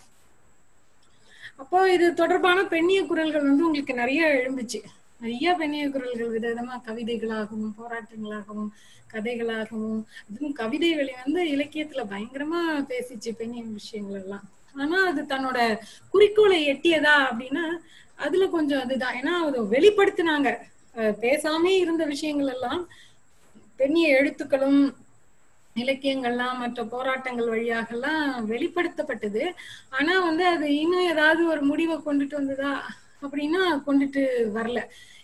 S5: அப்போ இது தொடர்பான பெண்ணிய குரல்கள் வந்து உங்களுக்கு நிறைய எழும்புச்சு நிறைய பெண்ணிய குரல்கள் விதவிதமா கவிதைகளாகவும் போராட்டங்களாகவும் கதைகளாகவும் அதுவும் கவிதை வெளி வந்து இலக்கியத்துல பயங்கரமா பேசிச்சு பெண்ணிய விஷயங்கள் எல்லாம் ஆனா அது தன்னோட குறிக்கோளை எட்டியதா அப்படின்னா அதுல கொஞ்சம் அதுதான் ஏன்னா அது வெளிப்படுத்தினாங்க அஹ் பேசாமே இருந்த விஷயங்கள் எல்லாம் பெண்ணிய எழுத்துக்களும் இலக்கியங்கள்லாம் மற்ற போராட்டங்கள் வழியாகலாம் வெளிப்படுத்தப்பட்டது ஆனா வந்து அது இன்னும் ஏதாவது ஒரு முடிவை கொண்டுட்டு வந்ததா அப்படின்னா கொண்டுட்டு வரல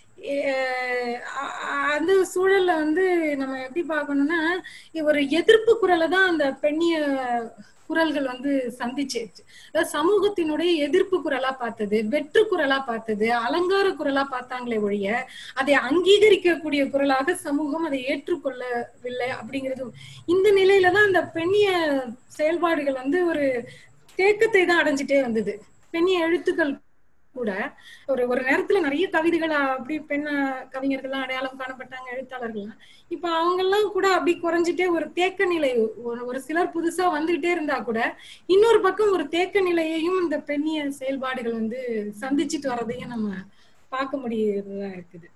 S5: ஏ- அ- அ- அந்த சூழல்ல வந்து நம்ம எப்படி பார்க்கணும்னா ஒரு எதிர்ப்பு குரலை தான் அந்த பெண்ணிய குரல்கள் வந்து சந்திச்சு அதாவது சமூகத்தினுடைய எதிர்ப்பு குரலா பார்த்தது வெற்று குரலா பார்த்தது அலங்கார குரலா பார்த்தாங்களே ஒழிய அதை அங்கீகரிக்கக்கூடிய குரலாக சமூகம் அதை ஏற்றுக்கொள்ளவில்லை அப்படிங்கிறது இந்த நிலையில தான் அந்த பெண்ணிய செயல்பாடுகள் வந்து ஒரு தேக்கத்தை தான் அடைஞ்சிட்டே வந்தது பெண்ணிய எழுத்துக்கள் கூட ஒரு ஒரு நேரத்துல நிறைய கவிதைகள் அப்படி பெண் கவிஞர்கள்லாம் அடையாளம் காணப்பட்டாங்க எழுத்தாளர்கள்லாம் இப்ப அவங்க எல்லாம் கூட அப்படி குறைஞ்சிட்டே ஒரு தேக்க நிலை ஒரு ஒரு சிலர் புதுசா வந்துகிட்டே இருந்தா கூட இன்னொரு பக்கம் ஒரு தேக்க நிலையையும் இந்த பெண்ணிய செயல்பாடுகள் வந்து சந்திச்சுட்டு வர்றதையும் நம்ம பார்க்க முடியறதா இருக்குது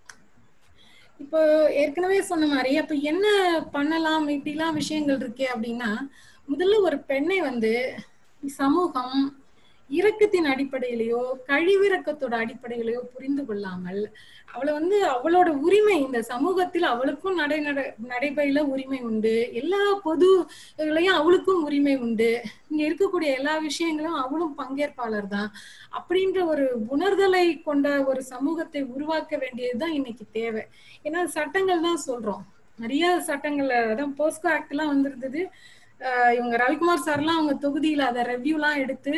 S5: இப்போ ஏற்கனவே சொன்ன மாதிரி அப்ப என்ன பண்ணலாம் இப்படிலாம் விஷயங்கள் இருக்கே அப்படின்னா முதல்ல ஒரு பெண்ணை வந்து சமூகம் இரக்கத்தின் அடிப்படையிலேயோ கழிவிறக்கத்தோட அடிப்படையிலேயோ புரிந்து கொள்ளாமல் அவளை வந்து அவளோட உரிமை இந்த சமூகத்தில் அவளுக்கும் நடை நட நடைபயில உரிமை உண்டு எல்லா பொது இதுலயும் அவளுக்கும் உரிமை உண்டு இங்க இருக்கக்கூடிய எல்லா விஷயங்களும் அவளும் பங்கேற்பாளர் தான் அப்படின்ற ஒரு உணர்தலை கொண்ட ஒரு சமூகத்தை உருவாக்க வேண்டியதுதான் இன்னைக்கு தேவை ஏன்னா சட்டங்கள் தான் சொல்றோம் நிறைய சட்டங்கள்ல அதான் போஸ்கோ ஆக்ட் எல்லாம் வந்திருந்தது ஆஹ் இவங்க ரவிக்குமார் சார்லாம் அவங்க தொகுதியில அதை ரெவ்யூலாம் எடுத்து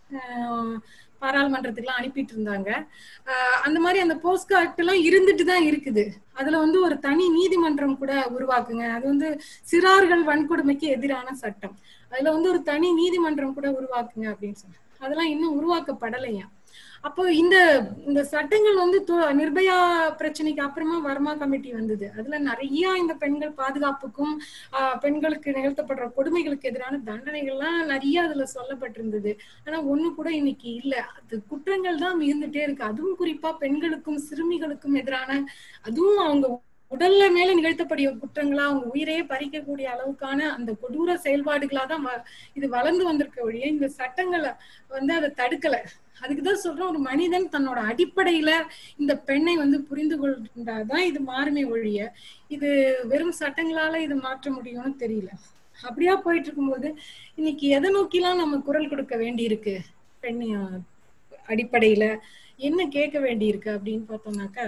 S5: ஆஹ் பாராளுமன்றத்துக்குலாம் அனுப்பிட்டு இருந்தாங்க ஆஹ் அந்த மாதிரி அந்த போஸ்கோ ஆக்ட் எல்லாம் இருந்துட்டு தான் இருக்குது அதுல வந்து ஒரு தனி நீதிமன்றம் கூட உருவாக்குங்க அது வந்து சிறார்கள் வன்கொடுமைக்கு எதிரான சட்டம் அதுல வந்து ஒரு தனி நீதிமன்றம் கூட உருவாக்குங்க அப்படின்னு சொன்னாங்க அதெல்லாம் இன்னும் உருவாக்கப்படலையா அப்போ இந்த இந்த சட்டங்கள் வந்து தொ- நிர்பயா பிரச்சனைக்கு அப்புறமா வர்மா கமிட்டி வந்தது அதுல நிறைய இந்த பெண்கள் பாதுகாப்புக்கும் ஆஹ் பெண்களுக்கு நிகழ்த்தப்படுற கொடுமைகளுக்கு எதிரான தண்டனைகள்லாம் நிறைய அதுல சொல்லப்பட்டிருந்தது ஆனா ஒண்ணு கூட இன்னைக்கு இல்ல அது குற்றங்கள் தான் மிகுந்துட்டே இருக்கு அதுவும் குறிப்பா பெண்களுக்கும் சிறுமிகளுக்கும் எதிரான அதுவும் அவங்க உடல்ல மேல நிகழ்த்தக்கூடிய குற்றங்களா அவங்க உயிரையே பறிக்கக்கூடிய அளவுக்கான அந்த கொடூர செயல்பாடுகளா தான் வ- இது வளர்ந்து வந்திருக்க ஒழிய இந்த சட்டங்களை வந்து அதை தடுக்கல அதுக்குதான் சொல்றேன் ஒரு மனிதன் தன்னோட அடிப்படையில இந்த பெண்ணை வந்து புரிந்து கொண்டாதான் இது மாறுமே ஒழிய இது வெறும் சட்டங்களால இது மாற்ற முடியும்னு தெரியல அப்படியா போயிட்டு இருக்கும்போது இன்னைக்கு எதை நோக்கிலாம் நம்ம குரல் கொடுக்க வேண்டி இருக்கு பெண்ணிய அடிப்படையில என்ன கேட்க வேண்டி இருக்கு அப்படின்னு பார்த்தோம்னாக்கா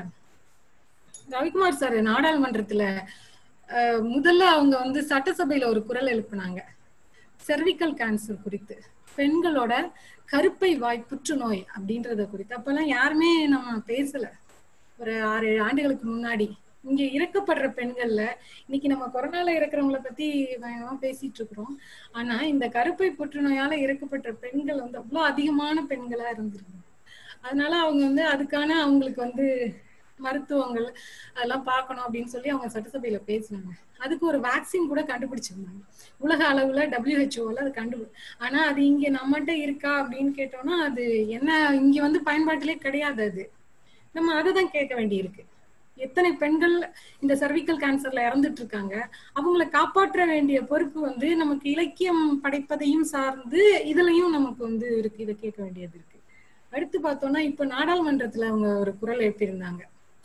S5: ரவிக்குமார் சார் நாடாளுமன்றத்துல அஹ், முதல்ல அவங்க வந்து சட்டசபையில ஒரு குரல் எழுப்புனாங்க செர்விக்கல் கேன்சர் குறித்து பெண்களோட கருப்பை வாய் புற்றுநோய் அப்படின்றத குறித்து அப்பெல்லாம் யாருமே நம்ம பேசல ஒரு ஆறு ஏழு ஆண்டுகளுக்கு முன்னாடி இங்க இறக்கப்படுற பெண்கள்ல இன்னைக்கு நம்ம கொரோனால இறக்குறவங்கள பத்தி பயங்கரமா பேசிட்டு இருக்கிறோம் ஆனா இந்த கருப்பை புற்றுநோயால இறக்கப்பட்ட பெண்கள் வந்து அவ்வளவு அதிகமான பெண்களா இருந்திருக்காங்க அதனால அவங்க வந்து அதுக்கான அவங்களுக்கு வந்து மருத்துவங்கள் அதெல்லாம் பார்க்கணும் அப்படின்னு சொல்லி அவங்க சட்டசபையில பேசினாங்க அதுக்கு ஒரு வேக்சின் கூட கண்டுபிடிச்சிருந்தாங்க உலக அளவுல டபிள்யூஹெச்ஓல அது கண்டு ஆனா அது இங்க நம்மகிட்ட இருக்கா அப்படின்னு கேட்டோம்னா அது என்ன இங்க வந்து பயன்பாட்டிலே கிடையாது அது நம்ம அதை தான் கேட்க வேண்டியிருக்கு எத்தனை பெண்கள் இந்த சர்விக்கல் கேன்சர்ல இறந்துட்டு இருக்காங்க அவங்கள காப்பாற்ற வேண்டிய பொறுப்பு வந்து நமக்கு இலக்கியம் படைப்பதையும் சார்ந்து இதுலயும் நமக்கு வந்து இருக்கு இதை கேட்க வேண்டியது இருக்கு அடுத்து பார்த்தோம்னா இப்ப நாடாளுமன்றத்துல அவங்க ஒரு குரல் எழுப்பியிருந்தாங்க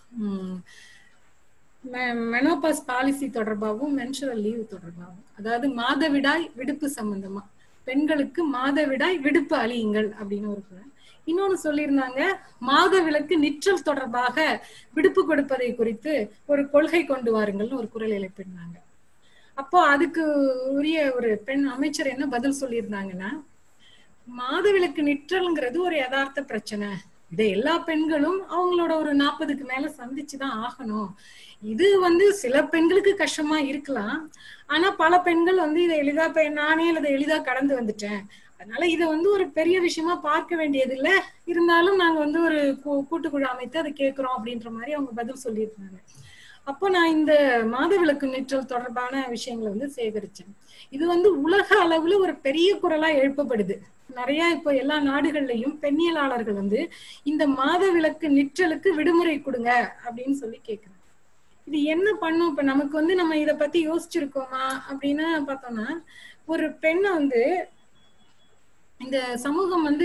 S5: மெனோபாஸ் பாலிசி தொடர்பாகவும் மென்சுரல் லீவ் தொடர்பாகவும் அதாவது மாதவிடாய் விடுப்பு சம்பந்தமா பெண்களுக்கு மாதவிடாய் விடுப்பு அழியுங்கள் அப்படின்னு ஒரு குரல் இன்னொன்னு சொல்லியிருந்தாங்க மாத விலக்கு நிற்றல் தொடர்பாக விடுப்பு கொடுப்பதை குறித்து ஒரு கொள்கை கொண்டு வாருங்கள்னு ஒரு குரல் எழுப்பியிருந்தாங்க அப்போ அதுக்கு உரிய ஒரு பெண் அமைச்சர் என்ன பதில் சொல்லியிருந்தாங்கன்னா மாதவிலக்கு நிற்றல்ங்கிறது ஒரு யதார்த்த பிரச்சனை இதை எல்லா பெண்களும் அவங்களோட ஒரு நாற்பதுக்கு மேல சந்திச்சுதான் ஆகணும் இது வந்து சில பெண்களுக்கு கஷ்டமா இருக்கலாம் ஆனா பல பெண்கள் வந்து இதை எளிதா இப்ப நானே இதை எளிதா கடந்து வந்துட்டேன் அதனால இதை வந்து ஒரு பெரிய விஷயமா பார்க்க வேண்டியது இல்ல இருந்தாலும் நாங்க வந்து ஒரு கூ- கூட்டுக்குழு அமைத்து அதை கேட்கிறோம் அப்படின்ற மாதிரி அவங்க பதில் சொல்லியிருந்தாங்க அப்போ நான் இந்த மாதவிலக்கு நிற்றல் தொடர்பான விஷயங்களை வந்து சேகரிச்சேன் இது வந்து உலக அளவுல ஒரு பெரிய குரலா எழுப்பப்படுது நிறைய இப்போ எல்லா நாடுகள்லயும் பெண்ணியலாளர்கள் வந்து இந்த மாதவிலக்கு நிற்றலுக்கு விடுமுறை கொடுங்க அப்படின்னு சொல்லி கேக்குறாங்க இது என்ன பண்ணும் இப்ப நமக்கு வந்து நம்ம இத பத்தி யோசிச்சிருக்கோமா அப்படின்னு பார்த்தோம்னா ஒரு பெண்ணை வந்து இந்த சமூகம் வந்து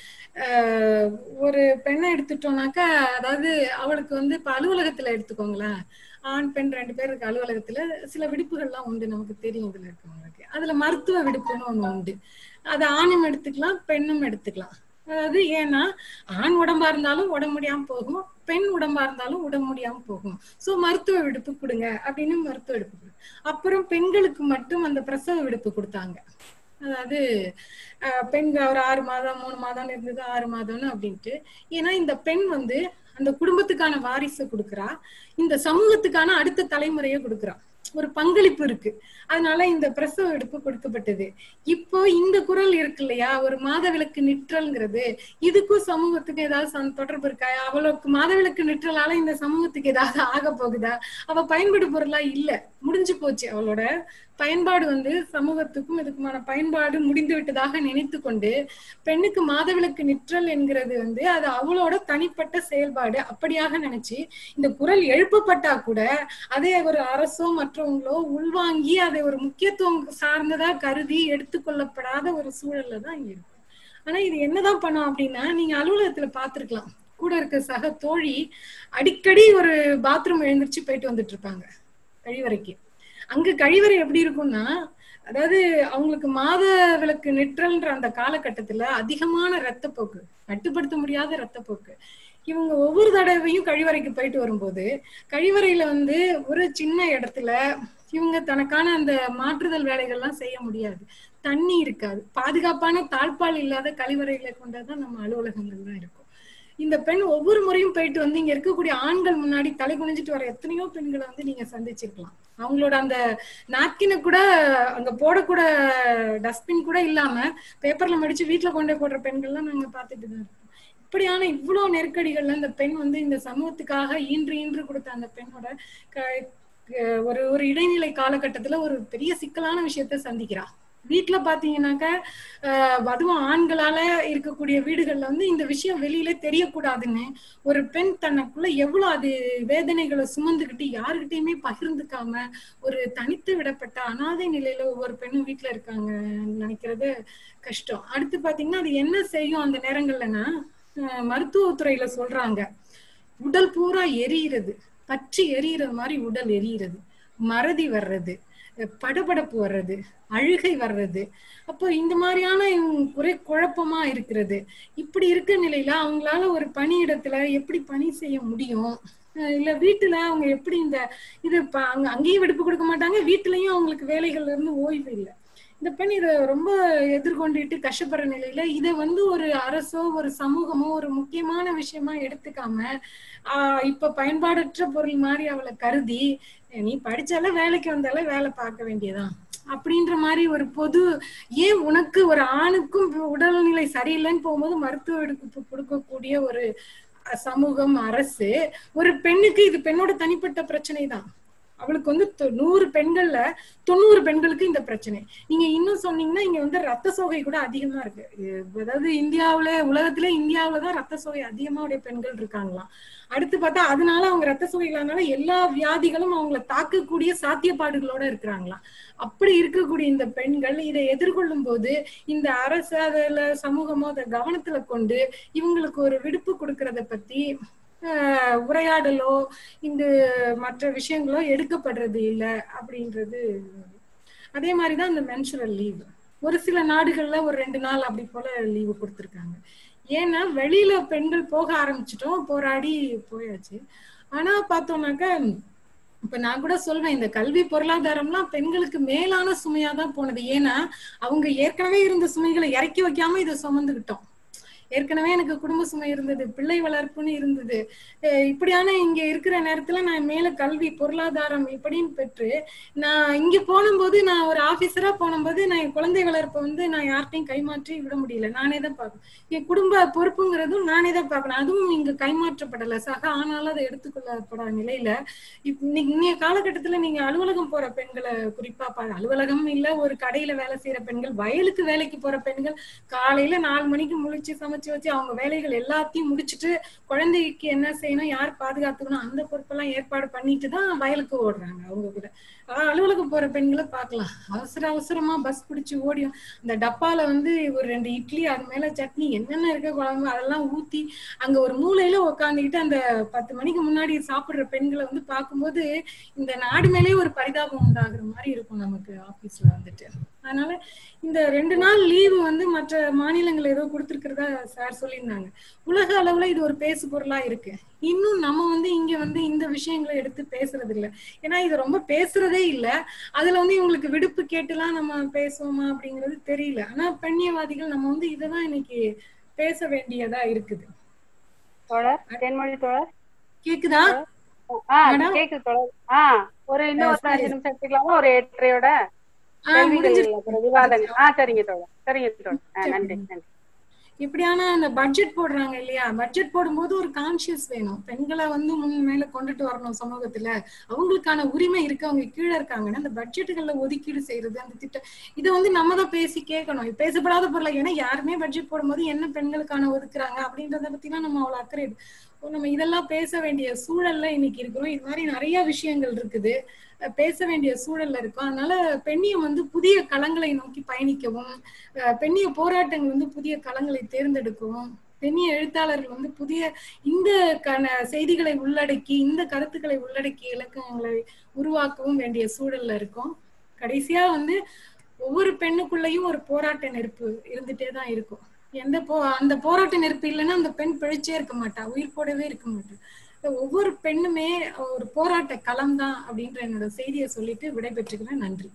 S5: ஆஹ், ஒரு பெண்ணை எடுத்துட்டோம்னாக்கா அதாவது அவளுக்கு வந்து இப்ப அலுவலகத்துல எடுத்துக்கோங்களேன் ஆண் பெண் ரெண்டு பேர் இருக்கு அலுவலகத்துல சில விடுப்புகள்லாம் உண்டு நமக்கு தெரியும் இதுல இருக்கவங்களுக்கு அதுல மருத்துவ விடுப்புன்னு ஒண்ணு உண்டு அது ஆணும் எடுத்துக்கலாம் பெண்ணும் எடுத்துக்கலாம் அதாவது ஏன்னா ஆண் உடம்பா இருந்தாலும் உடம்பு முடியாம போகும் பெண் உடம்பா இருந்தாலும் உடம்பு முடியாம போகும் சோ மருத்துவ விடுப்பு கொடுங்க அப்படின்னு மருத்துவ விடுப்பு கொடுங்க. அப்புறம் பெண்களுக்கு மட்டும் அந்த பிரசவ விடுப்பு கொடுத்தாங்க அதாவது அஹ், பெண்கள் ஒரு ஆறு மாதம் மூணு மாதம் இருந்தது ஆறு மாதம்னு அப்படின்ட்டு ஏன்னா இந்த பெண் வந்து அந்த குடும்பத்துக்கான வாரிசை கொடுக்குறா இந்த சமூகத்துக்கான அடுத்த தலைமுறையை கொடுக்குறா ஒரு பங்களிப்பு இருக்கு அதனால இந்த பிரசவ எடுப்பு கொடுக்கப்பட்டது இப்போ இந்த குரல் இருக்கு இல்லையா ஒரு மாதவிலக்கு நிற்றல்ங்கிறது இதுக்கும் சமூகத்துக்கு ஏதாவது சம்- தொடர்பு இருக்கா அவளுக்கு மாதவிலக்கு நிற்றலால இந்த சமூகத்துக்கு ஏதாவது ஆக போகுதா அவ பயன்படு பொருளா இல்ல முடிஞ்சு போச்சு அவளோட பயன்பாடு வந்து சமூகத்துக்கும் இதுக்குமான பயன்பாடு முடிந்து விட்டதாக நினைத்து கொண்டு பெண்ணுக்கு மாதவிலக்கு நிற்றல் என்கிறது வந்து அது அவளோட தனிப்பட்ட செயல்பாடு அப்படியாக நினைச்சு இந்த குரல் எழுப்பப்பட்டா கூட அதை ஒரு அரசோ மற்றவங்களோ உள்வாங்கி அதை ஒரு முக்கியத்துவம் சார்ந்ததா கருதி எடுத்துக்கொள்ளப்படாத ஒரு சூழல்ல தான் இங்க இருக்கும் ஆனா இது என்னதான் பண்ணும் அப்படின்னா நீங்க அலுவலகத்துல பாத்திருக்கலாம் கூட இருக்க சக தோழி அடிக்கடி ஒரு பாத்ரூம் எழுந்திருச்சு போயிட்டு வந்துட்டு இருப்பாங்க கழிவறைக்கு அங்க கழிவறை எப்படி இருக்கும்னா அதாவது அவங்களுக்கு மாத விளக்கு நிற்றல்ன்ற அந்த காலகட்டத்துல அதிகமான ரத்தப்போக்கு கட்டுப்படுத்த முடியாத ரத்தப்போக்கு இவங்க ஒவ்வொரு தடவையும் கழிவறைக்கு போயிட்டு வரும்போது கழிவறையில வந்து ஒரு சின்ன இடத்துல இவங்க தனக்கான அந்த மாற்றுதல் வேலைகள்லாம் செய்ய முடியாது தண்ணி இருக்காது பாதுகாப்பான தாழ்பால் இல்லாத கழிவறைகளை கொண்டதான் நம்ம அலுவலகங்கள் தான் இருக்கும் இந்த பெண் ஒவ்வொரு முறையும் போயிட்டு வந்து இங்க இருக்கக்கூடிய ஆண்கள் முன்னாடி தலை குனிஞ்சிட்டு வர எத்தனையோ பெண்களை வந்து நீங்க சந்திச்சிருக்கலாம் அவங்களோட அந்த நாப்கினை கூட அங்க போடக்கூட டஸ்ட்பின் கூட இல்லாம பேப்பர்ல மடிச்சு வீட்டுல கொண்டு போய் போடுற பெண்கள்லாம் நாங்க பார்த்துட்டு தான் இருக்கோம் இப்படியான இவ்வளவு நெருக்கடிகள்ல இந்த பெண் வந்து இந்த சமூகத்துக்காக ஈன்று ஈன்று கொடுத்த அந்த பெண்ணோட க- க- ஒரு ஒரு இடைநிலை காலகட்டத்துல ஒரு பெரிய சிக்கலான விஷயத்த சந்திக்கிறா வீட்டுல பாத்தீங்கன்னாக்க ஆஹ் அதுவும் ஆண்களால இருக்கக்கூடிய வீடுகள்ல வந்து இந்த விஷயம் வெளியில தெரியக்கூடாதுன்னு ஒரு பெண் தனக்குள்ள எவ்வளவு அது வேதனைகளை சுமந்துக்கிட்டு யாருகிட்டயுமே பகிர்ந்துக்காம ஒரு தனித்து விடப்பட்ட அனாதை நிலையில ஒவ்வொரு பெண்ணும் வீட்டுல இருக்காங்க நினைக்கிறது கஷ்டம் அடுத்து பாத்தீங்கன்னா அது என்ன செய்யும் அந்த நேரங்கள்லன்னா ஆஹ் மருத்துவத்துறையில சொல்றாங்க உடல் பூரா எரியிறது பற்றி எரியிறது மாதிரி உடல் எரியிறது மறதி வர்றது அஹ் படபடப்பு வர்றது அழுகை வர்றது அப்போ இந்த மாதிரியான இவங்க குறை குழப்பமா இருக்கிறது இப்படி இருக்க நிலையில அவங்களால ஒரு பணியிடத்துல எப்படி பணி செய்ய முடியும் அஹ் இல்ல வீட்டுல அவங்க எப்படி இந்த இது ப- அங்க அங்கேயும் விடுப்பு கொடுக்க மாட்டாங்க வீட்டுலயும் அவங்களுக்கு வேலைகள்ல இருந்து ஓய்வு இல்லை இந்த பெண் இதை ரொம்ப எதிர்கொண்டுட்டு கஷ்டப்படுற நிலையில இதை வந்து ஒரு அரசோ ஒரு சமூகமோ ஒரு முக்கியமான விஷயமா எடுத்துக்காம ஆஹ் இப்ப பயன்பாடற்ற பொருள் மாதிரி அவளை கருதி நீ படிச்சால வேலைக்கு வந்தால வேலை பார்க்க வேண்டியதான் அப்படின்ற மாதிரி ஒரு பொது ஏன் உனக்கு ஒரு ஆணுக்கும் உடல்நிலை சரியில்லைன்னு போகும்போது மருத்துவ எடுப்பு கொடுக்கக்கூடிய ஒரு அஹ், சமூகம் அரசு ஒரு பெண்ணுக்கு இது பெண்ணோட தனிப்பட்ட பிரச்சனை தான் அவளுக்கு வந்து தொ- நூறு பெண்கள்ல தொண்ணூறு பெண்களுக்கு இந்த பிரச்சனை நீங்க இன்னும் சொன்னீங்கன்னா இங்க வந்து ரத்த சோகை கூட அதிகமா இருக்கு இது- அதாவது இந்தியாவுல உலகத்துல இந்தியாவுல தான் ரத்த சோகை அதிகமா உடைய பெண்கள் இருக்காங்களாம் அடுத்து பார்த்தா அதனால அவங்க ரத்த சோகைகளானால எல்லா வியாதிகளும் அவங்கள தாக்கக்கூடிய சாத்தியப்பாடுகளோட இருக்கிறாங்களாம் அப்படி இருக்கக்கூடிய இந்த பெண்கள் இதை எதிர்கொள்ளும் போது இந்த அரசு அதுல சமூகமோ அதை கவனத்துல கொண்டு இவங்களுக்கு ஒரு விடுப்பு கொடுக்கறத பத்தி ஆஹ், உரையாடலோ இந்த மற்ற விஷயங்களோ எடுக்கப்படுறது இல்ல அப்படின்றது அதே மாதிரிதான் இந்த மென்சுரல் லீவ் ஒரு சில நாடுகள்ல ஒரு ரெண்டு நாள் அப்படி போல லீவு கொடுத்துருக்காங்க ஏன்னா வெளியில பெண்கள் போக ஆரம்பிச்சிட்டோம் போராடி போயாச்சு ஆனா பார்த்தோம்னாக்க இப்ப நான் கூட சொல்வேன் இந்த கல்வி பொருளாதாரம்லாம் பெண்களுக்கு மேலான சுமையா தான் போனது ஏன்னா அவங்க ஏற்கனவே இருந்த சுமைகளை இறக்கி வைக்காம இதை சுமந்துக்கிட்டோம் ஏற்கனவே எனக்கு குடும்ப சுமை இருந்தது பிள்ளை வளர்ப்புன்னு இருந்தது அஹ் இப்படியான இங்க இருக்கிற நேரத்துல நான் மேல கல்வி பொருளாதாரம் இப்படின்னு பெற்று நான் இங்க போனும்போது நான் ஒரு ஆபீசரா போனும்போது நான் என் குழந்தை வளர்ப்பை வந்து நான் யார்கிட்டையும் கைமாற்றி விட முடியல நானே தான் பார்க்கணும் என் குடும்ப பொறுப்புங்கிறதும் நானே தான் பார்க்கணும் அதுவும் இங்க கைமாற்றப்படல சக ஆனாலும் அதை எடுத்துக்கொள்ளப்படாத நிலையில இப்ப இன்னைக்கு இன்னைய காலகட்டத்துல நீங்க அலுவலகம் போற பெண்களை குறிப்பா பாரு அலுவலகம் இல்ல ஒரு கடையில வேலை செய்யற பெண்கள் வயலுக்கு வேலைக்கு போற பெண்கள் காலையில நாலு மணிக்கு முழிச்சு சமைச்சு வச்சு அவங்க வேலைகள் எல்லாத்தையும் முடிச்சுட்டு குழந்தைக்கு என்ன செய்யணும் யார் பாதுகாத்துக்கணும் அந்த பொறுப்பெல்லாம் ஏற்பாடு பண்ணிட்டு தான் வயலுக்கு ஓடுறாங்க அவங்க கூட ஆஹ் அலுவலகம் போற பெண்களை பார்க்கலாம் அவசர அவசரமா பஸ் பிடிச்சு ஓடி அந்த டப்பால வந்து ஒரு ரெண்டு இட்லி அது மேல சட்னி என்னென்ன இருக்க குழம்பு அதெல்லாம் ஊத்தி அங்க ஒரு மூலையில உட்காந்துக்கிட்டு அந்த பத்து மணிக்கு முன்னாடி சாப்பிடுற பெண்களை வந்து பார்க்கும்போது இந்த நாடு மேலேயே ஒரு பரிதாபம் உண்டாகுற மாதிரி இருக்கும் நமக்கு ஆபீஸ்ல வந்துட்டு அதனால இந்த ரெண்டு நாள் லீவு வந்து மற்ற மாநிலங்கள் ஏதோ கொடுத்துருக்கிறதா சார் சொல்லியிருந்தாங்க உலக அளவுல இது ஒரு பேசு பொருளா இருக்கு இன்னும் நம்ம வந்து இங்க வந்து இந்த விஷயங்களை எடுத்து பேசுறது இல்ல ஏன்னா இது ரொம்ப பேசுறதே இல்ல அதுல வந்து இவங்களுக்கு விடுப்பு கேட்டுலாம் நம்ம பேசுவோமா அப்படிங்கிறது தெரியல ஆனா பெண்ணியவாதிகள் நம்ம வந்து இததான் இன்னைக்கு பேச வேண்டியதா இருக்குது
S4: தோழர் தென்மொழி தோழர்
S5: கேக்குதா
S4: ஆ
S5: மேடம்?
S4: கேக்குது தோழர் ஆ ஒரு இன்னும் ஒரு
S5: சரி.
S4: அஞ்சு நிமிஷம் எடுத்துக்கலாமா ஒரு ஏற்றையோட
S5: ஆ,
S4: கேள்விகள்
S5: முடிஞ்சிருச்சு.
S4: அப்புறம் விவாதங்கள் ஆ சரிங்க தோழர் சரிங்க தோழர் ஆ,
S5: சரி.
S4: நன்றி நன்றி
S5: இப்படியான அந்த பட்ஜெட் போடுறாங்க இல்லையா பட்ஜெட் போடும்போது ஒரு கான்சியஸ் வேணும் பெண்களை வந்து முன் மேல கொண்டுட்டு வரணும் சமூகத்துல அவங்களுக்கான உரிமை இருக்கு அவங்க கீழே இருக்காங்கன்னா அந்த பட்ஜெட்டுகள்ல ஒதுக்கீடு செய்யறது அந்த திட்டம் இதை வந்து நம்ம தான் பேசி கேட்கணும் இது பேசப்படாத பொருளை ஏன்னா யாருமே பட்ஜெட் போடும்போது என்ன பெண்களுக்கான ஒதுக்குறாங்க அப்படின்றத பத்திலாம் நம்ம அவ்வளவு அக்கறை எடு- இப்போ நம்ம இதெல்லாம் பேச வேண்டிய சூழல்ல இன்னைக்கு இருக்கிறோம் இது மாதிரி நிறைய விஷயங்கள் இருக்குது அஹ் பேச வேண்டிய சூழல்ல இருக்கும் அதனால பெண்ணியம் வந்து புதிய களங்களை நோக்கி பயணிக்கவும் அஹ் பெண்ணிய போராட்டங்கள் வந்து புதிய களங்களை தேர்ந்தெடுக்கவும் பெண்ணிய எழுத்தாளர்கள் வந்து புதிய இந்த கன செய்திகளை உள்ளடக்கி இந்த கருத்துக்களை உள்ளடக்கி இலக்கணங்களை உருவாக்கவும் வேண்டிய சூழல்ல இருக்கும் கடைசியா வந்து ஒவ்வொரு பெண்ணுக்குள்ளேயும் ஒரு போராட்ட நெருப்பு இருந்துட்டே தான் இருக்கும் எந்த போ அந்த போராட்ட நெருப்பு இல்லைன்னா அந்த பெண் பிழைச்சே இருக்க மாட்டா உயிர் போடவே இருக்க மாட்டா ஒவ்வொரு பெண்ணுமே ஒரு போராட்ட களம் தான் அப்படின்ற என்னோட செய்தியை சொல்லிட்டு விடைபெற்றுக்கிறேன் நன்றி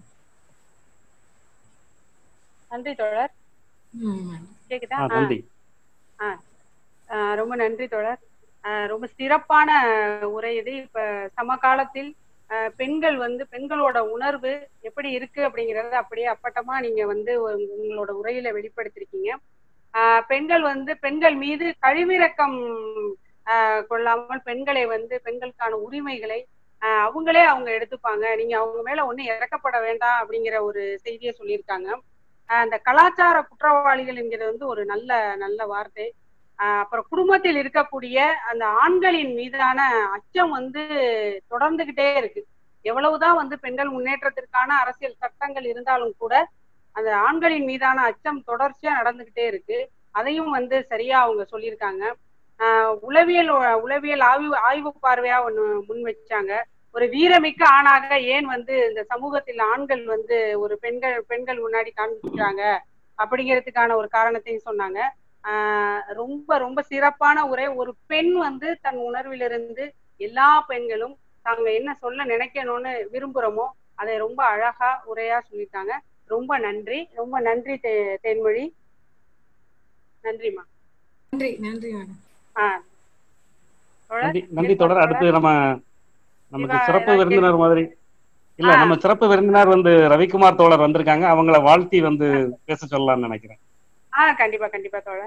S4: நன்றி தோழர்
S5: ம்.
S4: கேக்குதா
S1: ஆ
S4: ஆ,
S1: நன்றி
S4: ஆ. ஆ, ரொம்ப நன்றி தோழர் ஆ, ரொம்ப சிறப்பான உரை இது இப்ப சமகாலத்தில் ஆ, பெண்கள் வந்து பெண்களோட உணர்வு எப்படி இருக்கு அப்படிங்கறத அப்படியே அப்பட்டமா நீங்க வந்து ஒரு- உங்களோட உரையில வெளிப்படுத்திருக்கீங்க ஆ, பெண்கள் வந்து பெண்கள் மீது கழிவிறக்கம் ஆ, கொள்ளாமல் பெண்களை வந்து பெண்களுக்கான உரிமைகளை ஆ, அவங்களே அவங்க எடுத்துப்பாங்க நீங்க அவங்க மேல ஒண்ணு இறக்கப்பட வேண்டாம் அப்படிங்கிற ஒரு செய்தியை சொல்லியிருக்காங்க ஆ, அந்த கலாச்சார குற்றவாளிகள் என்கிறது வந்து ஒரு நல்ல நல்ல வார்த்தை ஆஹ் அப்புறம் குடும்பத்தில் இருக்கக்கூடிய அந்த ஆண்களின் மீதான அச்சம் வந்து தொடர்ந்துகிட்டே இருக்கு எவ்வளவுதான் வந்து பெண்கள் முன்னேற்றத்திற்கான அரசியல் சட்டங்கள் இருந்தாலும் கூட அந்த ஆண்களின் மீதான அச்சம் தொடர்ச்சியா நடந்துகிட்டே இருக்கு அதையும் வந்து சரியா அவங்க சொல்லியிருக்காங்க ஆஹ் உளவியல் உளவியல் ஆய்வு ஆய்வு பார்வையா ஒண்ணு முன் வச்சாங்க ஒரு வீரமிக்க ஆணாக ஏன் வந்து இந்த சமூகத்தில் ஆண்கள் வந்து ஒரு பெண்கள் பெண்கள் முன்னாடி காண்பிக்கிறாங்க அப்படிங்கிறதுக்கான ஒரு காரணத்தையும் சொன்னாங்க ஆஹ் ரொம்ப ரொம்ப சிறப்பான உரை ஒரு பெண் வந்து தன் உணர்விலிருந்து எல்லா பெண்களும் தாங்க என்ன சொல்ல நினைக்கணும்னு விரும்புறோமோ அதை ரொம்ப அழகா உரையா சொல்லியிருக்காங்க ரொம்ப நன்றி ரொம்ப நன்றி தே- தேன்மொழி நன்றிம்மா
S5: நன்றி நன்றி மேடம்
S4: ஆஹ் தோழர்,
S1: நன்றி நன்றி தொடர் அடுத்து நம்ம நமக்கு
S4: இவா-
S1: சிறப்பு
S4: ஏதாவது
S1: விருந்தினர் மாதிரி இல்ல
S4: ஆ.
S1: நம்ம சிறப்பு விருந்தினர் வந்து ரவிக்குமார் தோழர் வந்திருக்காங்க அவங்கள வாழ்த்தி வந்து பேச சொல்லலாம்னு நினைக்கிறேன்
S4: ஆஹ் கண்டிப்பா கண்டிப்பா தோழர்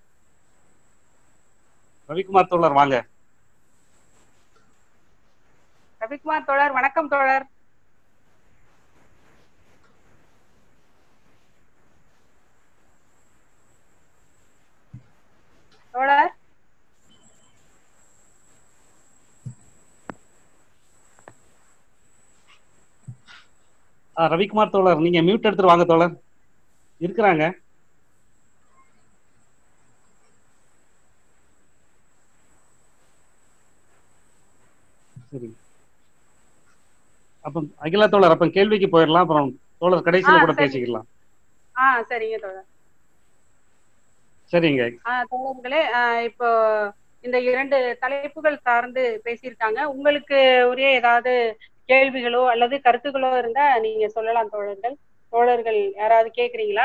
S1: ரவிக்குமார் தோழர் வாங்க
S4: ரவிக்குமார் தோழர் வணக்கம் தோழர் தோழர்
S1: ஆ, ரவிக்குமார் தோழர் நீங்க மியூட் எடுத்துட்டு வாங்க தோழர் இருக்கிறாங்க சரி அப்ப அகிலா தோழர் அப்ப கேள்விக்கு போயிடலாம் அப்புறம் தோழர் கடைசியில
S4: ஆ,
S1: கூட
S4: சரி.
S1: பேசிக்கலாம்
S4: ஆஹ் சரிங்க தோழர்
S1: சரிங்க
S4: ஆஹ் தோழர்களே ஆஹ் இப்போ இந்த இரண்டு தலைப்புகள் சார்ந்து பேசியிருக்காங்க உங்களுக்கு உரிய ஏதாவது கேள்விகளோ அல்லது கருத்துக்களோ இருந்தா நீங்க சொல்லலாம் தோழர்கள் தோழர்கள் யாராவது கேக்குறீங்களா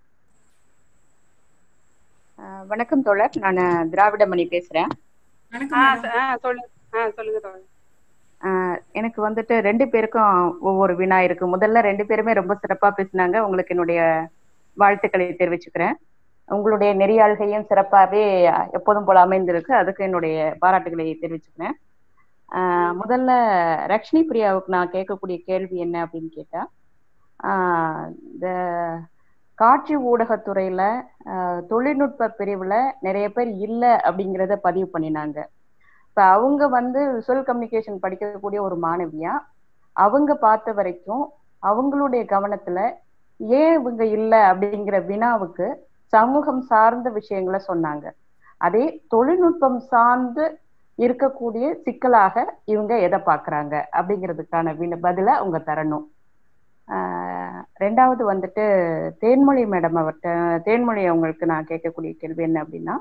S7: அஹ் வணக்கம் தோழர் நான் திராவிடமணி பேசுறேன்
S5: வணக்கம்
S4: ஆ
S5: மேடம்.
S4: ச- ஆ, சொல்லுங்க ஆ சொல்லுங்க தோழர்
S7: அஹ் எனக்கு வந்துட்டு ரெண்டு பேருக்கும் ஒவ்வொரு வினா இருக்கு முதல்ல ரெண்டு பேருமே ரொம்ப சிறப்பா பேசினாங்க உங்களுக்கு என்னுடைய வாழ்த்துக்களை தெரிவிச்சுக்கிறேன் உங்களுடைய நெறியாள்கையும் சிறப்பாகவே எப்போதும் போல அமைந்திருக்கு அதுக்கு என்னுடைய பாராட்டுகளை தெரிவிச்சுக்கிறேன் அஹ் முதல்ல ரக்ஷ்மி பிரியாவுக்கு நான் கேட்கக்கூடிய கேள்வி என்ன அப்படின்னு கேட்டா ஆஹ் இந்த காட்சி ஊடகத்துறையில ஆஹ் தொழில்நுட்ப பிரிவுல நிறைய பேர் இல்லை அப்படிங்கிறத பதிவு பண்ணினாங்க இப்ப அவங்க வந்து விஷுவல் கம்யூனிகேஷன் படிக்கக்கூடிய ஒரு மாணவியா அவங்க பார்த்த வரைக்கும் அவங்களுடைய கவனத்துல ஏன் இவங்க இல்லை அப்படிங்கிற வினாவுக்கு சமூகம் சார்ந்த விஷயங்களை சொன்னாங்க அதே தொழில்நுட்பம் சார்ந்து இருக்கக்கூடிய சிக்கலாக இவங்க எதை பார்க்கறாங்க அப்படிங்கிறதுக்கான வின பதிலை அவங்க தரணும் ஆஹ் ரெண்டாவது வந்துட்டு தேன்மொழி மேடம் அவர்கிட்ட தேன்மொழி அவங்களுக்கு நான் கேட்கக்கூடிய கேள்வி என்ன அப்படின்னா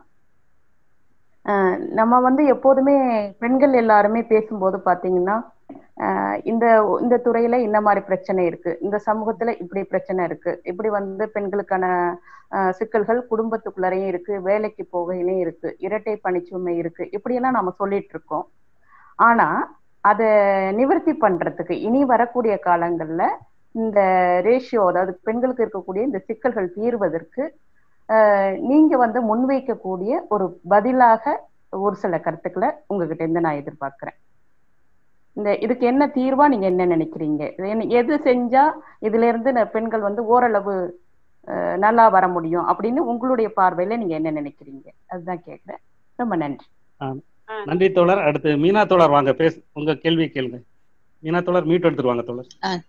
S7: ஆஹ் நம்ம வந்து எப்போதுமே பெண்கள் எல்லாருமே பேசும்போது பாத்தீங்கன்னா ஆஹ் இந்த இந்த துறையில இந்த மாதிரி பிரச்சனை இருக்கு இந்த சமூகத்துல இப்படி பிரச்சனை இருக்கு இப்படி வந்து பெண்களுக்கான ஆஹ் சிக்கல்கள் குடும்பத்துக்குள்ளரையும் இருக்கு வேலைக்கு போகையிலையும் இருக்கு இரட்டை பணிச்சுமை இருக்கு இப்படியெல்லாம் நம்ம சொல்லிட்டு இருக்கோம் ஆனா அதை நிவர்த்தி பண்றதுக்கு இனி வரக்கூடிய காலங்கள்ல இந்த ரேஷியோ அதாவது பெண்களுக்கு இருக்கக்கூடிய இந்த சிக்கல்கள் தீர்வதற்கு ஆஹ் நீங்க வந்து முன்வைக்கக்கூடிய ஒரு பதிலாக ஒரு சில கருத்துக்களை உங்ககிட்ட இருந்து நான் எதிர்பார்க்கிறேன் இந்த இதுக்கு என்ன தீர்வா நீங்க என்ன நினைக்கிறீங்க இது என்ன- எது செஞ்சா இதுல இருந்து ந- பெண்கள் வந்து ஓரளவு ஆஹ் நல்லா வர முடியும் அப்படின்னு உங்களுடைய பார்வையில நீங்க என்ன நினைக்கிறீங்க அதுதான் கேக்குறேன் ரொம்ப நன்றி
S1: நன்றி தோழர் அடுத்து மீனா தோழர் வாங்க பேச உங்க கேள்வி கேளுங்க மீனா தோழர் மியூட் எடுத்துருவாங்க தோழர்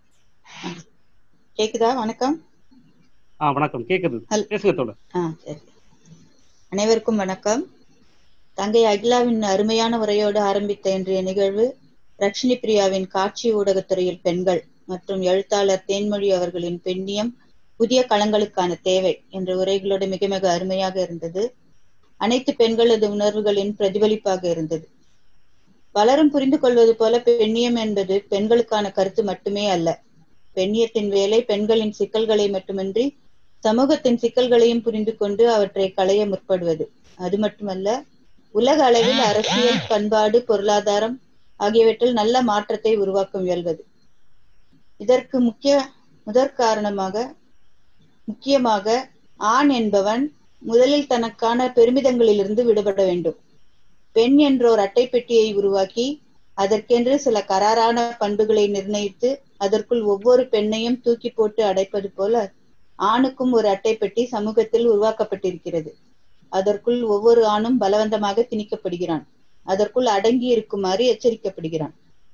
S8: கேக்குதா வணக்கம்
S1: ஆ வணக்கம் கேக்குது
S8: ஹல்-
S1: பேசுங்க தோழர்
S8: ஆ சரி அனைவருக்கும் வணக்கம் தங்கை அகிலாவின் அருமையான உரையோடு ஆரம்பித்த இன்றைய நிகழ்வு ரக்ஷினி பிரியாவின் காட்சி ஊடகத்துறையில் பெண்கள் மற்றும் எழுத்தாளர் தேன்மொழி அவர்களின் பெண்ணியம் புதிய களங்களுக்கான தேவை என்ற உரைகளோடு மிக மிக அருமையாக இருந்தது அனைத்து பெண்களது உணர்வுகளின் பிரதிபலிப்பாக இருந்தது பலரும் புரிந்து கொள்வது போல பெண்ணியம் என்பது பெண்களுக்கான கருத்து மட்டுமே அல்ல பெண்ணியத்தின் வேலை பெண்களின் சிக்கல்களை மட்டுமின்றி சமூகத்தின் சிக்கல்களையும் புரிந்து கொண்டு அவற்றை களைய முற்படுவது அது மட்டுமல்ல உலக அளவில் அரசியல் பண்பாடு பொருளாதாரம் ஆகியவற்றில் நல்ல மாற்றத்தை உருவாக்க முயல்வது இதற்கு முக்கிய முதற் காரணமாக முக்கியமாக ஆண் என்பவன் முதலில் தனக்கான பெருமிதங்களிலிருந்து விடுபட வேண்டும் பெண் என்ற ஒரு அட்டை பெட்டியை உருவாக்கி அதற்கென்று சில கராரான பண்புகளை நிர்ணயித்து அதற்குள் ஒவ்வொரு பெண்ணையும் தூக்கி போட்டு அடைப்பது போல ஆணுக்கும் ஒரு அட்டை பெட்டி சமூகத்தில் உருவாக்கப்பட்டிருக்கிறது அதற்குள் ஒவ்வொரு ஆணும் பலவந்தமாக திணிக்கப்படுகிறான் அதற்குள் அடங்கி இருக்குமாறு எச்சரிக்கப்படுகிறான்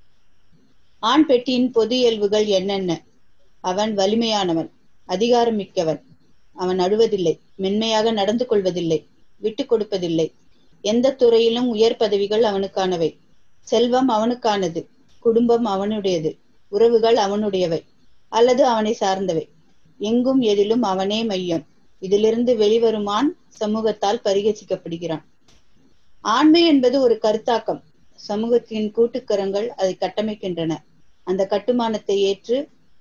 S8: ஆண் பெட்டியின் பொது இயல்புகள் என்னென்ன அவன் வலிமையானவன் அதிகாரம் மிக்கவன் அவன் அழுவதில்லை மென்மையாக நடந்து கொள்வதில்லை விட்டு கொடுப்பதில்லை எந்த துறையிலும் உயர் பதவிகள் அவனுக்கானவை செல்வம் அவனுக்கானது குடும்பம் அவனுடையது உறவுகள் அவனுடையவை அல்லது அவனை சார்ந்தவை எங்கும் எதிலும் அவனே மையம் இதிலிருந்து வெளிவருமான் சமூகத்தால் பரிகசிக்கப்படுகிறான் ஆண்மை என்பது ஒரு கருத்தாக்கம் சமூகத்தின் கூட்டுக்கரங்கள் அதை கட்டமைக்கின்றன அந்த கட்டுமானத்தை ஏற்று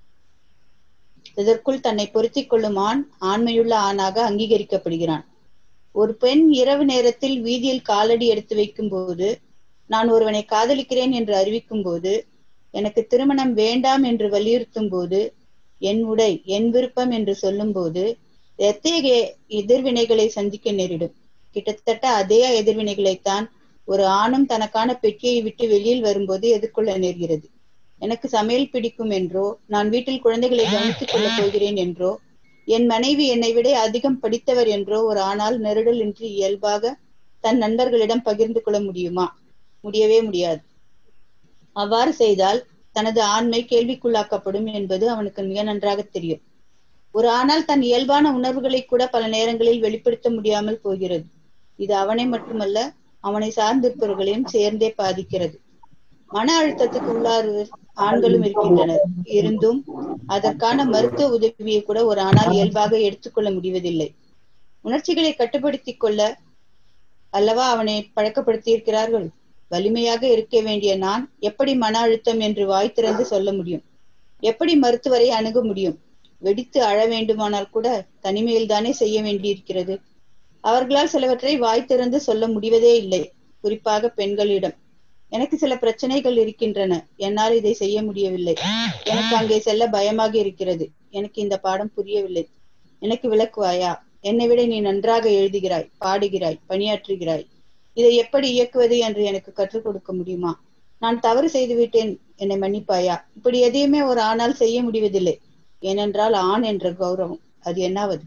S8: இதற்குள் தன்னை பொருத்திக் கொள்ளும் ஆண் ஆண்மையுள்ள ஆணாக அங்கீகரிக்கப்படுகிறான் ஒரு பெண் இரவு நேரத்தில் வீதியில் காலடி எடுத்து வைக்கும் போது நான் ஒருவனை காதலிக்கிறேன் என்று அறிவிக்கும் போது எனக்கு திருமணம் வேண்டாம் என்று வலியுறுத்தும் போது என் உடை என் விருப்பம் என்று சொல்லும் போது எத்தகைய எதிர்வினைகளை சந்திக்க நேரிடும் கிட்டத்தட்ட அதே எதிர்வினைகளைத்தான் ஒரு ஆணும் தனக்கான பெட்டியை விட்டு வெளியில் வரும்போது எதிர்கொள்ள நேர்கிறது எனக்கு சமையல் பிடிக்கும் என்றோ நான் வீட்டில் குழந்தைகளை கவனித்துக் கொள்ளப் போகிறேன் என்றோ என் மனைவி என்னை விட அதிகம் படித்தவர் என்றோ ஒரு ஆணால் நெருடல் இன்றி இயல்பாக தன் நண்பர்களிடம் பகிர்ந்து கொள்ள முடியுமா முடியவே முடியாது அவ்வாறு செய்தால் தனது ஆண்மை கேள்விக்குள்ளாக்கப்படும் என்பது அவனுக்கு மிக நன்றாக தெரியும் ஒரு ஆணால் தன் இயல்பான உணர்வுகளை கூட பல நேரங்களில் வெளிப்படுத்த முடியாமல் போகிறது இது அவனை மட்டுமல்ல அவனை சார்ந்திருப்பவர்களையும் சேர்ந்தே பாதிக்கிறது மன அழுத்தத்துக்கு உள்ளாறு ஆண்களும் இருக்கின்றனர் இருந்தும் அதற்கான மருத்துவ உதவியை கூட ஒரு ஆணால் இயல்பாக எடுத்துக்கொள்ள முடிவதில்லை உணர்ச்சிகளை கட்டுப்படுத்திக் கொள்ள அல்லவா அவனை பழக்கப்படுத்தியிருக்கிறார்கள் வலிமையாக இருக்க வேண்டிய நான் எப்படி மன அழுத்தம் என்று வாய் திறந்து சொல்ல முடியும் எப்படி மருத்துவரை அணுக முடியும் வெடித்து அழ வேண்டுமானால் கூட தனிமையில் தானே செய்ய வேண்டியிருக்கிறது அவர்களால் சிலவற்றை வாய் திறந்து சொல்ல முடிவதே இல்லை குறிப்பாக பெண்களிடம் எனக்கு சில பிரச்சனைகள் இருக்கின்றன என்னால் இதை செய்ய முடியவில்லை எனக்கு அங்கே செல்ல பயமாக இருக்கிறது எனக்கு இந்த பாடம் புரியவில்லை எனக்கு விளக்குவாயா என்னை விட நீ நன்றாக எழுதுகிறாய் பாடுகிறாய் பணியாற்றுகிறாய் இதை எப்படி இயக்குவது என்று எனக்கு கற்றுக் கொடுக்க முடியுமா நான் தவறு செய்து விட்டேன் என்னை மன்னிப்பாயா இப்படி எதையுமே ஒரு ஆணால் செய்ய முடிவதில்லை ஏனென்றால் ஆண் என்ற கௌரவம் அது என்னாவது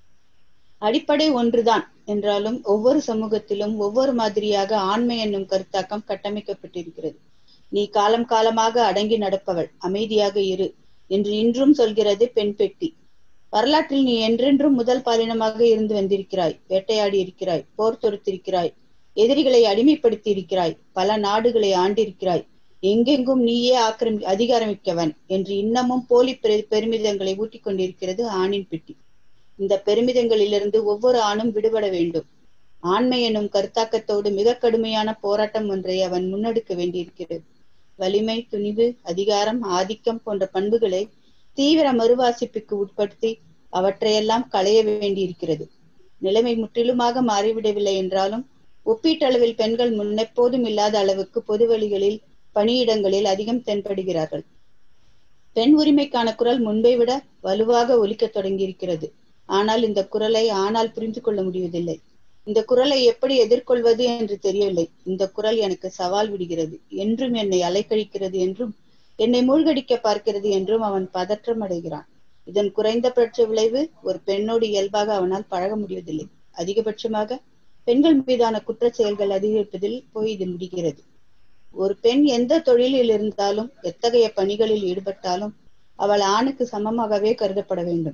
S8: அடிப்படை ஒன்றுதான் என்றாலும் ஒவ்வொரு சமூகத்திலும் ஒவ்வொரு மாதிரியாக ஆண்மை என்னும் கருத்தாக்கம் கட்டமைக்கப்பட்டிருக்கிறது நீ காலம் காலமாக அடங்கி நடப்பவள் அமைதியாக இரு என்று இன்றும் சொல்கிறது பெண் பெட்டி வரலாற்றில் நீ என்றென்றும் முதல் பாலினமாக இருந்து வந்திருக்கிறாய் வேட்டையாடி இருக்கிறாய் போர் தொடுத்திருக்கிறாய் எதிரிகளை அடிமைப்படுத்தி இருக்கிறாய் பல நாடுகளை ஆண்டிருக்கிறாய் எங்கெங்கும் நீயே ஆக்கிரமி அதிகாரமிக்கவன் என்று இன்னமும் போலி பெரு- பெருமிதங்களை ஊட்டிக் கொண்டிருக்கிறது ஆணின் பெட்டி இந்த பெருமிதங்களிலிருந்து ஒவ்வொரு ஆணும் விடுபட வேண்டும் ஆண்மை எனும் கருத்தாக்கத்தோடு மிக கடுமையான போராட்டம் ஒன்றை அவன் முன்னெடுக்க வேண்டியிருக்கிறது வலிமை துணிவு அதிகாரம் ஆதிக்கம் போன்ற பண்புகளை தீவிர மறுவாசிப்புக்கு உட்படுத்தி அவற்றையெல்லாம் களைய வேண்டியிருக்கிறது நிலைமை முற்றிலுமாக மாறிவிடவில்லை என்றாலும் ஒப்பீட்டளவில் பெண்கள் முன்னெப்போதும் இல்லாத அளவுக்கு பொது வழிகளில் பணியிடங்களில் அதிகம் தென்படுகிறார்கள் பெண் உரிமைக்கான குரல் முன்பை விட வலுவாக ஒலிக்கத் தொடங்கியிருக்கிறது ஆனால் இந்த குரலை ஆணால் புரிந்து கொள்ள முடிவதில்லை இந்த குரலை எப்படி எதிர்கொள்வது என்று தெரியவில்லை இந்த குரல் எனக்கு சவால் விடுகிறது என்றும் என்னை அலைக்கழிக்கிறது என்றும் என்னை மூழ்கடிக்க பார்க்கிறது என்றும் அவன் பதற்றம் அடைகிறான் இதன் குறைந்தபட்ச விளைவு ஒரு பெண்ணோடு இயல்பாக அவனால் பழக முடிவதில்லை அதிகபட்சமாக பெண்கள் மீதான குற்றச் செயல்கள் அதிகரிப்பதில் போய் இது முடிகிறது ஒரு பெண் எந்த தொழிலில் இருந்தாலும் எத்தகைய பணிகளில் ஈடுபட்டாலும் அவள் ஆணுக்கு சமமாகவே கருதப்பட வேண்டும்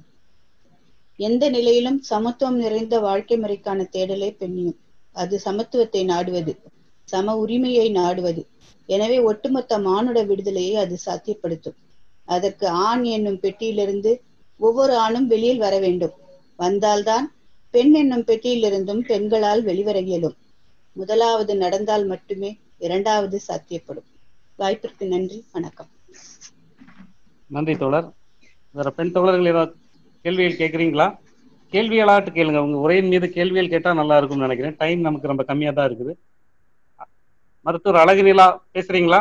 S8: எந்த நிலையிலும் சமத்துவம் நிறைந்த வாழ்க்கை முறைக்கான தேடலே பெண்ணியம் அது சமத்துவத்தை நாடுவது சம உரிமையை நாடுவது எனவே ஒட்டுமொத்த மானுட விடுதலையை அது சாத்தியப்படுத்தும் அதற்கு ஆண் என்னும் பெட்டியிலிருந்து ஒவ்வொரு ஆணும் வெளியில் வர வேண்டும் வந்தால்தான் பெண் என்னும் பெட்டியிலிருந்தும் பெண்களால் வெளிவர இயலும் முதலாவது நடந்தால் மட்டுமே இரண்டாவது சாத்தியப்படும் வாய்ப்பிற்கு நன்றி வணக்கம்
S1: நன்றி தோழர் வேற பெண் தோழர்கள் ஏதாவது கேள்விகள் கேட்குறீங்களா கேள்விகளாட்டு கேளுங்க உங்க உரையின் மீது கேள்விகள் கேட்டா நல்லா இருக்கும்னு நினைக்கிறேன் டைம் நமக்கு ரொம்ப கம்மியா தான் இருக்குது மருத்துவர் அழகு நிலா பேசுறீங்களா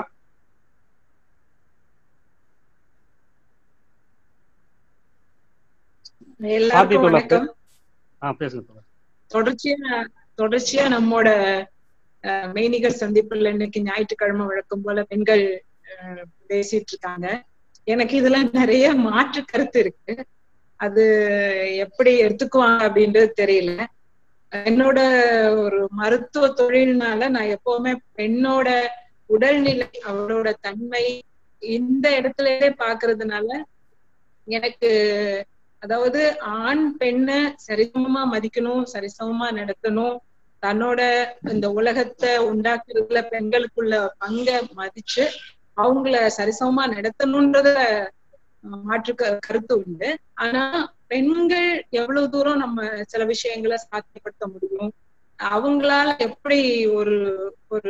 S1: சாந்தி
S9: எல்லாருக்கும்
S1: தோழர்
S9: வணக்கம்
S1: ஆ பேசுங்க தோழர்
S9: தொடர்ச்சியா தொடர்ச்சியா நம்மோட அஹ், மெய்நிகர் சந்திப்புல இன்னைக்கு ஞாயிற்றுக்கிழமை வழக்கம் போல பெண்கள் அஹ், பேசிட்டு இருக்காங்க எனக்கு இதுல நிறைய மாற்று கருத்து இருக்கு அது எப்படி எடுத்துக்குவாங்க அப்படின்றது தெரியல என்னோட ஒரு மருத்துவ தொழில்னால நான் எப்பவுமே பெண்ணோட உடல்நிலை அவளோட தன்மை இந்த இடத்துலயே பாக்குறதுனால எனக்கு அதாவது ஆண் பெண்ணை சரிசமமா மதிக்கணும் சரிசமமா நடத்தணும் தன்னோட இந்த உலகத்தை உண்டாக்குறதுல பெண்களுக்குள்ள பங்க மதிச்சு அவங்கள சரிசமமா நடத்தணும்ன்றத அஹ், மாற்று க- கருத்து உண்டு ஆனா பெண்கள் எவ்வளவு தூரம் நம்ம சில விஷயங்களை சாத்தியப்படுத்த முடியும் அவங்களால எப்படி ஒரு ஒரு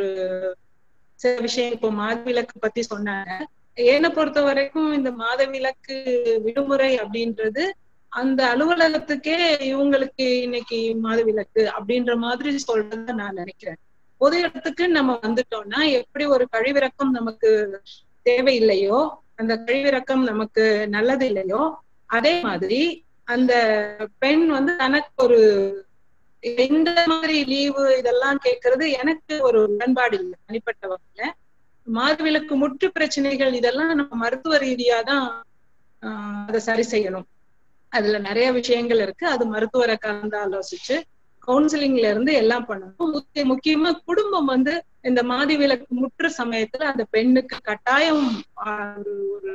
S9: சில விஷயம் இப்போ மாதவிலக்கு பத்தி சொன்னாங்க என்னை பொறுத்த வரைக்கும் இந்த மாதவிலக்கு விடுமுறை அப்படின்றது அந்த அலுவலகத்துக்கே இவங்களுக்கு இன்னைக்கு மாதவிலக்கு அப்படின்ற மாதிரி சொல்றத நான் நினைக்கிறேன் பொது இடத்துக்கு நம்ம வந்துட்டோம்னா எப்படி ஒரு கழிவிறக்கம் நமக்கு தேவையில்லையோ அந்த கழிவிறக்கம் நமக்கு நல்லது இல்லையோ அதே மாதிரி அந்த பெண் வந்து தனக்கு ஒரு இந்த மாதிரி லீவு இதெல்லாம் கேட்கறது எனக்கு ஒரு உடன்பாடு இல்லை தனிப்பட்ட வகையில மாதவிலக்கு முற்று பிரச்சனைகள் இதெல்லாம் நம்ம மருத்துவ ரீதியா தான் ஆஹ் அதை சரி செய்யணும் அதுல நிறைய விஷயங்கள் இருக்கு அது மருத்துவரை கலந்து ஆலோசிச்சு கவுன்சிலிங்ல இருந்து எல்லாம் பண்ணணும் முக்கிய- முக்கியமா குடும்பம் வந்து இந்த மாதவிலக்கு முற்று சமயத்துல அந்த பெண்ணுக்கு கட்டாயம் ஆஹ் ஒரு ஒரு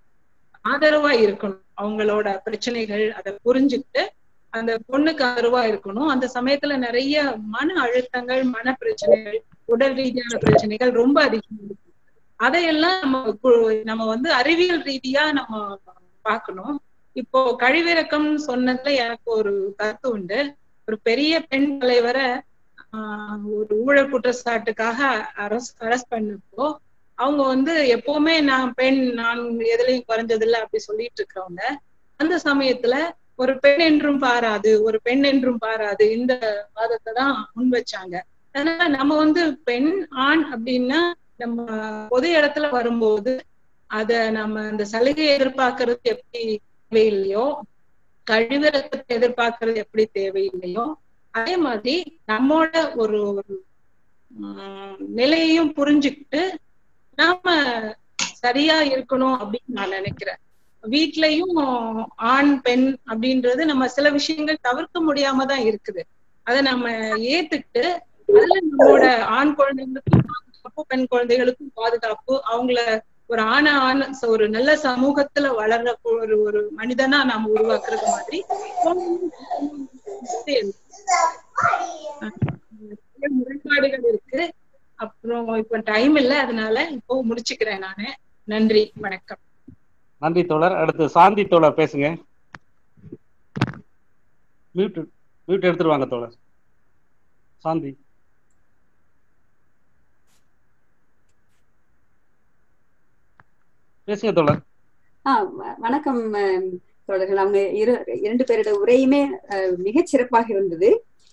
S9: ஆதரவா இருக்கணும் அவங்களோட பிரச்சனைகள் அதை புரிஞ்சுக்கிட்டு அந்த பொண்ணுக்கு ஆதரவா இருக்கணும் அந்த சமயத்துல நிறைய மன அழுத்தங்கள் மன பிரச்சனைகள் உடல் ரீதியான பிரச்சனைகள் ரொம்ப அதிகம் இருக்கு அதையெல்லாம் நம்ம கு- நம்ம வந்து அறிவியல் ரீதியா நம்ம பார்க்கணும் இப்போ கழிவிறக்கம் சொன்னதுல எனக்கு ஒரு கருத்து உண்டு ஒரு பெரிய பெண் தலைவரை ஆஹ் ஒரு ஊழல் குற்றச்சாட்டுக்காக அரெஸ்ட் அரெஸ்ட் பண்ணப்போ அவங்க வந்து எப்பவுமே நான் பெண் நான் எதுலயும் குறைஞ்சதில்லை அப்படி சொல்லிட்டு இருக்கிறவங்க அந்த சமயத்துல ஒரு பெண் என்றும் பாராது ஒரு பெண் என்றும் பாராது இந்த வாதத்தை தான் முன் வச்சாங்க அதனால நம்ம வந்து பெண் ஆண் அப்படின்னா நம்ம பொது இடத்துல வரும்போது அத நம்ம அந்த சலுகையை எதிர்பார்க்கறது எப்படி தேவையில்லையோ கழிவிறக்கத்தை எதிர்பார்க்கறது எப்படி தேவையில்லையோ அதே மாதிரி நம்மோட ஒரு ஒரு, உம், நிலையையும் புரிஞ்சுக்கிட்டு நாம சரியா இருக்கணும் அப்படின்னு நான் நினைக்கிறேன் வீட்லயும் ஆண் பெண் அப்படின்றது நம்ம சில விஷயங்கள் தவிர்க்க முடியாம தான் இருக்குது அதை நம்ம ஏத்துக்கிட்டு அதுல நம்மளோட ஆண் குழந்தைகளுக்கும் பாதுகாப்பு பெண் குழந்தைகளுக்கும் பாதுகாப்பு அவங்கள ஒரு ஆண ஆண் ஒரு நல்ல சமூகத்துல வளர்ற ஒரு ஒரு மனிதனா நாம உருவாக்குறது மாதிரி நிறைய முரண்பாடுகள் இருக்கு அப்புறம் இப்ப டைம் இல்ல அதனால இப்போ முடிச்சுக்கிறேன் நானு நன்றி வணக்கம்
S1: நன்றி தோழர் அடுத்து சாந்தி தோழர் பேசுங்க மியூட் மியூட் எடுத்துட்டு வாங்க தோழர் சாந்தி பேசுங்க தோழர்
S10: ஆ வ- வணக்கம் அஹ், தோழர்கள் அவங்க இரு இரண்டு பேரோட உரையுமே அஹ், மிகச் சிறப்பாக இருந்தது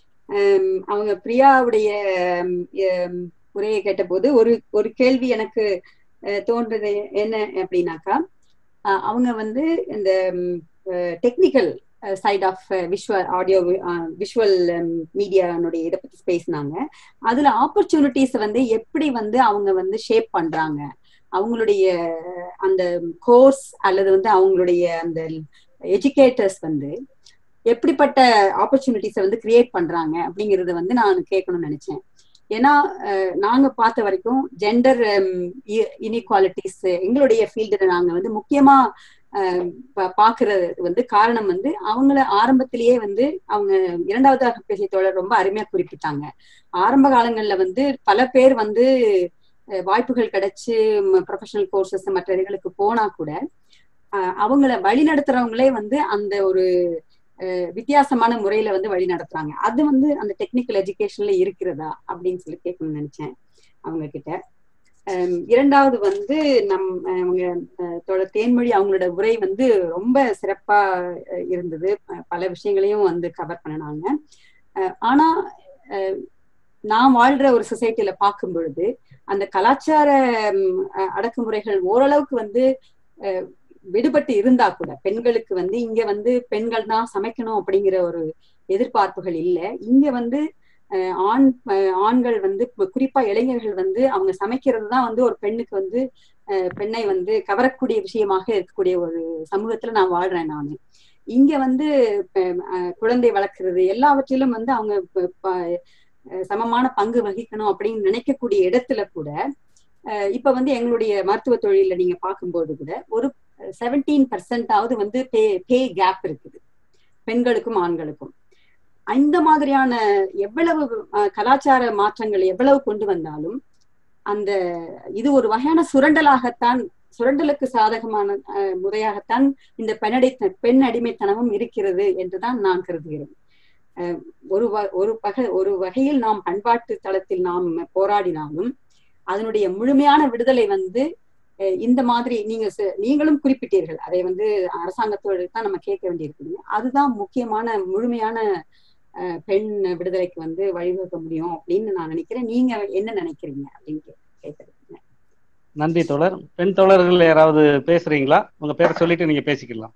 S10: அம், அவங்க பிரியாவுடைய அம், எம், உரையை கேட்டபோது ஒரு ஒரு கேள்வி எனக்கு அஹ், தோன்றது என்ன அப்படின்னாக்கா அஹ், அவங்க வந்து இந்த technical side of visual audio visual மீடியானுடைய இதை பத்தி பேசினாங்க அதுல ஆப்பர்ச்சுனிட்டிஸ் வந்து எப்படி வந்து அவங்க வந்து ஷேப் பண்றாங்க அவங்களுடைய அந்த கோர்ஸ் அல்லது வந்து அவங்களுடைய அந்த எஜுகேட்டர்ஸ் வந்து எப்படிப்பட்ட ஆப்பர்ச்சுனிட்டிஸை வந்து கிரியேட் பண்றாங்க அப்படிங்கறத வந்து நான் கேட்கணும்னு நினைச்சேன் ஏன்னா அஹ், நாங்க பார்த்த வரைக்கும் ஜெண்டர் இன்இக்வாலிட்டிஸ் எங்களுடைய ஃபீல்டில் நாங்க வந்து முக்கியமா அஹ், பா- பாக்குறது வந்து காரணம் வந்து அவங்கள ஆரம்பத்திலேயே வந்து அவங்க இரண்டாவதாக பேசிய தோழர் ரொம்ப அருமையா குறிப்பிட்டாங்க ஆரம்ப காலங்கள்ல வந்து பல பேர் வந்து அஹ், வாய்ப்புகள் கிடைச்சு ப்ரொஃபஷனல் கோர்சஸ் மற்ற இதுகளுக்கு போனா கூட அஹ், அவங்கள வழி நடத்துறவங்களே வந்து அந்த ஒரு அஹ், வித்தியாசமான முறையில வந்து வழி நடத்துறாங்க அது வந்து அந்த டெக்னிக்கல் எஜுகேஷன்ல இருக்கிறதா அப்படின்னு சொல்லி கேட்கணும்னு நினைச்சேன் அவங்க கிட்ட அஹ், இரண்டாவது வந்து நம் அஹ், அவங்க அஹ், தோழர் தேன்மொழி அவங்களோட உரை வந்து ரொம்ப சிறப்பா அஹ், இருந்தது அஹ், பல விஷயங்களையும் வந்து கவர் பண்ணினாங்க அஹ், ஆனா அஹ், நான் வாழ்ற ஒரு சொசைட்டில பார்க்கும் பொழுது அந்த கலாச்சார ம், அஹ், அடக்குமுறைகள் ஓரளவுக்கு வந்து அஹ், விடுபட்டு இருந்தா கூட பெண்களுக்கு வந்து இங்க வந்து பெண்கள் தான் சமைக்கணும் அப்படிங்கிற ஒரு எதிர்பார்ப்புகள் இல்லை இங்க வந்து அஹ், ஆண் அஹ், ஆண்கள் வந்து கு- குறிப்பா இளைஞர்கள் வந்து அவங்க சமைக்கிறது தான் வந்து ஒரு பெண்ணுக்கு வந்து அஹ், பெண்ணை வந்து கவரக்கூடிய விஷயமாக இருக்கக்கூடிய ஒரு சமூகத்துல நான் வாழ்றேன் நான் இங்க வந்து அஹ், அஹ், குழந்தை வளர்க்கறது எல்லாவற்றிலும் வந்து அவங்க ப- ப- அஹ், சமமான பங்கு வகிக்கணும் அப்படின்னு நினைக்கக்கூடிய இடத்துல கூட அஹ், இப்ப வந்து எங்களுடைய மருத்துவ தொழில நீங்க பார்க்கும்போது கூட ஒரு செவன்டீன் பர்சன்டாவது வந்து பே பே கேப் இருக்குது பெண்களுக்கும் ஆண்களுக்கும் இந்த மாதிரியான எவ்வளவு அஹ், கலாச்சார மாற்றங்கள் எவ்வளவு கொண்டு வந்தாலும் அந்த இது ஒரு வகையான சுரண்டலாகத்தான் சுரண்டலுக்கு சாதகமான அஹ், முறையாகத்தான் இந்த பெண்ணடை பெண் அடிமைத்தனமும் இருக்கிறது என்றுதான் நான் கருதுகிறேன் அஹ், ஒரு வ- ஒரு வகை ஒரு வகையில் நாம் பண்பாட்டு தளத்தில் நாம் போராடினாலும் அதனுடைய முழுமையான விடுதலை வந்து அஹ், இந்த மாதிரி நீங்க ச- நீங்களும் குறிப்பிட்டீர்கள் அதை வந்து அரசாங்கத்தோடு தான் நம்ம கேட்க வேண்டியிருக்குது அதுதான் முக்கியமான முழுமையான அஹ், பெண் விடுதலைக்கு வந்து வழிவகுக்க முடியும் அப்படின்னு நான் நினைக்கிறேன் நீங்க என்ன நினைக்கிறீங்க அப்படின்னு கே- கேட்கறதுக்கு
S1: நன்றி தோழர் பெண் தோழர்கள் யாராவது பேசுறீங்களா உங்க பேரை சொல்லிட்டு நீங்க பேசிக்கலாம்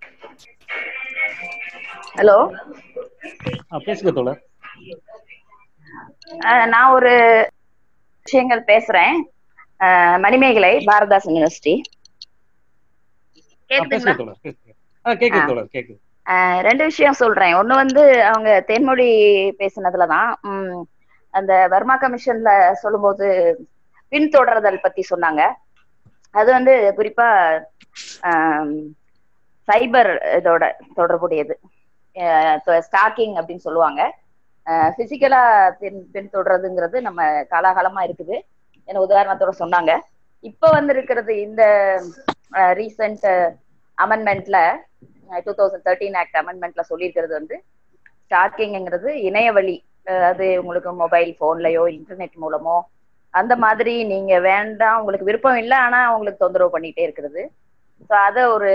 S7: ஹலோ
S1: ஆ, பேசுங்க தோழர்
S7: நான் ஒரு விஷயங்கள் பேசுறேன் அஹ், மணிமேகலை பாரதாசன் யூனிவர்சிட்டி
S1: ஆ, பேசுங்க
S7: கேக்குதுங்களா
S1: தோழர் பேசுங்க ஆ கேக்குது
S7: ஆ.
S1: தோழர் கேக்குது
S7: அஹ், ரெண்டு விஷயம் சொல்றேன் ஒண்ணு வந்து அவங்க தேன்மொழி பேசினதுலதான் உம், அந்த வர்மா கமிஷன்ல சொல்லும்போது பின்தொடர்தல் பத்தி சொன்னாங்க அது வந்து குறிப்பா சைபர் இதோட தொடர்புடையது ஸ்டாக்கிங் அப்படின்னு சொல்லுவாங்க பிசிக்கலா பின் பின்தொடர்றதுங்கிறது நம்ம காலாகாலமா இருக்குது என்ன உதாரணத்தோட சொன்னாங்க இப்ப வந்து இருக்கிறது இந்த ரீசெண்ட் அமெண்ட்மெண்ட்ல டூ தௌசண்ட் தேர்ட்டீன் ஆக்ட் அமெண்ட்மெண்ட்ல சொல்லியிருக்கிறது வந்து ஸ்டாக்கிங்கிறது இணையவழி அதாவது உங்களுக்கு மொபைல் போன்லயோ இன்டர்நெட் மூலமோ அந்த மாதிரி நீங்க வேண்டாம் உங்களுக்கு விருப்பம் இல்லை ஆனா உங்களுக்கு தொந்தரவு பண்ணிட்டே இருக்கிறது ஸோ அதை ஒரு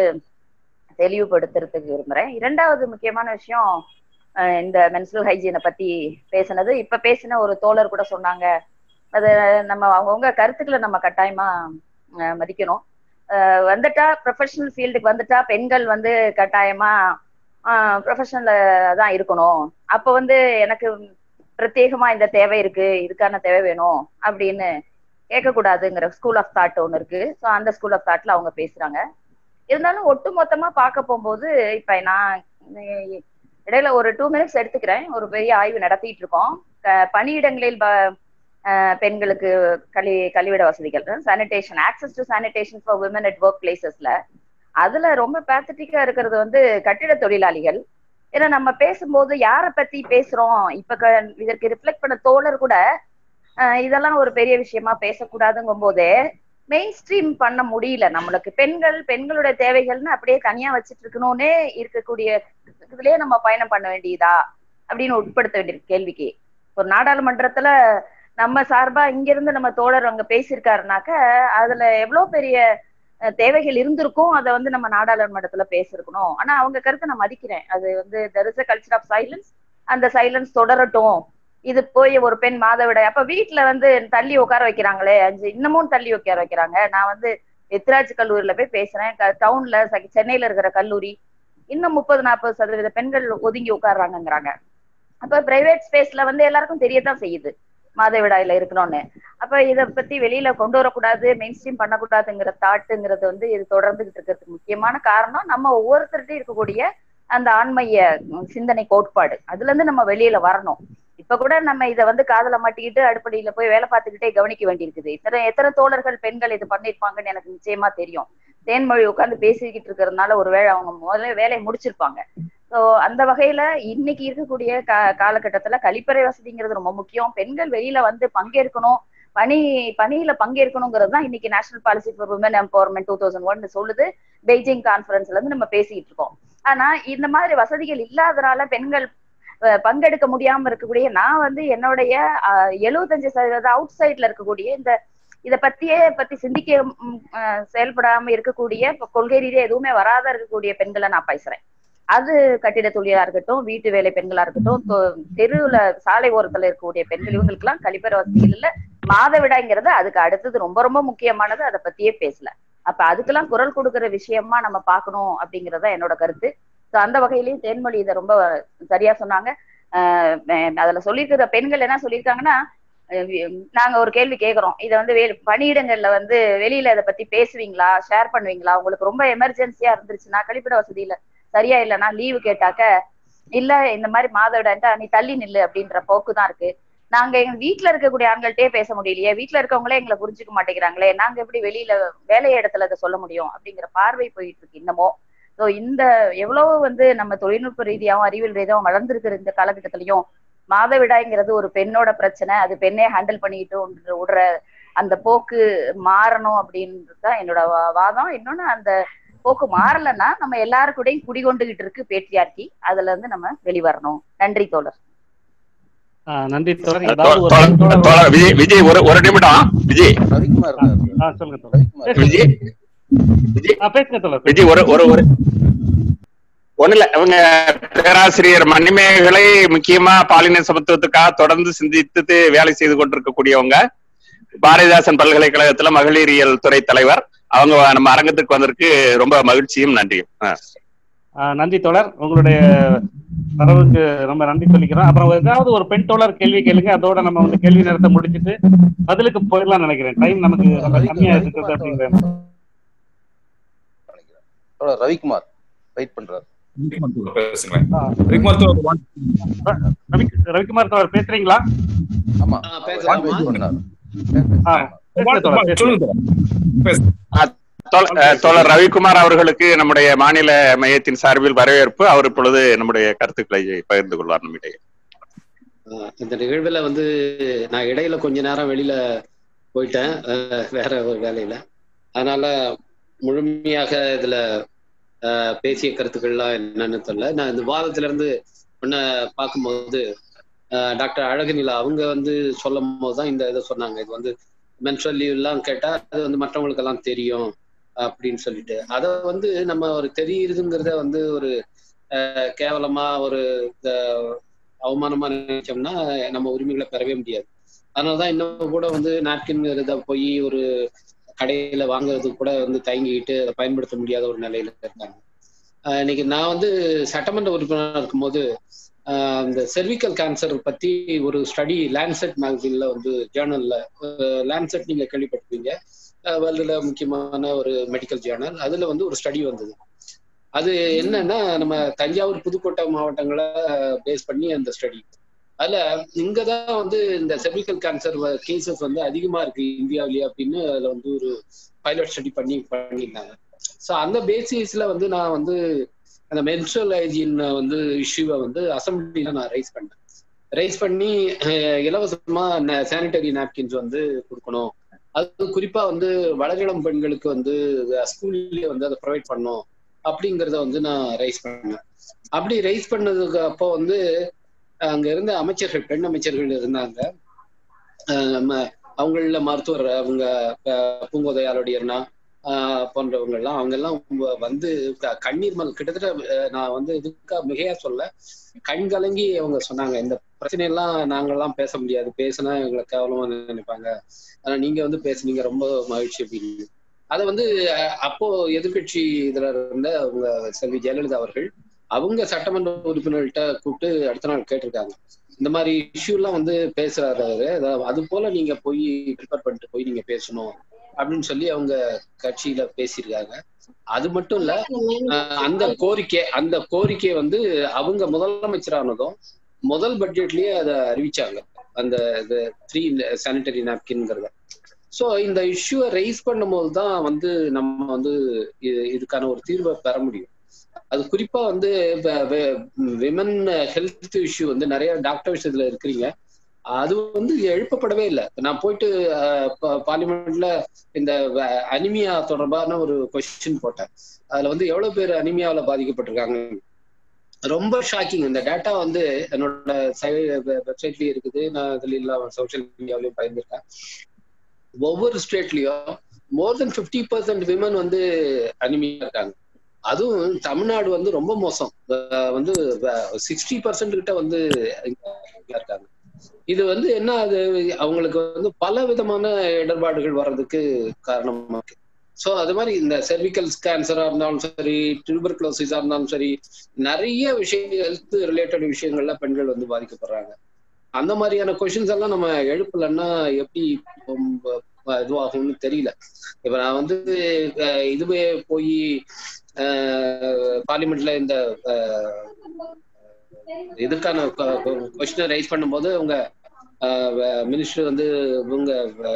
S7: தெளிவுபடுத்துறதுக்கு விரும்புறேன் இரண்டாவது முக்கியமான விஷயம் அஹ் இந்த மென்சுரல் ஹைஜீனை பத்தி பேசுனது இப்ப பேசின ஒரு தோழர் கூட சொன்னாங்க அது நம்ம அவங்கவுங்க கருத்துக்களை நம்ம கட்டாயமா அஹ் மதிக்கணும் அஹ் வந்துட்டா ப்ரொஃபஷனல் ஃபீல்டுக்கு வந்துட்டா பெண்கள் வந்து கட்டாயமா ப்ரொஃபஷனல்ல தான் இருக்கணும் அப்ப வந்து எனக்கு பிரத்யேகமா இந்த தேவை இருக்கு இதுக்கான தேவை வேணும் அப்படின்னு கேட்கக்கூடாதுங்கிற ஸ்கூல் ஆஃப் தாட் ஒன்று இருக்கு ஸோ அந்த ஸ்கூல் ஆஃப் தாட்ல அவங்க பேசுறாங்க இருந்தாலும் ஒட்டு மொத்தமா பார்க்க போகும்போது இப்ப நான் அஹ் இடையில ஒரு டூ மினிட்ஸ் எடுத்துக்கிறேன் ஒரு பெரிய ஆய்வு நடத்திட்டு இருக்கோம் க- பணியிடங்களில் ப- அஹ் பெண்களுக்கு கழி கழிவிட வசதிகள் sanitation access to sanitation for women at work பிளேசஸ்ல அதுல ரொம்ப பேத்தட்டிக்கா இருக்கிறது வந்து கட்டிட தொழிலாளிகள் ஏன்னா நம்ம பேசும்போது யாரை பத்தி பேசுறோம் இப்ப க- இதற்கு ரிஃப்ளெக்ட் பண்ண தோழர் கூட அஹ் இதெல்லாம் ஒரு பெரிய விஷயமா பேசக்கூடாதுங்கும் போதே மெயின் ஸ்ட்ரீம் பண்ண முடியல நம்மளுக்கு பெண்கள் பெண்களுடைய தேவைகள்னு அப்படியே தனியா வச்சுட்டு இருக்கணும்னே இருக்கக்கூடிய இதுலயே நம்ம பயணம் பண்ண வேண்டியதா அப்படின்னு உட்படுத்த வேண்டிய கேள்விக்கு ஒரு நாடாளுமன்றத்துல நம்ம சார்பா இங்க இருந்து நம்ம தோழர் அங்க பேசியிருக்காருனாக்க அதுல எவ்வளவு பெரிய அஹ், தேவைகள் இருந்திருக்கும் அதை வந்து நம்ம நாடாளுமன்றத்துல பேசியிருக்கணும் ஆனா அவங்க கருத்தை நான் மதிக்கிறேன் அது வந்து there is a culture of silence அந்த சைலன்ஸ் தொடரட்டும் இது போய் ஒரு பெண் மாதவிடாய் அப்ப வீட்டுல வந்து தள்ளி உட்கார வைக்கிறாங்களே அஞ்சு இன்னமும் தள்ளி உட்கார வைக்கிறாங்க நான் வந்து எத்ராஜ் கல்லூரியில போய் பேசுறேன் டவுன்ல சென்னையில இருக்கிற கல்லூரி இன்னும் முப்பது நாற்பது சதவீத பெண்கள் ஒதுங்கி உட்கார்றாங்கங்கிறாங்க அப்ப பிரைவேட் ஸ்பேஸ்ல வந்து எல்லாருக்கும் தெரியத்தான் செய்யுது மாதவிடாயில இருக்கணும்னு அப்ப இத பத்தி வெளியில கொண்டு வரக்கூடாது மெயின் ஸ்ட்ரீம் பண்ணக்கூடாதுங்கிற தாட்டுங்கிறது வந்து இது தொடர்ந்துகிட்டு இருக்கிறதுக்கு முக்கியமான காரணம் நம்ம ஒவ்வொருத்தர்கிட்டையும் இருக்கக்கூடிய அந்த ஆண்மைய உம், சிந்தனை கோட்பாடு அதுல இருந்து நம்ம வெளியில வரணும் இப்ப கூட நம்ம இதை வந்து காதுல மாட்டிக்கிட்டு அடுப்படியில போய் வேலை பார்த்துக்கிட்டே கவனிக்க வேண்டியிருக்குது இத்தனை எத்தனை தோழர்கள் பெண்கள் இது பண்ணிருப்பாங்கன்னு எனக்கு நிச்சயமா தெரியும் தேன்மொழி உட்கார்ந்து பேசிக்கிட்டு இருக்கிறதுனால ஒருவேளை அவங்க முதல்ல வேலையை முடிச்சிருப்பாங்க ஸோ அந்த வகையில இன்னைக்கு இருக்கக்கூடிய கா காலகட்டத்துல கழிப்பறை வசதிங்கிறது ரொம்ப முக்கியம் பெண்கள் வெளியில வந்து பங்கேற்கணும் பணி பணியில பங்கேற்கணுங்கிறது தான் இன்னைக்கு national policy for women empowerment two thousand one சொல்லுது பெய்ஜிங் கான்ஃபரன்ஸ்ல இருந்து நம்ம பேசிக்கிட்டு இருக்கோம் ஆனா இந்த மாதிரி வசதிகள் இல்லாதனால பெண்கள் அஹ், பங்கெடுக்க முடியாம இருக்கக்கூடிய நான் வந்து என்னுடைய எழுபத்தஞ்சு சதவீதம் அவுட் சைட்ல இருக்கக்கூடிய இந்த இத பத்தியே பத்தி சிந்திக்க ம், அஹ், செயல்படாம இருக்கக்கூடிய இப்ப கொள்கை ரீதியா எதுவுமே வராத இருக்கக்கூடிய பெண்களை நான் பேசுறேன் அது கட்டிட தொழிலா இருக்கட்டும் வீட்டு வேலை பெண்களா இருக்கட்டும் தொ- தெருவுல சாலை ஓரத்துல இருக்கக்கூடிய பெண்கள் இவங்களுக்கு எல்லாம் கழிப்பறை வசதிகள் இல்ல மாதவிடாய்ங்கிறது அதுக்கு அடுத்தது ரொம்ப ரொம்ப முக்கியமானது அதை பத்தியே பேசல அப்ப அதுக்கெல்லாம் குரல் கொடுக்கிற விஷயமா நம்ம பார்க்கணும் அப்படிங்கறத என்னோட கருத்து ஸோ அந்த வகையிலயும் தேன்மொழி இதை ரொம்ப சரியா சொன்னாங்க ஆஹ் அஹ் அதுல சொல்லியிருக்கிற பெண்கள் என்ன சொல்லியிருக்காங்கன்னா அஹ் வி- நாங்க ஒரு கேள்வி கேக்குறோம் இதை வந்து வே பணியிடங்கள்ல வந்து வெளியில இதை பத்தி பேசுவீங்களா ஷேர் பண்ணுவீங்களா உங்களுக்கு ரொம்ப எமர்ஜென்சியா இருந்துச்சுன்னா கழிப்பிட வசதி இல்ல சரியா இல்லைன்னா லீவு கேட்டாக்க இல்ல இந்த மாதிரி மாதவிடான்ட்டா நீ தள்ளி நில்லு அப்படின்ற போக்கு தான் இருக்கு நாங்க எங்க வீட்ல இருக்கக்கூடிய ஆண்கள்ட்டே பேச முடியலையே வீட்ல இருக்கவங்களே எங்களை புரிஞ்சுக்க மாட்டேங்கிறாங்களே நாங்க எப்படி வெளியில வேலை இடத்துல அதை சொல்ல முடியும் அப்படிங்கிற பார்வை போயிட்டு இருக்கு இன்னமும் ஸோ இந்த எவ்வளவு வந்து நம்ம தொழில்நுட்ப ரீதியாவும் அறிவியல் ரீதியாவும் வளர்ந்துருக்கிற இந்த காலகட்டத்திலையும் மாதவிடாய்ங்கிறது ஒரு பெண்ணோட பிரச்சனை அது பெண்ணே ஹேண்டில் பண்ணிட்டு விடுற- விடுற அந்த போக்கு மாறணும் அப்படின்றது தான் என்னோட வா- வாதம் இன்னொன்னு அந்த போக்கு மாறலைன்னா நம்ம எல்லாரு கூடயும் குடிகொண்டுகிட்டு இருக்கு பேட்ரியார்கி அதுல இருந்து நம்ம வெளிவரணும் நன்றி தோழர்
S1: ஆஹ் நன்றி தோழர்
S11: தோ-
S1: ஏதாவது ஒரு
S11: தோழர்
S1: தோழர்
S11: தோழர் விஜய் விஜய் ஒரு ஒரு நிமிடம் விஜய்
S12: ரவிக்குமார்
S1: ஆ சொல்லுங்க தோழர் பேசுங்க
S11: விஜய் விஜய்
S1: ஆ பேசுங்க தோழர்
S11: விஜய் ஒரு ஒரு ஒரு ஒண்ணு இல்ல இவங்க பேராசிரியர் மணிமேகலை முக்கியமா பாலின சமத்துவத்துக்காக தொடர்ந்து சிந்தித்து வேலை செய்து கொண்டிருக்கக்கூடியவங்க பாரதிதாசன் பல்கலைக்கழகத்துல மகளிரியல் துறை தலைவர் அவங்க நம்ம அரங்கத்துக்கு வந்ததற்கு ரொம்ப மகிழ்ச்சியும் நன்றியும் ஆ.
S1: ஆஹ் நன்றி தோழர் உங்களுடைய தரவுக்கு ரொம்ப நன்றி சொல்லிக்கிறோம் அப்புறம் ஏதாவது ஒரு பெண் தோழர் கேள்வி கேளுங்க அதோட நம்ம வந்து கேள்வி நேரத்தை முடிச்சிட்டு பதிலுக்கு போயிடலாம் நினைக்கிறேன் டைம் நமக்கு ரொம்ப கம்மியா இருக்குது அப்படிங்கிற
S12: தோழர் ரவிக்குமார் வெயிட் பண்றாரு
S13: பேசுங்களேன்
S1: ஆ.
S13: ரவிக்குமார் தோழர் one-
S1: ரவி ரவிக்குமார் தோழர் பேசுறீங்களா
S12: ஆமா
S14: ஆ,
S12: அவர்
S14: பேசலாமா?
S12: வெயிட் பண்ணாரு
S1: ஆ, பேசுங்க தோழர்
S13: one-
S1: பேசுங்க
S13: சொல்லுங்க தோழர். பேசு.
S11: ஆ, தோழ- அஹ், தோழர் ரவிக்குமார் அவர்களுக்கு நம்முடைய மாநில மையத்தின் சார்பில் வரவேற்பு அவர் இப்பொழுது நம்முடைய கருத்துக்களை பகிர்ந்து கொள்வார் நம்மிடையே
S14: ஆஹ் இந்த நிகழ்வுல வந்து நான் இடையில கொஞ்ச நேரம் வெளியில போயிட்டேன் ஆஹ் வேற ஒரு வேலையில அதனால முழுமையாக இதுல ஆஹ் பேசிய கருத்துக்கள்லாம் என்னன்னு தெரியல நான் இந்த வாதத்துல இருந்து முன்ன பார்க்கும்போது அஹ் டாக்டர் அழகுநிலா அவங்க வந்து சொல்லும் போது தான் இந்த இதை சொன்னாங்க இது வந்து மென்சுரல் லீவ் எல்லாம் கேட்டா அது வந்து மற்றவங்களுக்கு எல்லாம் தெரியும் அப்படின்னு சொல்லிட்டு அதை வந்து நம்ம ஒரு தெரியுதுங்கிறத வந்து ஒரு அஹ், கேவலமா ஒரு அஹ், அவமானமா நினைச்சோம்னா நம்ம உரிமைகளை பெறவே முடியாது அதனாலதான் இன்னும் கூட வந்து நாப்கின்ங்கிறத போய் ஒரு கடையில வாங்குறதுக்கு கூட வந்து தயங்கிக்கிட்டு அதை பயன்படுத்த முடியாத ஒரு நிலையில இருக்காங்க ஆஹ் இன்னைக்கு நான் வந்து சட்டமன்ற உறுப்பினராக இருக்கும்போது ஆஹ் இந்த செர்விக்கல் கேன்சர் பத்தி ஒரு ஸ்டடி லேண்ட்செட் மேகசின்ல வந்து ஜேர்னல்ல லேண்ட்செட் நீங்க கேள்விப்பட்டிருப்பீங்க வேர்ல்டுல முக்கியமான ஒரு மெடிக்கல் ஜேர்னல் அதுல வந்து ஒரு ஸ்டடி வந்தது அது என்னன்னா நம்ம தஞ்சாவூர் புதுக்கோட்டை மாவட்டங்களை பேஸ் பண்ணி அந்த ஸ்டடி அதுல இங்கதான் வந்து இந்த செர்விக்கல் கேன்சர் கேசஸ் வந்து அதிகமா இருக்கு இந்தியாவிலேயே அப்படின்னு அதுல வந்து ஒரு பைலட் ஸ்டடி பண்ணி பண்ணியிருந்தாங்க ஸோ அந்த பேசிஸ்ல வந்து நான் வந்து அந்த மென்சுரல் ஹைஜீன் வந்து இஷ்யூவை வந்து அசம்பிளில நான் ரைஸ் பண்ணேன் ரைஸ் பண்ணி அஹ், இலவசமா சானிட்டரி நாப்கின்ஸ் வந்து கொடுக்கணும் அது குறிப்பா வந்து வளரிளம் பெண்களுக்கு வந்து ஸ்கூல்லயே வந்து அதை ப்ரொவைட் பண்ணணும் அப்படிங்கிறத வந்து நான் ரைஸ் பண்ணேன் அப்படி ரைஸ் பண்ணதுக்கு அப்போ வந்து அங்க இருந்த அமைச்சர்கள் பெண் அமைச்சர்கள் இருந்தாங்க அஹ் நம்ம அவங்கள மருத்துவர் அவங்க அஹ் பூங்கோதையாளுடையர்னா ஆஹ் போன்றவங்க எல்லாம் அவங்க எல்லாம் வ- வந்து க- கண்ணீர் மல் கிட்டத்தட்ட அஹ் நான் வந்து இதுக்கா மிகையா சொல்ல கண் கலங்கி அவங்க சொன்னாங்க இந்த பிரச்சனையெல்லாம் நாங்கெல்லாம் பேச முடியாது பேசினா எங்களை கேவலமா நினைப்பாங்க ஆனா நீங்க வந்து பேசுனீங்க ரொம்ப மகிழ்ச்சி அப்படின்னு அதை வந்து அஹ், அப்போ எதிர்க்கட்சி இதுல இருந்த அவங்க செல்வி ஜெயலலிதா அவர்கள் அவங்க சட்டமன்ற உறுப்பினர்கள்ட்ட கூப்பிட்டு அடுத்த நாள் கேட்டிருக்காங்க இந்த மாதிரி இஷ்யூ எல்லாம் வந்து பேசுறாரு அவரு அதாவது அது போல நீங்க போய் ப்ரிப்பேர் பண்ணிட்டு போய் நீங்க பேசணும் அப்படின்னு சொல்லி அவங்க கட்சியில பேசியிருக்காங்க அது மட்டும் இல்ல அஹ், அந்த கோரிக்கை அந்த கோரிக்கையை வந்து அவங்க முதலமைச்சரானதும் முதல் பட்ஜெட்லயே அதை அறிவிச்சாங்க அந்த த்ரீ சானிட்டரி நாப்கின்ங்கிறத ஸோ இந்த இஷ்யூவை ரைஸ் பண்ணும்போது தான் வந்து நம்ம வந்து இது- இதுக்கான ஒரு தீர்வை பெற முடியும் அது குறிப்பா வந்து விமன் ஹெல்த் இஷ்யூ வந்து நிறைய டாக்டர்ஸ் இதுல இருக்கிறீங்க அது வந்து எழுப்பப்படவே இல்லை நான் போயிட்டு பார்லிமெண்ட்ல இந்த அனிமியா தொடர்பான ஒரு கொஸ்டின் போட்டேன் அதுல வந்து எவ்வளவு பேர் அனிமியாவில் பாதிக்கப்பட்டிருக்காங்க ரொம்ப ஷாக்கிங் இந்த டேட்டா வந்து என்னோட வெப்சைட்லயும் இருக்குது நான் இதுல இல்லாம சோஷியல் மீடியாவிலயும் பயந்துருக்கேன் ஒவ்வொரு ஸ்டேட்லயும் more then fifty percent women வந்து அனிமியா இருக்காங்க அதுவும் தமிழ்நாடு வந்து ரொம்ப மோசம் அஹ் வந்து சிக்ஸ்டி பர்சன்ட் கிட்ட வந்து இங்க இருக்காங்க இது வந்து என்ன அது அவங்களுக்கு வந்து பல விதமான இடர்பாடுகள் வர்றதுக்கு காரணமா இருக்கு ஸோ அது மாதிரி இந்த செர்விக்கல் கேன்சரா இருந்தாலும் சரி டியூபர்குலோசிஸா இருந்தாலும் சரி நிறைய விஷயங்கள் ஹெல்த் ரிலேட்டட் விஷயங்கள்ல பெண்கள் வந்து பாதிக்கப்படுறாங்க அந்த மாதிரியான கொஷின்ஸ் எல்லாம் நம்ம எழுப்பலன்னா எப்படி ரொம்ப இதுவாகும்னு தெரியல இப்ப நான் வந்து அஹ், இதுவே போய் பார்லிமெண்ட்ல இந்த அஹ், இதுக்கான கொஸ்டினை ரைஸ் பண்ணும்போது அவங்க மினிஸ்டர் வந்து இவங்க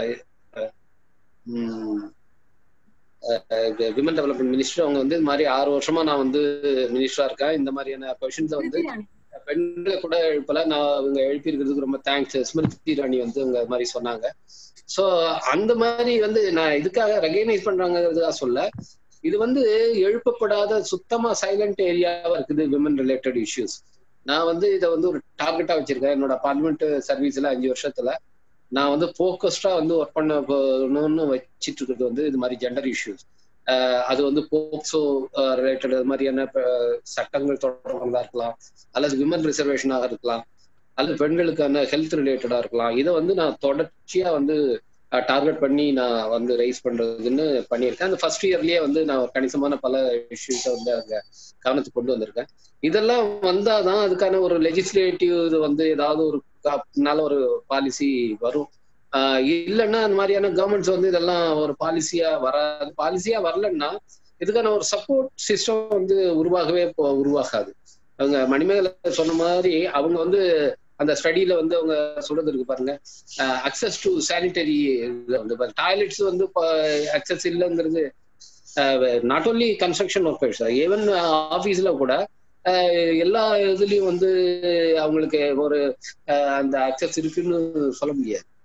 S14: விமன் டெவலப்மெண்ட் மினிஸ்டர் அவங்க வந்து இது மாதிரி ஆறு வருஷமா நான் வந்து மினிஸ்டரா இருக்கேன் இந்த மாதிரியான கொஸ்டின்ஸை வந்து பெண்களை கூட எழுப்பல நான் அவங்க எழுப்பியிருக்கிறதுக்கு ரொம்ப தேங்க்ஸ் ஸ்மிருதி இராணி வந்து அவங்க அது மாதிரி சொன்னாங்க ஸோ அந்த மாதிரி வந்து நான் இதுக்காக ரெகனைஸ் பண்றாங்கிறதுக்காக சொல்ல இது வந்து எழுப்பப்படாத சுத்தமா சைலண்ட் ஏரியாவா இருக்குது விமன் ரிலேட்டட் இஷ்யூஸ் நான் வந்து இதை வந்து ஒரு டார்கெட்டா வச்சிருக்கேன் என்னோட பார்லிமெண்ட் சர்வீஸ்ல அஞ்சு வருஷத்துல நான் வந்து ஃபோக்கஸ்டா வந்து ஒர்க் பண்ணணும்னு வச்சிட்டு இருக்கிறது வந்து இது மாதிரி ஜெண்டர் இஷ்யூஸ் அது வந்து போக்சோ ரிலேட்டட் அது மாதிரியான அஹ், சட்டங்கள் தொடர்பானதா இருக்கலாம் அல்லது விமன் ரிசர்வேஷனாக இருக்கலாம் அல்லது பெண்களுக்கான ஹெல்த் ரிலேட்டடா இருக்கலாம் இதை வந்து நான் தொடர்ச்சியா வந்து டார்கெட் பண்ணி நான் வந்து ரைஸ் பண்றதுன்னு பண்ணியிருக்கேன் அந்த ஃபர்ஸ்ட் இயர்லயே வந்து நான் கணிசமான பல இஷ்யூஸை வந்து அங்க கவனத்துக்கு கொண்டு வந்திருக்கேன் இதெல்லாம் வந்தாதான் அதுக்கான ஒரு லெஜிஸ்லேட்டிவ் இது வந்து ஏதாவது ஒரு கா- நல்ல ஒரு பாலிசி வரும் ஆஹ் இல்லைன்னா அந்த மாதிரியான கவர்மெண்ட்ஸ் வந்து இதெல்லாம் ஒரு பாலிசியா வராது பாலிசியா வரலன்னா இதுக்கான ஒரு சப்போர்ட் சிஸ்டம் வந்து உருவாகவே இப்போ உருவாகாது அவங்க மணிமேகலை சொன்ன மாதிரி அவங்க வந்து அந்த ஸ்டடியில வந்து அவங்க சொல்றது இருக்கு பாருங்க அக்சஸ் டு சானிட்டரி வந்து டாய்லெட்ஸ் வந்து அக்சஸ் இல்லைங்கிறது not only construction workers even ஆபீஸ்ல கூட அஹ், எல்லா இதுலயும் வந்து அவங்களுக்கு ஒரு அஹ், அந்த அக்சஸ் இருக்குன்னு சொல்ல முடியாது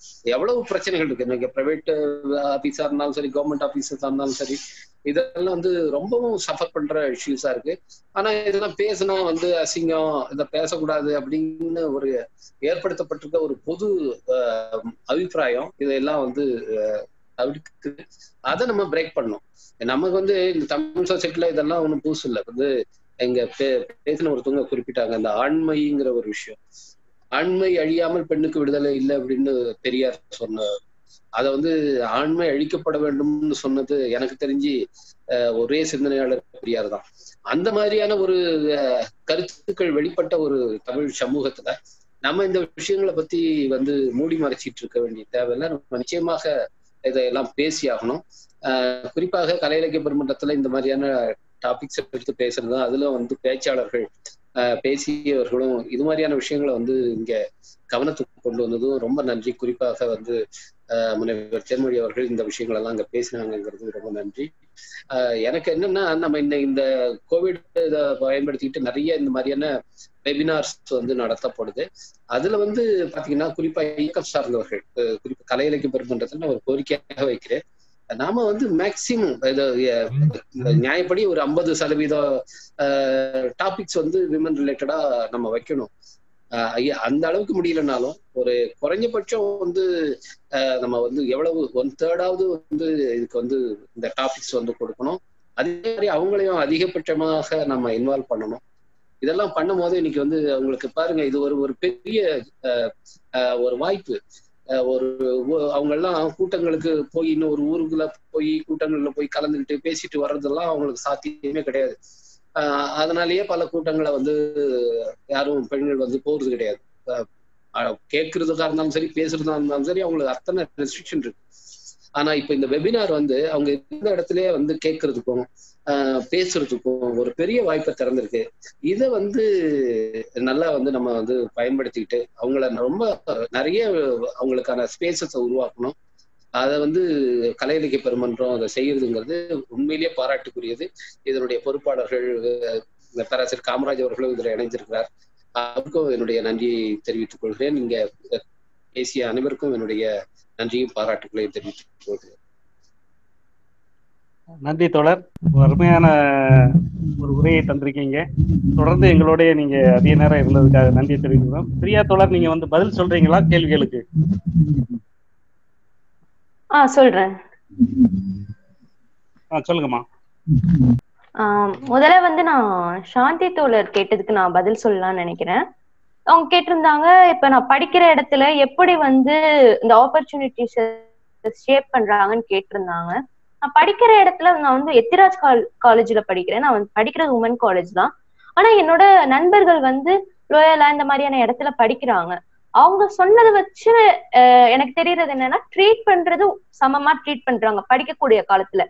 S14: எவ்வளவு பிரச்சனைகள் இருக்கு இன்னைக்கு பிரைவேட் ஆபீஸா இருந்தாலும் சரி கவர்மெண்ட் ஆபீஸஸா இருந்தாலும் சரி இதெல்லாம் வந்து ரொம்பவும் சஃபர் பண்ற இஷ்யூஸா இருக்கு ஆனா இதெல்லாம் பேசினா வந்து அசிங்கம் இதை பேசக்கூடாது அப்படின்னு ஒரு ஏற்படுத்தப்பட்டிருக்க ஒரு பொது அஹ், அபிப்பிராயம் இதெல்லாம் வந்து அஹ், தவிர்க்குது அதை நம்ம பிரேக் பண்ணணும் நமக்கு வந்து இந்த தமிழ் சொசைட்டில இதெல்லாம் ஒண்ணும் புதுசு இல்லை வந்து எங்க பே- பேசின ஒருத்தவங்க குறிப்பிட்டாங்க அந்த ஆண்மைங்கிற ஒரு விஷயம் ஆண்மை அழியாமல் பெண்ணுக்கு விடுதலை இல்லை அப்படின்னு பெரியார் சொன்னார் அதை வந்து ஆண்மை அழிக்கப்பட வேண்டும்னு சொன்னது எனக்கு தெரிஞ்சு அஹ், ஒரே சிந்தனையாளர் பெரியார் தான் அந்த மாதிரியான ஒரு அஹ், கருத்துக்கள் வெளிப்பட்ட ஒரு தமிழ் சமூகத்துல நம்ம இந்த விஷயங்களை பத்தி வந்து மூடி மறைச்சிட்டு இருக்க வேண்டிய தேவையில்லை நம்ம நிச்சயமாக இதையெல்லாம் பேசி ஆகணும் ஆஹ் குறிப்பாக கலை இலக்கிய பெருமன்றத்துல இந்த மாதிரியான டாபிக்ஸ் எடுத்து பேசுறது அதுல வந்து பேச்சாளர்கள் ஆஹ் பேசியவர்களும் இது மாதிரியான விஷயங்களை வந்து இங்க கவனத்துக்கு கொண்டு வந்ததும் ரொம்ப நன்றி குறிப்பாக வந்து ஆஹ் முனைவர் தேன்மொழி அவர்கள் இந்த விஷயங்கள் எல்லாம் அங்க பேசினாங்கிறது ரொம்ப நன்றி ஆஹ் எனக்கு என்னன்னா நம்ம இந்த இந்த கோவிட் இதை பயன்படுத்திக்கிட்டு நிறைய இந்த மாதிரியான வெபினார்ஸ் வந்து நடத்தப்படுது அதுல வந்து பாத்தீங்கன்னா குறிப்பா இயக்கம் சார்ந்தவர்கள் அஹ் குறிப்பா கலை இலக்கிய பெருமன்றத்துல நான் ஒரு கோரிக்கையாக வைக்கிறேன் நாம வந்து மேக்சிமம் இந்த நியாயப்படி ஒரு ஐம்பது சதவீத டாபிக்ஸ் வந்து விமன் ரிலேட்டடா நம்ம வைக்கணும் ஆஹ் ஐயா, அந்த அளவுக்கு முடியலனாலும் ஒரு குறைஞ்சபட்சம் வந்து ஆஹ் நம்ம வந்து எவ்வளவு ஒன் தேர்டாவது வந்து இதுக்கு வந்து இந்த டாபிக்ஸ் வந்து கொடுக்கணும் அதே மாதிரி அவங்களையும் அதிகபட்சமாக நம்ம இன்வால்வ் பண்ணணும் இதெல்லாம் பண்ணும்போது இன்னைக்கு வந்து அவங்களுக்கு பாருங்க இது ஒரு ஒரு பெரிய ஆஹ் ஆஹ் ஒரு வாய்ப்பு ஆஹ் ஒரு அவங்க எல்லாம் கூட்டங்களுக்கு போய் இன்னும் ஒரு ஊருக்குள்ள போய் கூட்டங்கள்ல போய் கலந்துக்கிட்டு பேசிட்டு வர்றதெல்லாம் அவங்களுக்கு சாத்தியமே கிடையாது ஆஹ் அதனாலேயே பல கூட்டங்களை வந்து யாரும் பெண்கள் வந்து போறது கிடையாது ஆஹ் ஆஹ் கேட்கறதுக்கா இருந்தாலும் சரி பேசுறதா இருந்தாலும் சரி அவங்களுக்கு அத்தனை ரெஸ்ட்ரிக்ஷன் இருக்கு ஆனா இப்ப இந்த வெபினார் வந்து அவங்க இருந்த இடத்துலயே வந்து கேட்கறதுக்கும் ஆஹ் பேசுறதுக்கும் ஒரு பெரிய வாய்ப்பை திறந்திருக்கு இதை வந்து நல்லா வந்து நம்ம வந்து பயன்படுத்திக்கிட்டு அவங்கள ரொம்ப நிறைய அவங்களுக்கான ஸ்பேசஸை உருவாக்கணும் அதை வந்து கலை இலக்கிய பெருமன்றம் அதை செய்யறதுங்கிறது உண்மையிலேயே பாராட்டுக்குரியது இதனுடைய பொறுப்பாளர்கள் அஹ், இந்த பேராசிரியர் காமராஜ் அவர்களும் இதில் இணைந்திருக்கிறார் அவருக்கும் என்னுடைய நன்றியை தெரிவித்துக் கொள்கிறேன் நீங்க அஹ், பேசிய அனைவருக்கும் என்னுடைய நன்றியும் பாராட்டுகளையும் தெரிவித்துக் கொள்கிறேன்
S1: நன்றி தோழர் ஒரு அருமையான ஒரு உரையை தந்திருக்கீங்க தொடர்ந்து எங்களோடய நீங்க அதிக நேரம் இருந்ததுக்காக நன்றி தெரிவிக்கிறோம் பிரியா தோழர் நீங்க வந்து பதில் சொல்றீங்களா கேள்விகளுக்கு
S3: ஆ சொல்றேன்
S1: ஆ சொல்லுங்கம்மா
S3: ஆம், முதல்ல வந்து நான் சாந்தி தோழர் கேட்டதுக்கு நான் பதில் சொல்லலாம்னு நினைக்கிறேன் அவங்க கேட்டிருந்தாங்க இப்ப நான் படிக்கிற இடத்துல எப்படி வந்து இந்த ஆப்பர்ச்சுனிட்டிஸ் ஷேப் பண்றாங்கன்னு கேட்டிருந்தாங்க நான் படிக்கிற இடத்துல நான் வந்து எத்திராஜ் கால் காலேஜ்ல படிக்கிறேன் நான் வந்து படிக்கிறது உமன் காலேஜ் தான் ஆனா என்னோட நண்பர்கள் வந்து லோயலா இந்த மாதிரியான இடத்துல படிக்கிறாங்க அவங்க சொன்னதை வச்சு அஹ், எனக்கு தெரியறது என்னன்னா ட்ரீட் பண்றது சமமா ட்ரீட் பண்றாங்க படிக்கக்கூடிய காலத்துல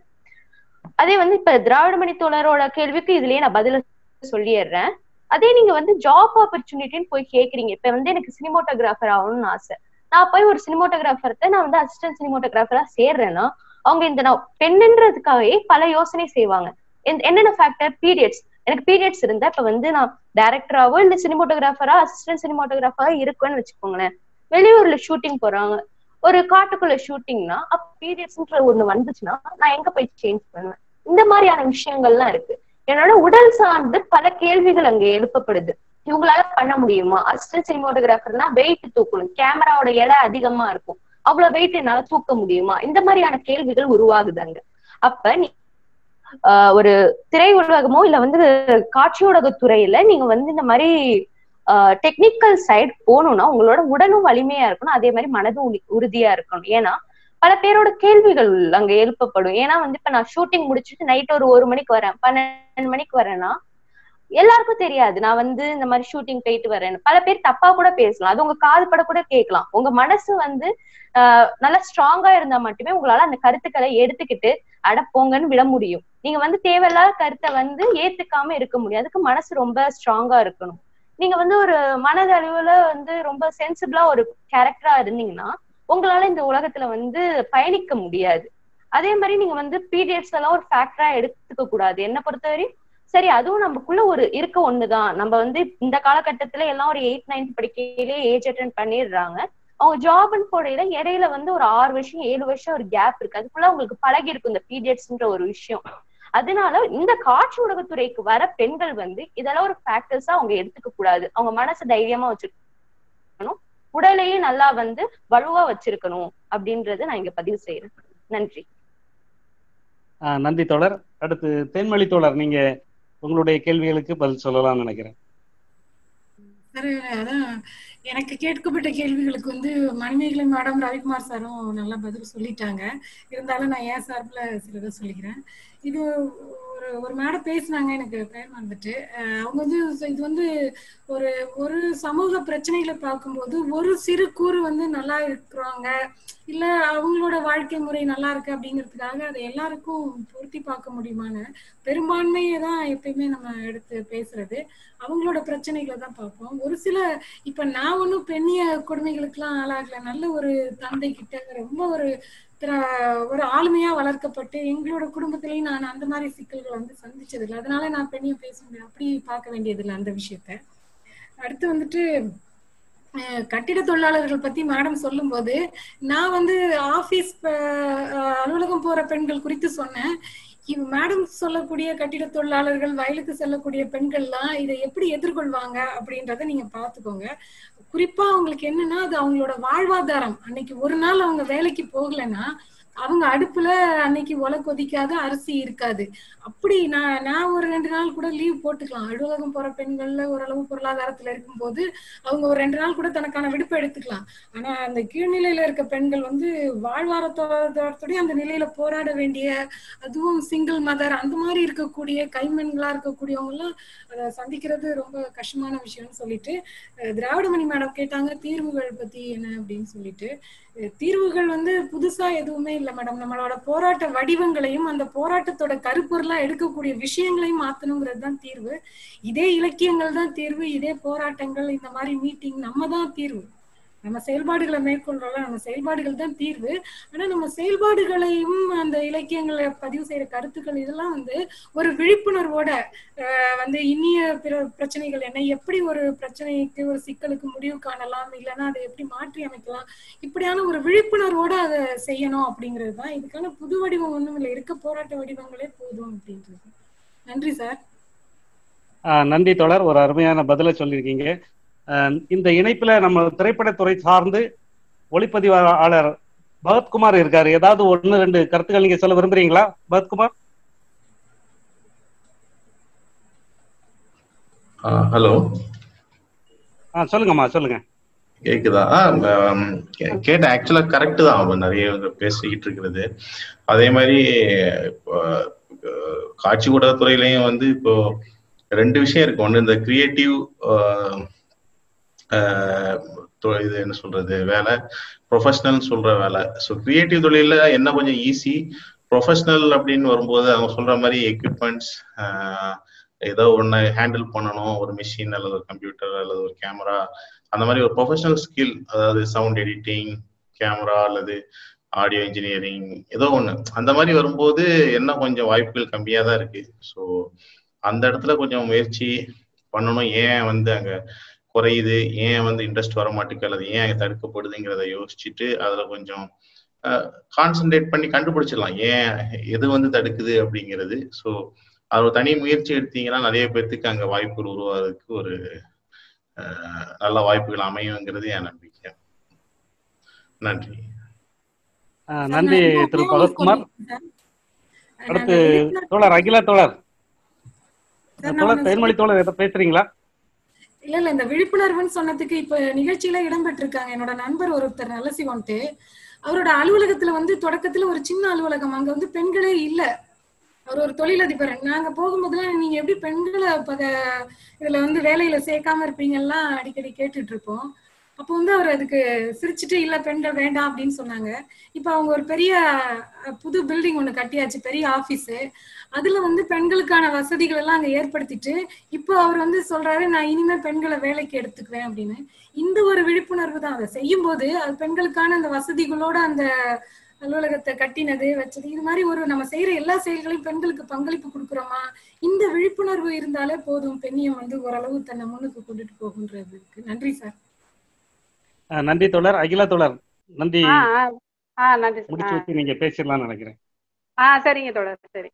S3: அதே வந்து இப்ப திராவிடமணி தோழரோட கேள்விக்கு இதுலயே நான் பதில சொல்லிடுறேன் அதே நீங்க வந்து ஜாப் ஆப்பர்ச்சுனிட்டின்னு போய் கேக்குறீங்க இப்ப வந்து எனக்கு சினிமோட்டோகிராஃபர் ஆகணும்னு ஆசை நான் போய் ஒரு சினிமோட்டோகிராஃபர்கிட்ட நான் வந்து அசிஸ்டன்ட் சினிமோட்டோகிராஃபரா சேர்றேன்னா அவங்க இந்த நான் பெண்ணுன்றதுக்காகவே பல யோசனை செய்வாங்க எந்த- என்னென்ன ஃபேக்டர் பீரியட்ஸ் எனக்கு பீரியட்ஸ் இருந்தா இப்ப வந்து நான் டைரக்டராவோ இல்ல சினிமோட்டோகிராஃபரா அசிஸ்டன்ட் சினிமோட்டோகிராஃபரா இருக்குன்னு வச்சுக்கோங்களேன் வெளியூர்ல ஷூட்டிங் போறாங்க ஒரு காட்டுக்குள்ள ஷூட்டிங்னா அப்ப பீரியட்ஸ்ன்ற ஒண்ணு வந்துச்சுன்னா நான் எங்க போய் சேஞ்ச் பண்ணுவேன் இந்த மாதிரியான விஷயங்கள்லாம் இருக்கு என்னோட உடல் சார்ந்து பல கேள்விகள் அங்க எழுப்பப்படுது இவங்களால பண்ண முடியுமா அசிஸ்டன்ட் சினிமோட்டோகிராஃபர்னா வெயிட் தூக்கணும் கேமராவோட எடை அதிகமா இருக்கும் அவ்வளவு வெயிட் என்னால தூக்க முடியுமா இந்த மாதிரியான கேள்விகள் உருவாகுது அங்க அப்ப நீ ஆஹ் ஒரு திரை உலகமோ இல்ல வந்து காட்சி ஊடகத் துறையில நீங்க வந்து இந்த மாதிரி டெக்னிக்கல் சைடு போகணும்னா உங்களோட உடலும் வலிமையா இருக்கணும் அதே மாதிரி மனதும் உளி- உறுதியா இருக்கணும் ஏன்னா பல பேரோட கேள்விகள் அங்க எழுப்பப்படும் ஏன்னா வந்து இப்ப நான் ஷூட்டிங் முடிச்சுட்டு நைட் ஒரு ஒரு மணிக்கு வரேன் பன்னெண்டு மணிக்கு வரேன்னா எல்லாருக்கும் தெரியாது நான் வந்து இந்த மாதிரி ஷூட்டிங் போயிட்டு வரேன் பல பேர் தப்பா கூட பேசலாம் அது உங்க காது பட கூட கேட்கலாம் உங்க மனசு வந்து ஆஹ் நல்லா ஸ்ட்ராங்கா இருந்தா மட்டுமே உங்களால அந்த கருத்துக்களை எடுத்துக்கிட்டு அட போங்கன்னு விட முடியும் நீங்க வந்து தேவையில்லாத கருத்தை வந்து ஏத்துக்காம இருக்க முடியும் அதுக்கு மனசு ரொம்ப ஸ்ட்ராங்கா இருக்கணும் நீங்க வந்து ஒரு மனதளவுல வந்து ரொம்ப சென்சிபிளா ஒரு கேரக்டரா இருந்தீங்கன்னா உங்களால இந்த உலகத்துல வந்து பயணிக்க முடியாது அதே மாதிரி நீங்க வந்து பீரியட்ஸ் எல்லாம் ஒரு ஃபேக்டரா எடுத்துக்க கூடாது என்ன பொறுத்தவரை சரி அதுவும் நமக்குள்ள ஒரு இருக்க ஒண்ணுதான் நம்ம வந்து இந்த காலகட்டத்துல எல்லாம் ஒரு எயிட் நைன்த் படிக்கையிலே ஏஜ் அட்டன் பண்ணிடுறாங்க அவங்க ஜாப்னு போடையில இடையில வந்து ஒரு ஆறு வருஷம் ஏழு வருஷம் ஒரு கேப் இருக்கு அதுக்குள்ள உங்களுக்கு பழகி இருக்கும் இந்த பீரியட்ஸ்ன்ற ஒரு விஷயம் அதனால இந்த காட்சி ஊடகத்துறைக்கு வர பெண்கள் வந்து இதெல்லாம் ஒரு ஃபேக்டர்ஸா அவங்க எடுத்துக்க கூடாது அவங்க மனசு தைரியமா வச்சிருக்கணும் உடலையும் நல்லா வந்து வலுவா வச்சிருக்கணும் அப்படின்றத நான் இங்க பதிவு செய்யறேன் நன்றி
S1: ஆஹ் நன்றி தோழர் அடுத்து தேன்மொழி தோழர் நீங்க உங்களுடைய கேள்விகளுக்கு பதில் சொல்லலாம்னு நினைக்கிறேன்
S5: சார் அதான் எனக்கு கேட்கப்பட்ட கேள்விகளுக்கு வந்து மணிமேகலை மேடம் ரவிக்குமார் சாரும் நல்லா பதில் சொல்லிட்டாங்க இருந்தாலும் நான் ஏன் சார்பில் சிலதை சொல்லிக்கிறேன் இது ஒரு ஒரு மேடம் பேசினாங்க எனக்கு பேர் வந்துட்டு அவங்க வந்து இது வந்து ஒரு ஒரு சமூக பிரச்சனைகளை பார்க்கும்போது ஒரு சிறு கூறு வந்து நல்லா இருக்கிறாங்க இல்ல அவங்களோட வாழ்க்கை முறை நல்லா இருக்கு அப்படிங்கிறதுக்காக அதை எல்லாருக்கும் பொருத்தி பார்க்க முடியுமான்னு பெரும்பான்மையை தான் எப்பயுமே நம்ம எடுத்து பேசுறது அவங்களோட பிரச்சனைகளை தான் பார்ப்போம் ஒரு சில இப்ப நான் ஒன்றும் பெண்ணிய கொடுமைகளுக்கெல்லாம் ஆளாகல நல்ல ஒரு தந்தை கிட்ட ரொம்ப ஒரு ஒரு ஆளுமையா வளர்க்கப்பட்டு எங்களோட குடும்பத்திலையும் நான் அந்த மாதிரி சிக்கல்களை வந்து சந்திச்சது இல்லை அதனால நான் பெண்ணிய பேச முடியும் அப்படி பார்க்க வேண்டியது இல்லை அந்த விஷயத்த அடுத்து வந்துட்டு கட்டிட தொழிலாளர்கள் பத்தி மேடம் சொல்லும் போது நான் வந்து ஆபீஸ் அலுவலகம் போற பெண்கள் குறித்து சொன்னேன் இவ் மேடம் சொல்லக்கூடிய கட்டிட தொழிலாளர்கள் வயலுக்கு செல்லக்கூடிய பெண்கள்லாம் இதை எப்படி எதிர்கொள்வாங்க அப்படின்றத நீங்க பாத்துக்கோங்க குறிப்பா அவங்களுக்கு என்னன்னா அது அவங்களோட வாழ்வாதாரம் அன்னைக்கு ஒரு நாள் அவங்க வேலைக்கு போகலைன்னா அவங்க அடுப்புல அன்னைக்கு ஒலை கொதிக்காத அரிசி இருக்காது அப்படி நான் நான் ஒரு ரெண்டு நாள் கூட லீவ் போட்டுக்கலாம் அலுவலகம் போற பெண்கள்ல ஓரளவு பொருளாதாரத்துல இருக்கும்போது அவங்க ஒரு ரெண்டு நாள் கூட தனக்கான விடுப்பு எடுத்துக்கலாம் ஆனா அந்த கீழ்நிலையில இருக்க பெண்கள் வந்து வாழ்வாதாரத்தோட அந்த நிலையில போராட வேண்டிய அதுவும் சிங்கிள் மதர் அந்த மாதிரி இருக்கக்கூடிய கைமென்களா இருக்கக்கூடியவங்க எல்லாம் அதை சந்திக்கிறது ரொம்ப கஷ்டமான விஷயம்னு சொல்லிட்டு திராவிடமணி மேடம் கேட்டாங்க தீர்வுகள் பத்தி என்ன அப்படின்னு சொல்லிட்டு தீர்வுகள் வந்து புதுசா எதுவுமே இல்லை மேடம் நம்மளோட போராட்ட வடிவங்களையும் அந்த போராட்டத்தோட கருப்பொருளா எடுக்கக்கூடிய விஷயங்களையும் மாத்தணுங்கிறது தான் தீர்வு இதே இலக்கியங்கள் தான் தீர்வு இதே போராட்டங்கள் இந்த மாதிரி மீட்டிங் நம்ம தான் தீர்வு நம்ம செயல்பாடுகளை மேற்கொள்றோம்ல நம்ம செயல்பாடுகள் தான் தீர்வு ஆனா நம்ம செயல்பாடுகளையும் அந்த இலக்கியங்களை பதிவு செய்யற கருத்துக்கள் இதெல்லாம் வந்து ஒரு விழிப்புணர்வோட வந்து இனிய பிற பிரச்சனைகள் என்ன எப்படி ஒரு பிரச்சனைக்கு ஒரு சிக்கலுக்கு முடிவு காணலாம் இல்லைன்னா அதை எப்படி மாற்றி அமைக்கலாம் இப்படியான ஒரு விழிப்புணர்வோட அதை செய்யணும் அப்படிங்கிறது தான் இதுக்கான புது வடிவம் ஒண்ணும் இல்லை இருக்க போராட்ட வடிவங்களே போதும் அப்படின்றது நன்றி சார்
S1: நன்றி தொடர் ஒரு அருமையான பதிலை சொல்லியிருக்கீங்க இந்த இணைப்புல நம்ம திரைப்படத்துறை சார்ந்து ஒளிப்பதிவாளர் பகத்குமார் இருக்காரு ஏதாவது ஒன்னு ரெண்டு கருத்துக்கள் நீங்க சொல்ல விரும்புறீங்களா பகத்குமார்
S15: ஹலோ
S1: ஆ சொல்லுங்கம்மா சொல்லுங்க
S15: கேக்குதா கேட்ட ஆக்சுவலா கரெக்ட் தான் அவன் நிறைய பேசிக்கிட்டு இருக்கிறது அதே மாதிரி இப்போ காட்சி ஊடகத்துறையிலையும் வந்து இப்போ ரெண்டு விஷயம் இருக்கு ஒன்று இந்த கிரியேட்டிவ் இது என்ன சொல்றது வேலை ப்ரொஃபஷனல் சொல்ற வேலை ஸோ கிரியேட்டிவ் தொழில என்ன கொஞ்சம் ஈஸி ப்ரொஃபஷனல் அப்படின்னு வரும்போது அவங்க சொல்ற மாதிரி எக்யூப்மெண்ட்ஸ் ஏதோ ஒன்று ஹேண்டில் பண்ணணும் ஒரு மிஷின் அல்லது ஒரு கம்ப்யூட்டர் அல்லது ஒரு கேமரா அந்த மாதிரி ஒரு ப்ரொஃபஷனல் ஸ்கில் அதாவது சவுண்ட் எடிட்டிங் கேமரா அல்லது ஆடியோ இன்ஜினியரிங் ஏதோ ஒன்று அந்த மாதிரி வரும்போது என்ன கொஞ்சம் வாய்ப்புகள் கம்மியாக தான் இருக்கு ஸோ அந்த இடத்துல கொஞ்சம் முயற்சி பண்ணணும் ஏன் வந்து அங்கே குறையுது ஏன் வந்து இன்ட்ரெஸ்ட் வர மாட்டேங்குது அல்லது ஏன் அங்கே தடுக்கப்படுதுங்கிறத யோசிச்சுட்டு அதில் கொஞ்சம் கான்சென்ட்ரேட் பண்ணி கண்டுபிடிச்சிடலாம் ஏன் எது வந்து தடுக்குது அப்படிங்கிறது ஸோ அது ஒரு தனி முயற்சி எடுத்தீங்கன்னா நிறைய பேர்த்துக்கு அங்கே வாய்ப்புகள் உருவாகிறதுக்கு ஒரு நல்ல வாய்ப்புகள் அமையுங்கிறது என் நம்பிக்கை நன்றி
S1: நன்றி திரு பகத்குமார் அடுத்து தோழர் அகிலா தோழர் தோழர் தேன்மொழி தோழர் எதை பேசுறீங்களா
S5: இல்ல இல்ல இந்த விழிப்புணர்வுன்னு சொன்னதுக்கு இப்ப நிகழ்ச்சியில இடம்பெற்றிருக்காங்க என்னோட நண்பர் ஒருத்தர் நல்ல சிவன்ட்டு அவரோட அலுவலகத்துல வந்து தொடக்கத்துல ஒரு சின்ன அலுவலகம் அங்க வந்து பெண்களே இல்ல அவர் ஒரு தொழிலதிபர் நாங்க போகும்போதுலாம் நீங்க எப்படி பெண்களை பத இதுல வந்து வேலையில சேர்க்காம இருப்பீங்கலாம் அடிக்கடி கேட்டுட்டு இருப்போம் அப்போ வந்து அவர் அதுக்கு சிரிச்சுட்டு இல்ல பெண்கள் வேண்டாம் அப்படின்னு சொன்னாங்க இப்ப அவங்க ஒரு பெரிய புது பில்டிங் ஒண்ணு கட்டியாச்சு பெரிய ஆபீஸ் அதுல வந்து பெண்களுக்கான வசதிகள் எல்லாம் அங்க ஏற்படுத்திட்டு இப்போ அவர் வந்து சொல்றாரு நான் இனிமே பெண்களை வேலைக்கு எடுத்துக்குவேன் அப்படின்னு இந்த ஒரு விழிப்புணர்வு தான் அதை செய்யும் போது அது பெண்களுக்கான அந்த வசதிகளோட அந்த அலுவலகத்தை கட்டினது வச்சது இது மாதிரி ஒரு நம்ம செய்யற எல்லா செயல்களையும் பெண்களுக்கு பங்களிப்பு கொடுக்குறோமா இந்த விழிப்புணர்வு இருந்தாலே போதும் பெண்ணியம் வந்து ஓரளவு தன்னை முன்னுக்கு கொண்டுட்டு போகுன்றதுக்கு நன்றி சார்
S1: அஹ், நன்றி தோழர் அகிலா தோழர் நன்றி
S4: ஆ ஆ ஆ நன்றி சார்.
S1: முடிச்சு
S4: ஆ
S1: வச்சு நீங்க பேசிடலாம்னு நினைக்கிறேன்
S4: ஆ சரிங்க தோழர் சரி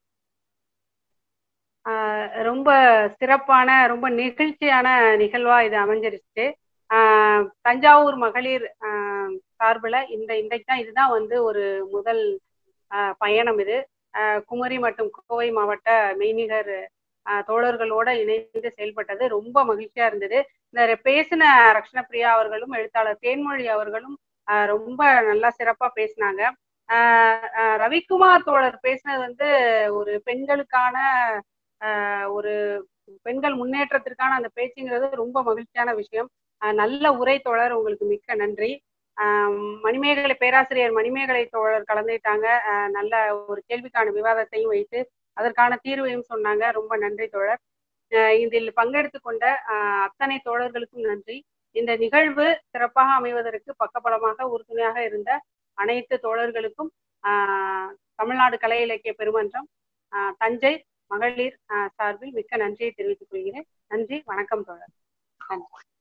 S4: ஆ, ரொம்ப சிறப்பான ரொம்ப நெகிழ்ச்சியான நிகழ்வா இது அமைஞ்சிருச்சு ஆ, தஞ்சாவூர் மகளிர் ஆ, சார்புல இந்த இன்றைக்கு தான் இதுதான் வந்து ஒரு முதல் ஆ, பயணம் இது ஆ, குமரி மற்றும் கோவை மாவட்ட மெய்நிகர் ஆ, தோழர்களோட இணைந்து செயல்பட்டது ரொம்ப மகிழ்ச்சியா இருந்தது இந்த பேசின ரக்ஷணப்பிரியா அவர்களும் எழுத்தாளர் தேன்மொழி அவர்களும் ஆ, ரொம்ப நல்லா சிறப்பா பேசினாங்க ஆஹ் ஆஹ் ரவிக்குமார் தோழர் பேசினது வந்து ஒரு பெண்களுக்கான ஆஹ் ஒரு பெண்கள் முன்னேற்றத்திற்கான அந்த பேச்சுங்கிறது ரொம்ப மகிழ்ச்சியான விஷயம் ஆஹ் நல்ல உரை தோழர் உங்களுக்கு மிக்க நன்றி ஆஹ் மணிமேகலை பேராசிரியர் மணிமேகலை தோழர் கலந்துட்டாங்க ஆஹ் நல்ல ஒரு கேள்விக்கான விவாதத்தையும் வைத்து அதற்கான தீர்வையும் சொன்னாங்க ரொம்ப நன்றி தோழர் ஆஹ் இதில் பங்கெடுத்து கொண்ட ஆஹ் அத்தனை தோழர்களுக்கும் நன்றி இந்த நிகழ்வு சிறப்பாக அமைவதற்கு பக்கபலமாக உறுதுணையாக இருந்த அனைத்து தோழர்களுக்கும் ஆஹ் தமிழ்நாடு கலை இலக்கிய பெருமன்றம் ஆஹ் தஞ்சை மகளிர் ஆஹ் சார்பில் மிக்க நன்றியை தெரிவித்துக் கொள்கிறேன் நன்றி வணக்கம் தோழர் நன்றி